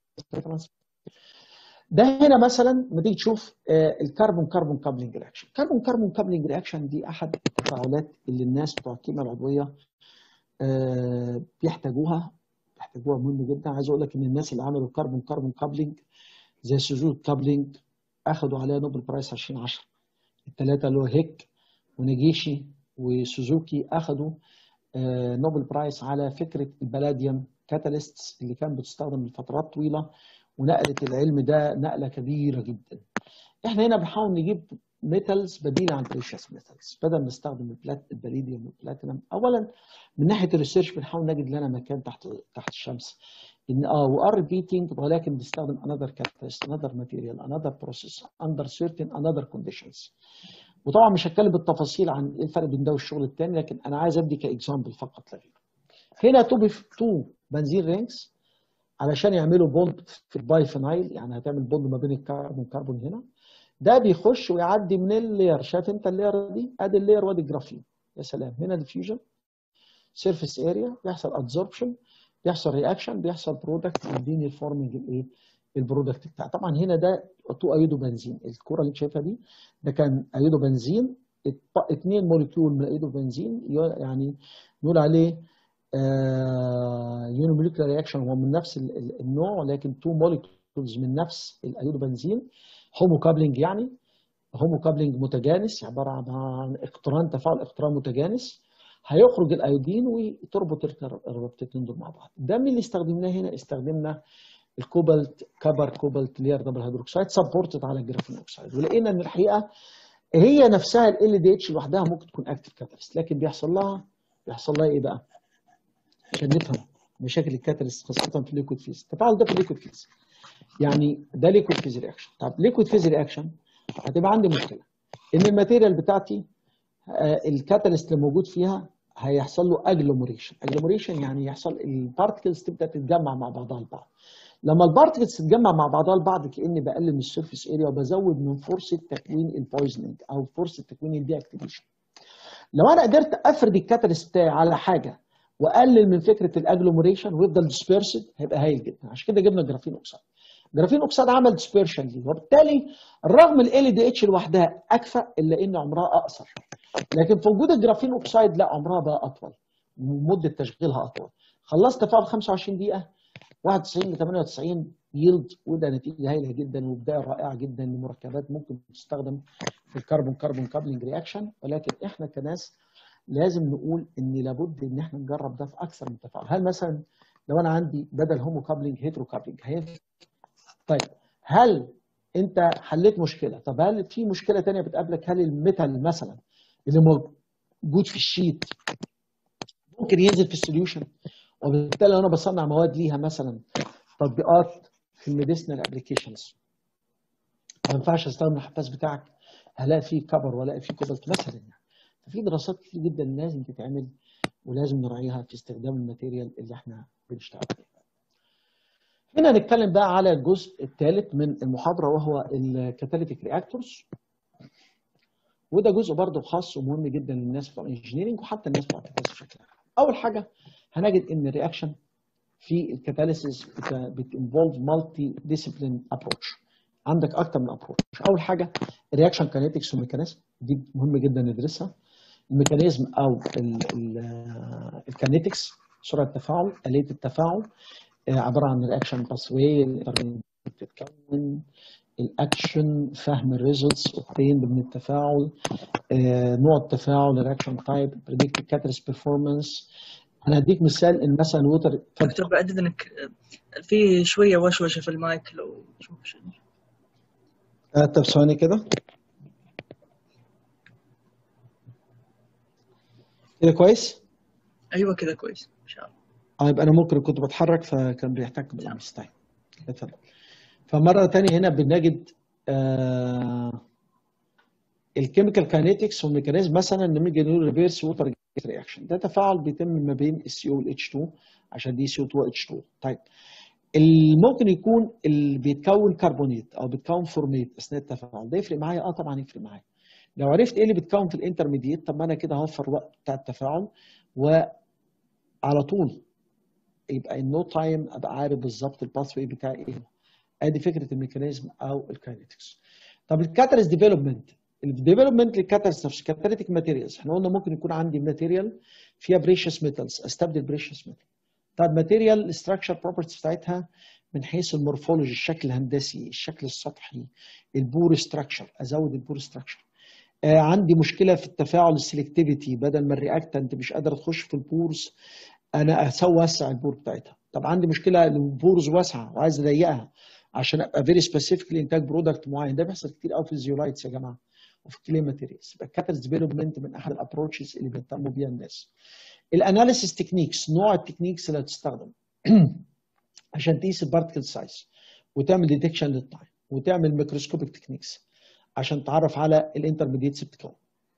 ده هنا مثلا لما تيجي تشوف الكربون كربون كابلنج رياكشن كربون كربون كابلنج رياكشن دي احد التفاعلات اللي الناس بتوع الكيمياء العضويه بيحتاجوها بيحتاجوها مهم جدا عايز اقول لك ان الناس اللي عملوا كربون كربون كابلنج زي سوزوكي كابلنج اخذوا عليها نوبل برايس 2010 الثلاثه اللي هو هيك ونجيشي وسوزوكي اخذوا نوبل برايس على فكره البلاديوم كاتاليستس اللي كانت بتستخدم لفترات طويله ونقلت العلم ده نقله كبيره جدا. احنا هنا بنحاول نجيب ميتالز بديله عن بريشس ميتالز بدل ما نستخدم البلات البليديوم والبلاتينم اولا من ناحيه الريسيرش بنحاول نجد لنا مكان تحت تحت الشمس ان اه وي ار ريبيتنج ولكن بنستخدم another catalyst another material another process under certain another conditions وطبعا مش هتكلم بالتفاصيل عن ايه الفرق بين ده والشغل الثاني لكن انا عايز ادي كاكزامبل فقط لا غير هنا تو تو بنزين رينجز علشان يعملوا بوند في البايفينايل يعني هتعمل بوند ما بين الكربون كربون هنا ده بيخش ويعدي من اللير شايف انت اللير دي ادي اللير وادي الجرافين يا سلام هنا ديفيوجن سيرفيس اريا بيحصل ادزوربشن بيحصل رياكشن بيحصل برودكت يديني الفورمنج الايه البرودكت بتاعه طبعا هنا ده تو ايودو بنزين الكره اللي انت شايفها دي ده كان ايودو بنزين اثنين موليكيول من الايودو بنزين يعني نقول عليه يونو موليكولار رياكشن هو من نفس النوع ولكن تو موليكيولز من نفس الايودو بنزين هومو كابلنج يعني هومو كابلنج متجانس عباره عن اقتران تفاعل اقتران متجانس هيخرج الايودين وتربط الربطتين دول مع بعض ده من اللي استخدمناه هنا استخدمنا الكوبالت كبر كوبالت لير دبل هيدروكسيد سبورتد على الجرافين اوكسيد ولقينا ان الحقيقه هي نفسها ال دي اتش لوحدها ممكن تكون اكتف كاتاليست لكن بيحصل لها بيحصل لها ايه بقى؟ عشان نفهم مشاكل الكاتاليست خاصه في الليكويد فيز التفاعل ده في الليكويد فيز يعني ده ليكويد فيز رياكشن طب ليكويد فيز رياكشن هتبقى عندي مشكله ان الماتيريال بتاعتي الكاتاليست اللي موجود فيها هيحصل له اجلوموريشن اجلوموريشن يعني يحصل البارتكلز تبدا تتجمع مع بعضها البعض لما البارتكلز تتجمع مع بعضها البعض كاني بقلل من السيرفيس اريا وبزود من فرصه تكوين البويزنينج او فرصه تكوين الدي اكتيفيشن لو انا قدرت افرد الكاتاليست بتاعي على حاجه واقلل من فكره الاجلوموريشن ويفضل ديسبيرسد هيبقى هايل جدا عشان كده جبنا جرافين اوكسيد جرافين اوكسيد عمل ديسبيرشن ليه وبالتالي رغم ال دي اتش لوحدها اكفأ الا ان عمرها اقصر لكن في وجود الجرافين اوكسيد لا عمرها بقى اطول ومده تشغيلها اطول خلصت تفاعل 25 دقيقه 91 ل 98 يلد وده نتيجه هائله جدا وبدايه رائعه جدا لمركبات ممكن تستخدم في الكربون كربون كابلنج رياكشن ولكن احنا كناس لازم نقول ان لابد ان احنا نجرب ده في اكثر من تفاعل هل مثلا لو انا عندي بدل هومو كابلنج هيترو كابلنج هينفع طيب هل انت حليت مشكله طب هل في مشكله تانية بتقابلك هل الميتال مثلا اللي موجود في الشيت ممكن ينزل في السوليوشن وبالتالي لو انا بصنع مواد ليها مثلا تطبيقات في الميديسنال ابلكيشنز ما ينفعش استخدم الحفاز بتاعك هلاقي فيه كبر ولا فيه كوبالت مثلا يعني ففي دراسات كتير جدا لازم تتعمل ولازم نراعيها في استخدام الماتيريال اللي احنا بنشتغل عليه. هنا هنتكلم بقى على الجزء الثالث من المحاضره وهو الكاتاليتيك رياكتورز وده جزء برضه خاص ومهم جدا للناس بتوع الانجينيرنج وحتى الناس بتوع الكاتاليسيس بشكل عام. اول حاجه هنجد ان الرياكشن في الكاتاليسيس بتنفولف مالتي ديسيبلين ابروتش عندك اكتر من ابروتش اول حاجه الرياكشن كاينetics وميكانيزم دي مهم جدا ندرسها الميكانيزم او الكاينetics سرعه التفاعل اليه التفاعل عباره عن رياكشن باسواي بتتكون الاكشن فهم الريزلتس اوبتيند من التفاعل نوع التفاعل الرياكشن تايب بريدكتيف كاتاليست بيرفورمانس انا هديك مثال ان مثلا ووتر دكتور بعد اذنك في شويه وشوشه في المايك لو تشوف شيء طب ثواني كده كده كويس؟ ايوه كده كويس ان شاء الله طيب انا ممكن كنت بتحرك فكان بيحتك بالقميص طيب اتفضل فمره ثانيه هنا بنجد آه الكيميكال كاينيتكس والميكانيزم مثلا نيجي نقول ريفيرس ووتر رياكشن ده تفاعل بيتم ما بين السي او والاتش 2 عشان دي سي او 2 اتش 2 طيب ممكن يكون اللي بيتكون كربونيت او بيتكون فورميت اثناء التفاعل ده يفرق معايا اه طبعا يفرق معايا لو عرفت ايه اللي بيتكون في الانترميديت طب ما انا كده هوفر وقت بتاع التفاعل وعلى طول يبقى النو تايم ابقى عارف بالظبط الباث واي بتاعي ايه ادي فكره الميكانيزم او الكاينetics طب الكاتاليست ديفلوبمنت الديفلوبمنت للكاتاليست نفسه كاتاليتيك ماتيريالز احنا قلنا ممكن يكون عندي ماتيريال فيها بريشس ميتالز استبدل بريشس ميتال طب ماتيريال الستراكشر بروبرتيز بتاعتها من حيث المورفولوجي الشكل الهندسي الشكل السطحي البور ستراكشر ازود البور ستراكشر آه عندي مشكله في التفاعل السلكتيفيتي بدل ما الرياكتنت مش قادره تخش في البورز انا اسوسع البور بتاعتها طب عندي مشكله البورز واسعه وعايز اضيقها عشان ابقى فيري سبيسيفيك لانتاج برودكت معين ده بيحصل كتير قوي في الزيولايتس يا جماعه وفي الكلي ماتيريالز يبقى الكاتاليست ديفلوبمنت من احد الابروتشز اللي بيهتموا بيها الناس الاناليسيس تكنيكس نوع التكنيكس اللي هتستخدم عشان تقيس البارتكل سايز وتعمل ديتكشن للتايم وتعمل ميكروسكوبيك تكنيكس عشان تعرف على الانترميديتس بتكون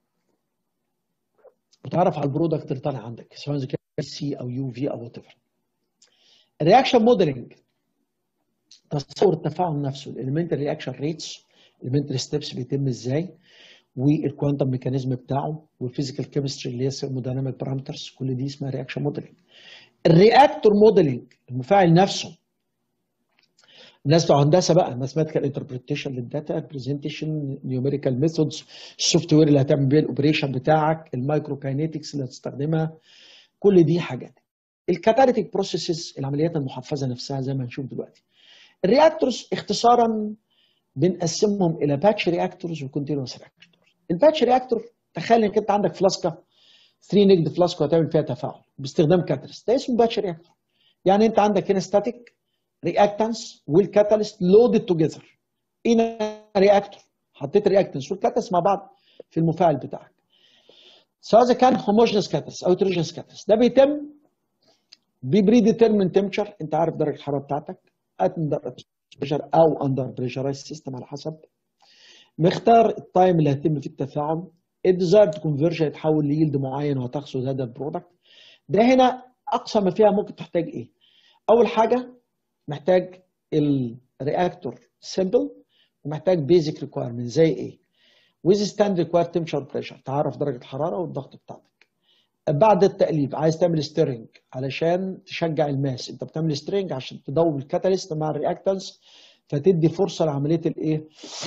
وتعرف على البرودكت اللي طالع عندك سواء اذا كان سي او يو في او وات ايفر الرياكشن موديلنج تصور التفاعل نفسه الاليمنتري رياكشن ريتس الاليمنتري ستيبس بيتم ازاي والكوانتم ميكانيزم بتاعه والفيزيكال كيمستري اللي هي الثيرمودايناميك بارامترز كل دي اسمها رياكشن موديلنج الرياكتور موديلنج المفاعل نفسه الناس بتوع هندسه بقى ماثيماتيكال انتربريتيشن للداتا برزنتيشن نيوميريكال ميثودز السوفت وير اللي هتعمل بيه الاوبريشن بتاعك المايكرو كاينيتكس اللي هتستخدمها كل دي حاجات الكاتاليتيك بروسيسز العمليات المحفزه نفسها زي ما هنشوف دلوقتي الرياكتورز اختصارا بنقسمهم الى باتش رياكتورز وكونتينوس رياكتورز الباتش رياكتور تخيل انك انت عندك فلاسكه 3 نيجد فلاسك وهتعمل فيها تفاعل باستخدام كاتاليست ده اسمه باتش رياكتور يعني انت عندك هنا ستاتيك رياكتنس والكاتاليست لودد توجذر ان رياكتور حطيت الرياكتنس والكاتاليست مع بعض في المفاعل بتاعك سواء اذا كان هوموجينس كاتاليست او هيتروجينس كاتاليست ده بيتم ببري ديترمين تمبشر انت عارف درجه الحراره بتاعتك اندر بريشر او اندر بريشرايز سيستم على حسب مختار التايم اللي هيتم فيه التفاعل الديزايرد كونفرجن يتحول ليلد معين وهتحصل هذا البرودكت ده هنا اقصى ما فيها ممكن تحتاج ايه اول حاجه محتاج الرياكتور سيمبل ومحتاج بيزك ريكويرمنت زي ايه ويز ستاند ريكوير تمشر بريشر تعرف درجه الحراره والضغط بتاعتك بعد التقليب عايز تعمل ستيرنج علشان تشجع الماس انت بتعمل ستيرنج عشان تدوب الكاتاليست مع الرياكتنس فتدي فرصه لعمليه الايه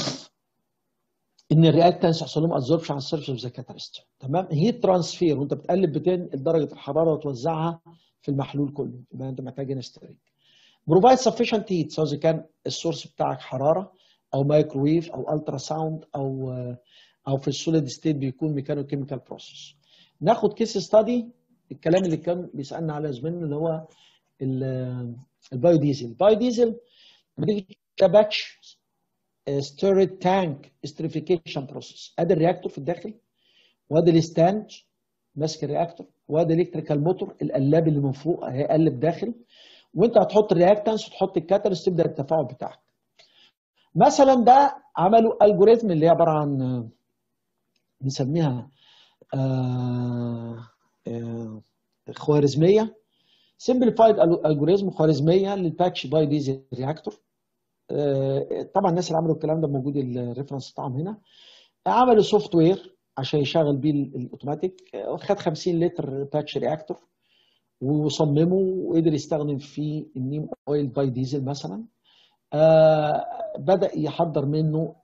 ان الرياكتنس يحصل لهم ادزوربشن على السيرفس اوف ذا كاتاليست تمام هيت ترانسفير وانت بتقلب بتنقل درجه الحراره وتوزعها في المحلول كله يبقى انت محتاج هنا ستيرنج بروفايد sufficient heat سواء اذا كان السورس بتاعك حراره او مايكرويف او الترا ساوند او او في السوليد ستيت بيكون ميكانو كيميكال بروسيس ناخد كيس ستادي الكلام اللي كان بيسالنا عليه زميلنا اللي هو البايو ديزل البايو ديزل بتيجي باتش ستيرد تانك استريفيكيشن بروسيس ادي الرياكتور في الداخل وادي الستاند ماسك الرياكتور وادي الكتريكال موتور القلاب اللي من فوق هيقلب داخل وانت هتحط الرياكتنس وتحط الكاتاليست تبدا التفاعل بتاعك مثلا ده عملوا الجوريزم اللي هي عباره عن بنسميها آه آه خوارزميه سمبليفايد الجوريزم خوارزميه للباتش باي ديزل رياكتور طبعا الناس اللي عملوا الكلام ده موجود الريفرنس بتاعهم هنا عملوا سوفت وير عشان يشغل بيه الاوتوماتيك خد 50 لتر باتش رياكتور وصممه وقدر يستخدم فيه النيم اويل باي ديزل مثلا آه بدا يحضر منه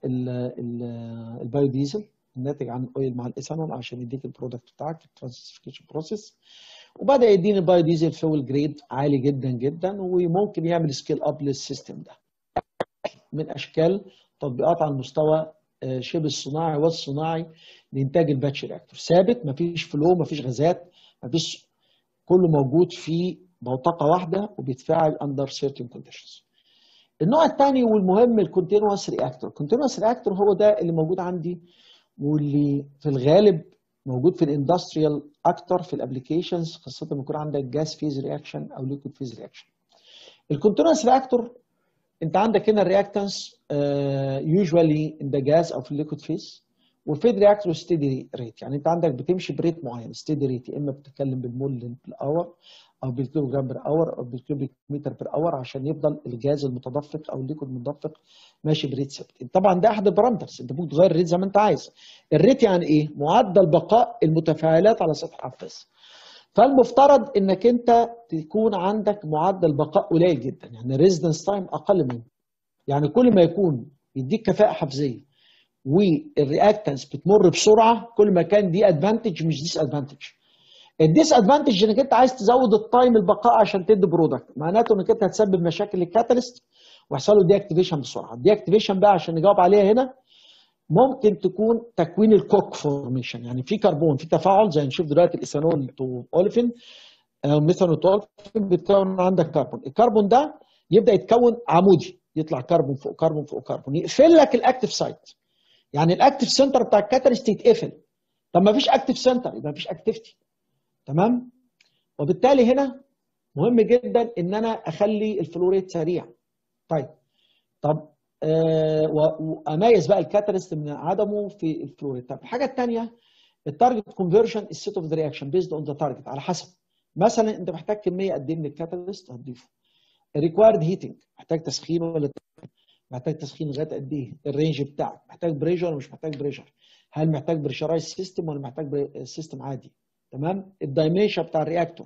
البايو ديزل الناتج عن الاويل مع الايثانول عشان يديك البرودكت بتاعك في الترانسفيكيشن بروسيس وبدا يديني البايو ديزل فول جريد عالي جدا جدا وممكن يعمل سكيل اب للسيستم ده من اشكال تطبيقات على المستوى شبه الصناعي والصناعي لانتاج الباتش رياكتور ثابت مفيش فلو مفيش غازات مفيش كله موجود في بوتقه واحده وبيتفاعل اندر سيرتن كونديشنز النوع الثاني والمهم الكونتينوس رياكتور الكونتينوس رياكتور هو ده اللي موجود عندي واللي في الغالب موجود في الاندستريال اكتر في الابلكيشنز خاصه لما يكون عندك جاز فيز رياكشن او ليكويد فيز رياكشن الكونتينوس رياكتور انت عندك هنا الرياكتنس يوجوالي ان ذا جاز او في الليكويد فيز والفيد رياكتور ستيدي ريت يعني انت عندك بتمشي بريت معين ستيدي ريت يا اما بتتكلم بالمول بير اور او بالكيلو جرام بير اور او بالكيوبيك متر بير اور عشان يفضل الجاز المتدفق او الليكويد المتدفق ماشي بريت ثابت طبعا ده احد البارامترز انت ممكن تغير الريت زي ما انت عايز الريت يعني ايه معدل بقاء المتفاعلات على سطح الحفاز فالمفترض انك انت تكون عندك معدل بقاء قليل جدا يعني ريزيدنس تايم اقل منه يعني كل ما يكون يديك كفاءه حفزيه والرياكتنس بتمر بسرعه كل ما كان دي ادفانتج مش ديس ادفانتج الديس ادفانتج انك انت عايز تزود التايم البقاء عشان تدي برودكت معناته انك انت هتسبب مشاكل للكاتاليست ويحصل له دي اكتيفيشن بسرعه الدي اكتيفيشن بقى عشان نجاوب عليها هنا ممكن تكون تكوين الكوك فورميشن يعني في كربون في تفاعل زي نشوف دلوقتي الايثانول تو اوليفين او ميثانول تو اوليفين بتكون عندك كربون الكربون ده يبدا يتكون عمودي يطلع كربون فوق كربون فوق كربون يقفل لك الاكتف سايت يعني الاكتف سنتر بتاع الكاتاليست يتقفل طب ما فيش اكتف سنتر يبقى ما فيش اكتيفيتي تمام وبالتالي هنا مهم جدا ان انا اخلي الفلوريت سريع طيب طب آه واميز بقى الكاتاليست من عدمه في الفلوريت طب الحاجه الثانيه التارجت كونفرجن السيت اوف ذا رياكشن بيزد اون ذا تارجت على حسب مثلا انت محتاج كميه قد ايه من الكاتاليست هتضيفه الريكوايرد هيتنج محتاج تسخين ولا محتاج تسخين لغايه قد ايه الرينج بتاعك محتاج بريشر ولا مش محتاج بريشر هل محتاج بريشرايز سيستم ولا محتاج سيستم عادي تمام الدايمنشن بتاع الرياكتور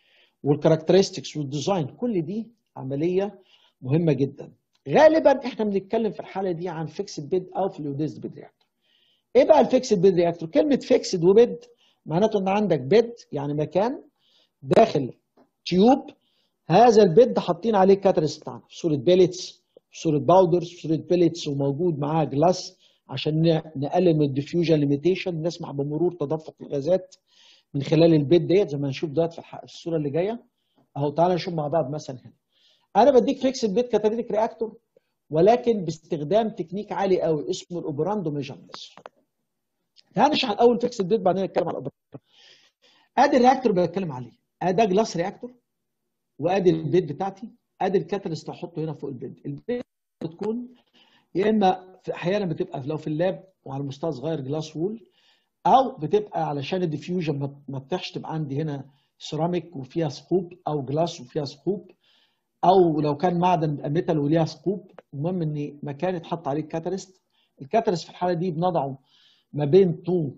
والكاركترستكس والديزاين كل دي عمليه مهمه جدا غالبا احنا بنتكلم في الحاله دي عن فيكسد بيد او فلويديزد بيد رياكتور ايه بقى الفيكسد بيد رياكتور كلمه فيكسد وبيد معناته ان عندك بيد يعني مكان داخل تيوب هذا البيد حاطين عليه كاترست بتاعنا في صوره بيلتس في صوره باودرز في صوره بيلتس وموجود معاه جلاس عشان نقلل من الديفيوجن ليميتيشن نسمح بمرور تدفق الغازات من خلال البيت ديت زي ما هنشوف دلوقتي في الصوره اللي جايه اهو تعالى نشوف مع بعض مثلا هنا انا بديك فيكس البيت كاتاليتيك رياكتور ولكن باستخدام تكنيك عالي قوي اسمه الاوبراندو ميجرمنتس تعالى نشرح الاول فيكس البيت بعدين نتكلم على الاوبراندو ادي الرياكتور بتكلم عليه ادي جلاس رياكتور وادي البيت بتاعتي ادي الكاتاليست هحطه هنا فوق البيت البيت بتكون يا اما احيانا بتبقى لو في اللاب وعلى مستوى صغير جلاس وول او بتبقى علشان الديفيوجن ما تفتحش تبقى عندي هنا سيراميك وفيها ثقوب او جلاس وفيها ثقوب او لو كان معدن ميتال وليها ثقوب المهم ان مكان يتحط عليه الكاتاليست الكاتاليست في الحاله دي بنضعه ما بين تو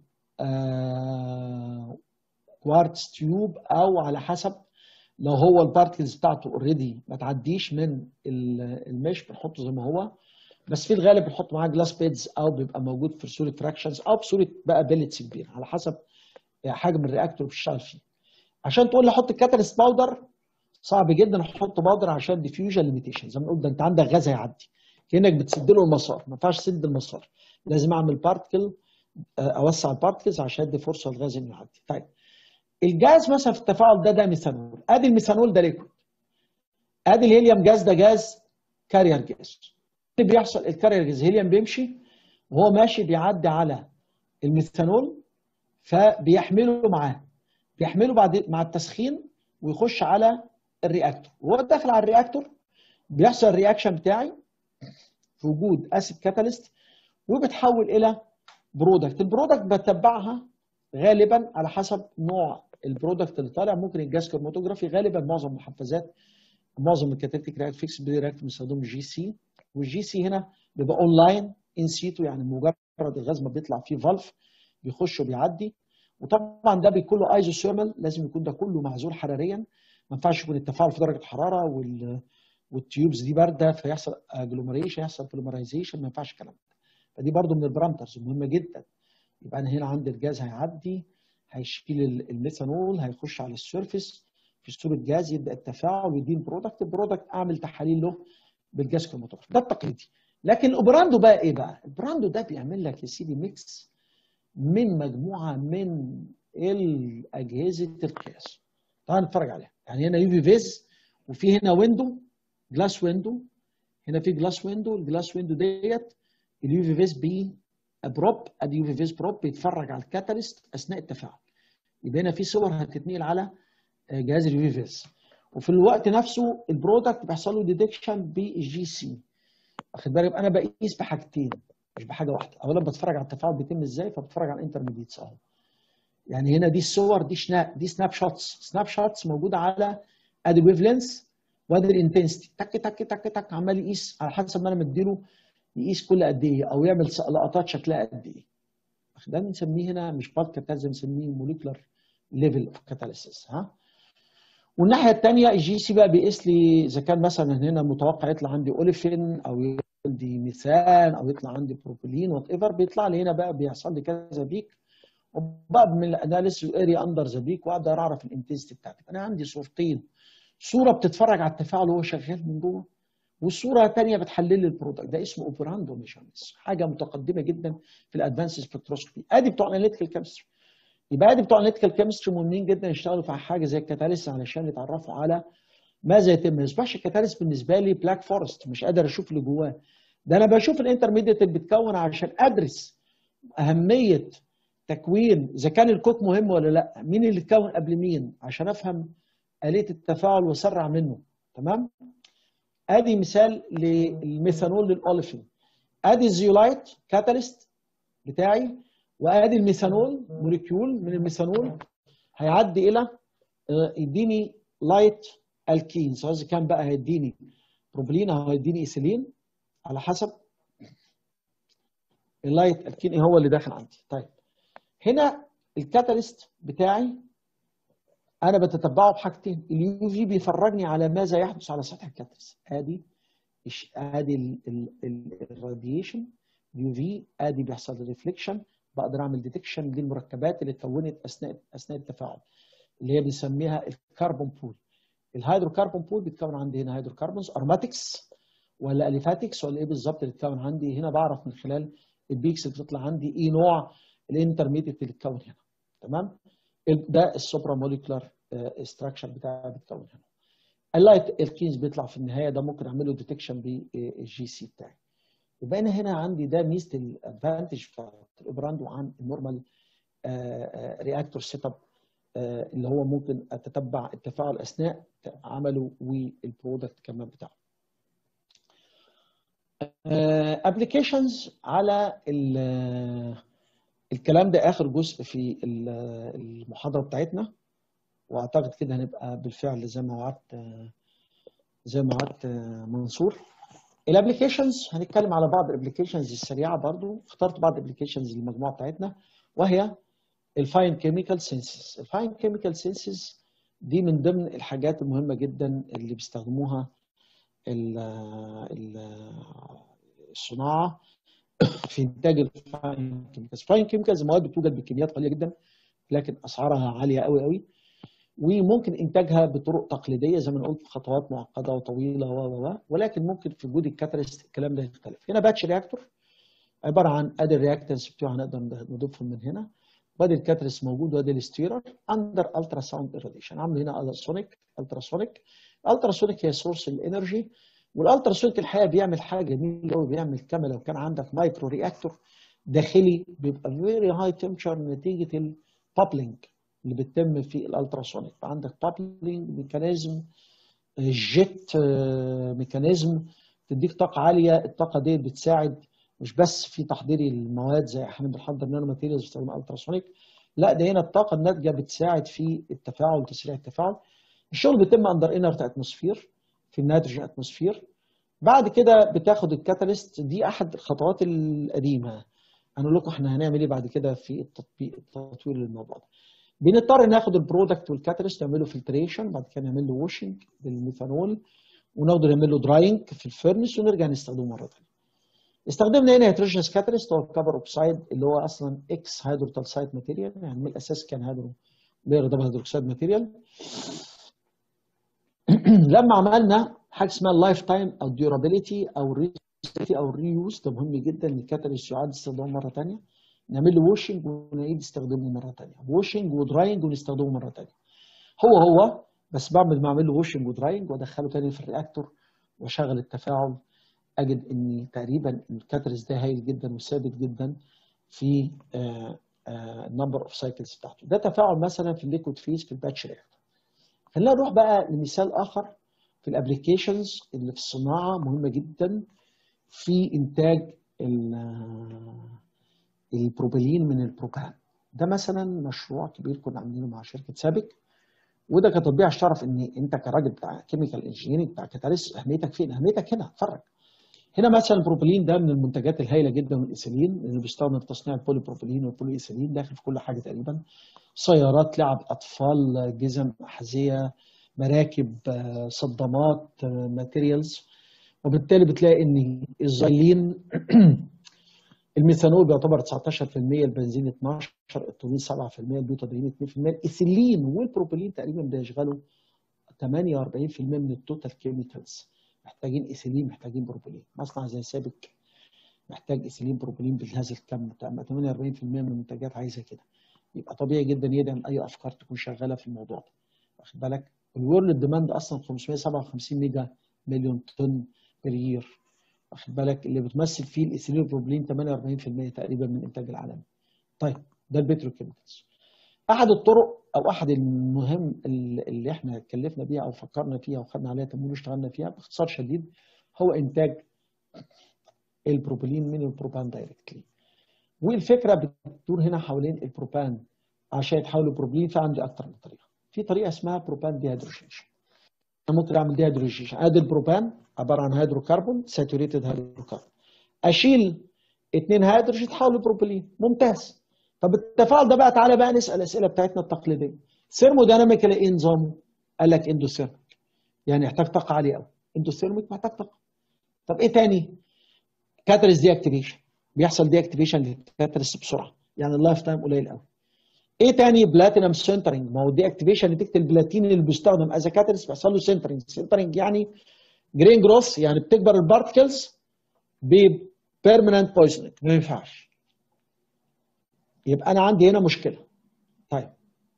آه كوارتز تيوب او على حسب لو هو البارتكلز بتاعته اوريدي ما تعديش من المش بنحطه زي ما هو بس في الغالب بنحط معاه جلاس بيدز او بيبقى موجود في صوره فراكشنز او بصوره بقى بيلتس كبيره على حسب حجم الرياكتور اللي بتشتغل فيه عشان تقول لي حط الكاتاليست باودر صعب جدا احط باودر عشان ديفيوجن ليميتيشن زي ما قلت ده انت عندك غاز هيعدي كانك بتسد له المسار ما ينفعش تسد المسار لازم اعمل بارتكل اوسع البارتكلز عشان ادي فرصه للغاز انه يعدي طيب الجاز مثلا في التفاعل ده ده ميثانول ادي الميثانول ده ليكويد ادي الهيليوم جاز ده جاز كارير جاز اللي بيحصل الكارير جاز الهيليوم بيمشي وهو ماشي بيعدي على الميثانول فبيحمله معاه بيحمله بعد مع التسخين ويخش على الرياكتور وهو داخل على الرياكتور بيحصل الرياكشن بتاعي في وجود اسيد كاتاليست وبتحول الى برودكت البرودكت بتبعها غالبا على حسب نوع البرودكت اللي طالع ممكن الجاز كروماتوجرافي غالبا معظم المحفزات معظم الكاتاليتيك رياكت فيكس رياكت بيستخدموا جي سي والجي سي هنا بيبقى اونلاين ان سيتو يعني مجرد الغاز ما بيطلع فيه فالف بيخش وبيعدي وطبعا ده بيكون له ايزوثيرمال لازم يكون ده كله معزول حراريا ما ينفعش يكون التفاعل في درجه حراره وال والتيوبز دي بارده فيحصل اجلومريشن يحصل بوليمرايزيشن ما ينفعش الكلام ده فدي برضو من البارامترز المهمه جدا يبقى انا هنا عندي الجاز هيعدي هيشيل الميثانول هيخش على السيرفيس في صوره جاز يبدا التفاعل ويديني برودكت البرودكت اعمل تحاليل له بالجاز كروماتوجراف ده التقليدي لكن الاوبراندو بقى ايه بقى؟ البراندو ده بيعمل لك يا سيدي ميكس من مجموعه من اجهزه القياس تعال نتفرج عليها يعني هنا يو في فيز وفي هنا ويندو جلاس ويندو هنا في جلاس ويندو الجلاس ويندو ديت اليو في فيز بي بروب ادي يو في فيز بروب بيتفرج على الكاتاليست اثناء التفاعل يبقى هنا في صور هتتنقل على جهاز اليو في فيز وفي الوقت نفسه البرودكت بيحصل له ديتكشن بالجي سي واخد بالك انا بقيس بحاجتين مش بحاجه واحده اولا بتفرج على التفاعل بيتم ازاي فبتفرج على الانترميديتس اهو يعني هنا دي الصور دي شنا دي سناب شوتس سناب شوتس موجوده على ادي ويف لينس وادي الانتنستي تك تك تك تك عمال يقيس على حسب ما انا مديله يقيس كل قد ايه او يعمل لقطات شكلها قد ايه ده بنسميه هنا مش بارت كاتاليسيس بنسميه موليكولار ليفل اوف كاتاليسيس ها والناحيه الثانيه الجي سي بقى بيقيس لي اذا كان مثلا هنا متوقع يطلع عندي اوليفين او عندي ميثان او يطلع عندي بروبيلين وات ايفر بيطلع لي هنا بقى بيحصل لي كذا بيك وبعد من الاناليسيس اريا اندر ذا بيك واقدر اعرف الانتنستي بتاعتي انا عندي صورتين صوره بتتفرج على التفاعل وهو شغال من جوه والصوره الثانيه بتحلل لي البرودكت ده اسمه اوبراندو ميجرمنتس حاجه متقدمه جدا في الادفانس سبكتروسكوبي ادي بتوع اناليتيكال كيمستري يبقى ادي بتوع اناليتيكال كيمستري مهمين جدا يشتغلوا في حاجه زي الكاتاليست علشان يتعرفوا على ماذا يتم ما يصبحش الكاتاليست بالنسبه لي بلاك فورست مش قادر اشوف اللي جواه ده انا بشوف الانترميديت اللي بتكون عشان ادرس اهميه تكوين اذا كان الكوك مهم ولا لا مين اللي اتكون قبل مين عشان افهم اليه التفاعل واسرع منه تمام ادي مثال للميثانول للاوليفين ادي الزيولايت كاتاليست بتاعي وادي الميثانول موليكيول من الميثانول هيعدي الى يديني لايت الكين سواء اذا كان بقى هيديني بروبلين او هيديني ايثيلين على حسب اللايت الكين ايه هو اللي داخل عندي طيب هنا الكاتاليست بتاعي انا بتتبعه بحاجتين اليو في بيفرجني على ماذا يحدث على سطح الكاتاليست ادي ادي الراديشن اليو في ادي بيحصل ريفليكشن بقدر اعمل ديتكشن للمركبات اللي اتكونت اثناء اثناء التفاعل اللي هي بنسميها الكربون بول الهيدروكربون بول بيتكون عندي هنا هيدروكربونز ارماتكس ولا اليفاتكس ولا ايه بالظبط اللي اتكون عندي هنا بعرف من خلال البيكس اللي بتطلع عندي ايه نوع الانترميديت اللي اتكون هنا تمام ده السوبرا موليكولار ستراكشر بتاعه بيتكون هنا اللايت الكينز بيطلع في النهايه ده ممكن اعمل له ديتكشن بالجي سي بتاعي يبقى انا هنا عندي ده ميزه الادفانتج بتاعت الاوبراندو عن النورمال رياكتور سيت اب اللي هو ممكن اتتبع التفاعل اثناء عمله والبرودكت كمان بتاعه. ابلكيشنز على الكلام ده اخر جزء في المحاضره بتاعتنا واعتقد كده هنبقى بالفعل زي ما وعدت زي ما وعدت منصور الابلكيشنز هنتكلم على بعض الابلكيشنز السريعه برضو اخترت بعض الابلكيشنز للمجموعه بتاعتنا وهي الفاين كيميكال سينسز الفاين كيميكال سينسز دي من ضمن الحاجات المهمه جدا اللي بيستخدموها الصناعه في انتاج الفاين كيميكالز الفاين كيميكالز مواد بتوجد بكميات قليله جدا لكن اسعارها عاليه قوي قوي وممكن انتاجها بطرق تقليديه زي ما أنا قلت خطوات معقده وطويله و و و ولكن ممكن في وجود الكاتاليست الكلام ده يختلف هنا باتش رياكتور عباره عن ادي الرياكتنس بتوعها نقدر نضيفهم من هنا وادي الكاتاليست موجود وادي الستيرر اندر الترا ساوند irradiation عامل هنا التراسونيك التراسونيك التراسونيك هي سورس الانرجي والالتراسونيك الحقيقه بيعمل حاجه جميله قوي بيعمل كما لو كان عندك مايكرو رياكتور داخلي بيبقى فيري هاي تمبشر نتيجه البابلينج اللي بتتم في الالتراسونيك عندك بابلينج ميكانيزم جيت ميكانيزم تديك طاقه عاليه الطاقه دي بتساعد مش بس في تحضير المواد زي احنا بنحضر نانو ماتيريالز بتستخدم التراسونيك لا ده هنا الطاقه الناتجه بتساعد في التفاعل وتسريع التفاعل الشغل بيتم اندر انرت اتموسفير في النيتروجين اتموسفير بعد كده بتاخد الكاتاليست دي احد الخطوات القديمه هنقول لكم احنا هنعمل ايه بعد كده في التطبيق التطوير للموضوع ده بنضطر ناخد البرودكت والكاتاليست نعمل له فلتريشن بعد كده نعمل له واشنج بالميثانول وناخده نعمل له دراينج في الفرنس ونرجع نستخدمه مره ثانيه استخدمنا هنا هيدروجينس كاتاليست هو الكبر اوكسايد اللي هو اصلا اكس هيدروتالسايد ماتيريال يعني من الاساس كان هيدرو بير دبل هيدروكسيد ماتيريال لما عملنا حاجه اسمها اللايف تايم او الديورابيلتي او الريستي او الريوز ده مهم جدا ان الكاتاليست يعاد استخدامه مره ثانيه نعمل له ووشنج ونعيد استخدامه مره ثانيه ووشنج ودراينج ونستخدمه مره ثانيه هو هو بس بعمل بعمل له ووشنج ودراينج وادخله ثاني في الرياكتور واشغل التفاعل اجد ان تقريبا الكاتاليست ده هايل جدا وثابت جدا في النمبر اوف سايكلز بتاعته ده تفاعل مثلا في الليكويد فيز في الباتش رياكتور خلينا نروح بقى لمثال اخر في الابلكيشنز اللي في الصناعه مهمه جدا في انتاج البروبيلين من البروبان ده مثلا مشروع كبير كنا عاملينه مع شركه سابك وده كتطبيق عشان تعرف ان انت كراجل بتاع كيميكال انجينيرنج بتاع كاتاليست اهميتك فين؟ اهميتك هنا اتفرج هنا مثلا البروبيلين ده من المنتجات الهائله جدا من الايثيلين اللي بيستخدم في تصنيع البولي بروبيلين والبولي ايثيلين داخل في كل حاجه تقريبا سيارات لعب اطفال جزم احذيه مراكب صدامات ماتيريالز وبالتالي بتلاقي ان الزيلين الميثانول بيعتبر 19% البنزين 12 التولين 7% البيوتادين 2% الايثيلين والبروبيلين تقريبا بيشغلوا 48% من التوتال كيميكالز محتاجين ايثيلين محتاجين بروبيلين مصنع زي سابك محتاج ايثيلين بروبيلين بهذا الكم 48% من المنتجات عايزه كده يبقى طبيعي جدا يدعم اي افكار تكون شغاله في الموضوع ده واخد بالك الورلد ديماند اصلا 557 ميجا مليون طن بير يير واخد بالك اللي بتمثل فيه الايثيلين بروبلين 48% تقريبا من الانتاج العالمي طيب ده البتروكيميكالز احد الطرق او احد المهم اللي احنا اتكلفنا بيها او فكرنا فيها وخدنا عليها تمويل واشتغلنا فيها باختصار شديد هو انتاج البروبيلين من البروبان دايركتلي والفكره بتدور هنا حوالين البروبان عشان يتحول لبروبلين فعندي اكتر من طريقه في طريقه اسمها بروبان ديهيدروجينيشن انا ممكن اعمل ديهيدروجينيشن ادي البروبان عباره عن هيدروكربون ساتوريتد هيدروكربون اشيل اثنين هيدروجين يتحول لبروبيلين ممتاز طب التفاعل ده بقى تعالى بقى نسال الاسئله بتاعتنا التقليديه ثيرموديناميكال ايه نظامه؟ قال لك اندوثيرميك يعني يحتاج طاقه عاليه قوي اندوثيرميك محتاج طاقه طب ايه تاني؟ كاتاليست دي اكتيفيشن بيحصل دي اكتيفيشن للكاتاليست بسرعه يعني اللايف تايم قليل قوي ايه تاني بلاتينم سنترنج ما هو دي اكتيفيشن نتيجه البلاتين اللي بيستخدم از كاتاليست بيحصل له سنترنج سنترنج يعني جرين جروث يعني بتكبر البارتكلز ببيرمننت بويزنينج ما ينفعش يبقى انا عندي هنا مشكله طيب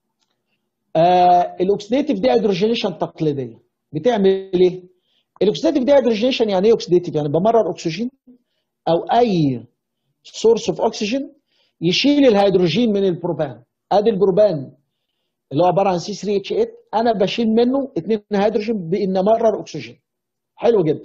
آه الاكسيديتيف دي هيدروجينيشن تقليديه بتعمل ايه؟ الاكسيديتيف دي هيدروجينيشن يعني ايه اوكسيديتيف؟ يعني بمرر اكسجين او اي سورس اوف اوكسجين يشيل الهيدروجين من البروبان ادي البروبان اللي هو عباره عن سي 3 اتش 8 انا بشيل منه اثنين هيدروجين بان امرر اكسجين حلو جدا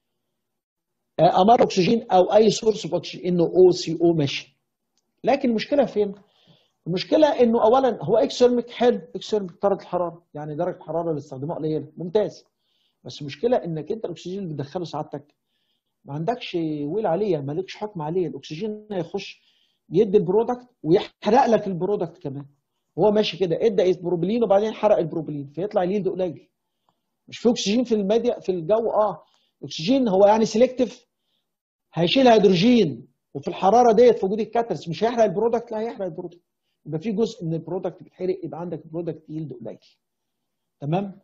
امر اكسجين او اي سورس اوف اوكسجين انه او سي او ماشي لكن المشكله فين؟ المشكله انه اولا هو اكسيرميك حلو اكسيرميك درجه الحراره يعني درجه الحراره اللي استخدموها قليله ممتاز بس المشكله انك انت الاكسجين اللي بتدخله سعادتك ما عندكش ويل عليه مالكش حكم عليه الاكسجين هيخش يدي البرودكت ويحرق لك البرودكت كمان هو ماشي كده ادى بروبلين وبعدين حرق البروبلين فيطلع اليلد قليل مش في اكسجين في الميديا في الجو اه اكسجين هو يعني سيلكتيف هيشيل هيدروجين وفي الحراره ديت في وجود الكاترس مش هيحرق البرودكت لا هيحرق البرودكت يبقى في جزء من البرودكت بيتحرق يبقى عندك برودكت يلد قليل تمام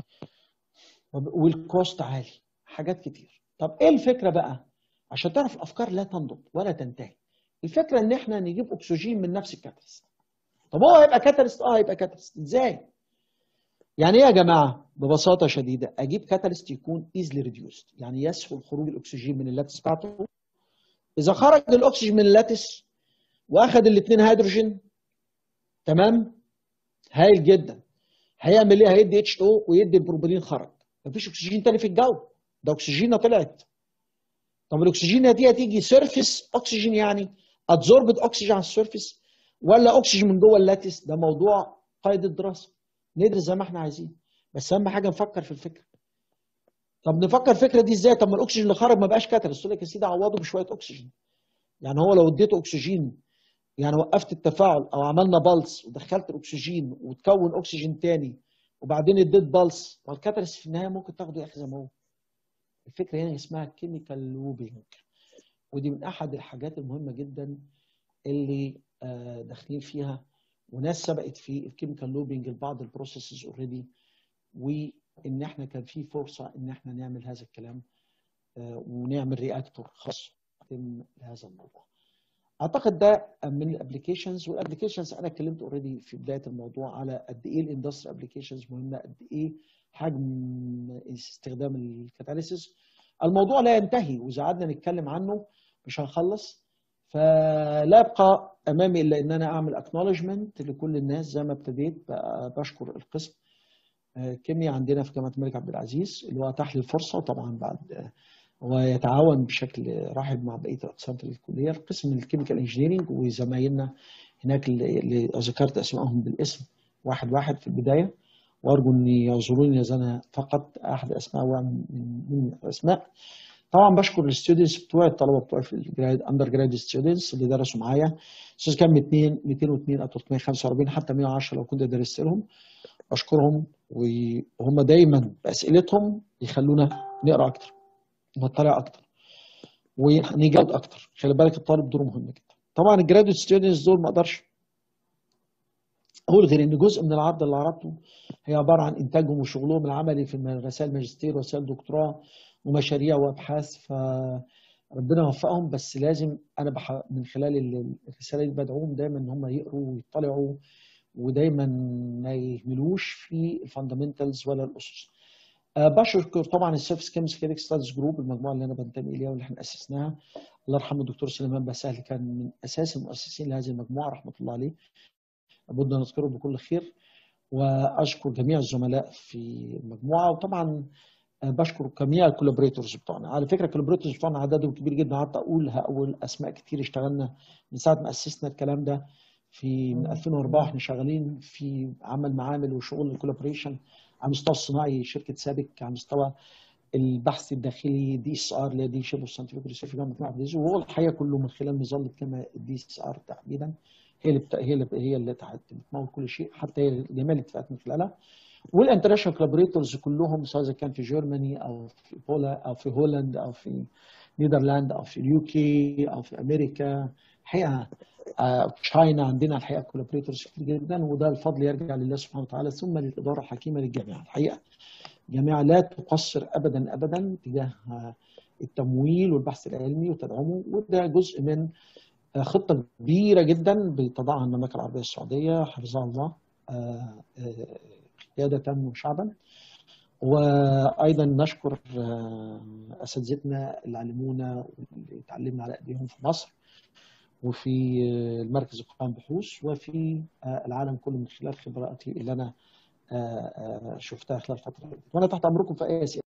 طب والكوست عالي حاجات كتير طب ايه الفكره بقى عشان تعرف الافكار لا تنضب ولا تنتهي الفكره ان احنا نجيب اكسجين من نفس الكاتاليست طب هو هيبقى كاتاليست اه هيبقى كاتاليست ازاي يعني ايه يا جماعه ببساطه شديده اجيب كاتاليست يكون ايزلي ريديوست يعني يسهل خروج الاكسجين من اللاتس بتاعته اذا خرج الاكسجين من اللاتس واخد الاثنين هيدروجين تمام هايل جدا هيعمل ايه هيدي اتش 2 ويدي البروبيلين خرج مفيش اكسجين تاني في الجو ده اكسجينه طلعت طب الاكسجينه دي هتيجي سيرفيس اكسجين يعني ادزوربد اكسجين على السيرفيس ولا اكسجين من جوه اللاتس ده موضوع قيد الدراسه ندرس زي ما احنا عايزين بس اهم حاجه نفكر في الفكره طب نفكر الفكره دي ازاي طب ما الاكسجين اللي خرج ما بقاش كاتاليست يقول لك يا سيدي عوضه بشويه اكسجين يعني هو لو اديته اكسجين يعني وقفت التفاعل او عملنا بلس ودخلت الاكسجين وتكون اكسجين تاني وبعدين اديت بلس والكاتاليست في النهايه ممكن تاخده يا اخي زي ما هو الفكره هنا اسمها كيميكال لوبينج ودي من احد الحاجات المهمه جدا اللي آه، داخلين فيها وناس سبقت في الكيميكال لوبينج لبعض البروسيسز اوريدي وان احنا كان في فرصه ان احنا نعمل هذا الكلام آه، ونعمل رياكتور خاص لهذا الموضوع. اعتقد ده من الابلكيشنز والابلكيشنز انا اتكلمت اوريدي في بدايه الموضوع على قد ايه الاندستري ابلكيشنز مهمه قد ايه حجم استخدام الكاتاليسيس الموضوع لا ينتهي واذا قعدنا نتكلم عنه مش هنخلص فلا يبقى امامي الا ان انا اعمل اكنولجمنت لكل الناس زي ما ابتديت بقى بشكر القسم آه، كيمياء عندنا في جامعه الملك عبد العزيز اللي هو اتاح لي الفرصه وطبعا بعد آه، ويتعاون بشكل رحب مع بقيه الاقسام في الكليه القسم الكيميكال انجينيرنج وزمايلنا هناك اللي اللي ذكرت اسمائهم بالاسم واحد واحد في البدايه وارجو ان يعذروني اذا انا فقط احد اسماء من من الاسماء طبعا بشكر الستودنتس بتوعي الطلبه بتوعي في الجراد اندر جراد ستودنتس اللي درسوا معايا استاذ كان 200 202 او 345 حتى 110 لو كنت درست لهم بشكرهم وهم دايما باسئلتهم يخلونا نقرا اكتر ونطلع اكتر ونجاوب اكتر خلي بالك الطالب دوره مهم جدا طبعا الجرادويت ستودنتس دول ما اقدرش اقول غير ان جزء من العرض اللي عرضته هي عباره عن انتاجهم وشغلهم العملي في رسائل ماجستير ورسائل دكتوراه ومشاريع وابحاث فربنا يوفقهم بس لازم انا بح... من خلال ال- الرساله دي بدعوهم دايما ان هم يقروا ويطلعوا ودايما ما يهملوش في الفاندامنتالز ولا الاسس. أه بشكر طبعا السيرفس كيمس كيدك ستادز جروب المجموعه اللي انا بنتمي اليها واللي احنا اسسناها الله يرحمه الدكتور سليمان بسهل كان من اساس المؤسسين لهذه المجموعه رحمه الله عليه لابد ان نذكره بكل خير واشكر جميع الزملاء في المجموعه وطبعا بشكر جميع الكولابريتورز بتوعنا على فكره الكولابريتورز بتوعنا عددهم كبير جدا قعدت اقول هقول اسماء كتير اشتغلنا من ساعه ما اسسنا الكلام ده في من 2004 احنا شغالين في عمل معامل وشغل الكولابريشن على المستوى الصناعي شركه سابك على مستوى البحث الداخلي دي اس ار اللي دي شبه ساينتفك ريسيرش في جامعه المعهد وهو الحقيقه كله من خلال مظله كما الدي اس ار تحديدا هي اللي بتا... هي اللي هي اللي بتمول كل شيء حتى هي جميع الاتفاقات من خلالها والانترناشونال كولابريتورز كلهم سواء كان في جيرماني او في بولا او في هولند او في نيدرلاند او في اليو كي او في امريكا الحقيقه تشاينا عندنا الحقيقه كولابريتورز كتير جدا وده الفضل يرجع لله سبحانه وتعالى ثم للاداره الحكيمه للجامعه الحقيقه الجامعه لا تقصر ابدا ابدا تجاه التمويل والبحث العلمي وتدعمه وده جزء من خطه كبيره جدا بتضعها المملكه العربيه السعوديه حفظها الله قياده وشعبا وايضا نشكر اساتذتنا اللي علمونا واللي اتعلمنا على ايديهم في مصر وفي المركز القومي بحوث وفي العالم كله من خلال خبراتي اللي انا شفتها خلال فتره وانا تحت امركم في اي اسئله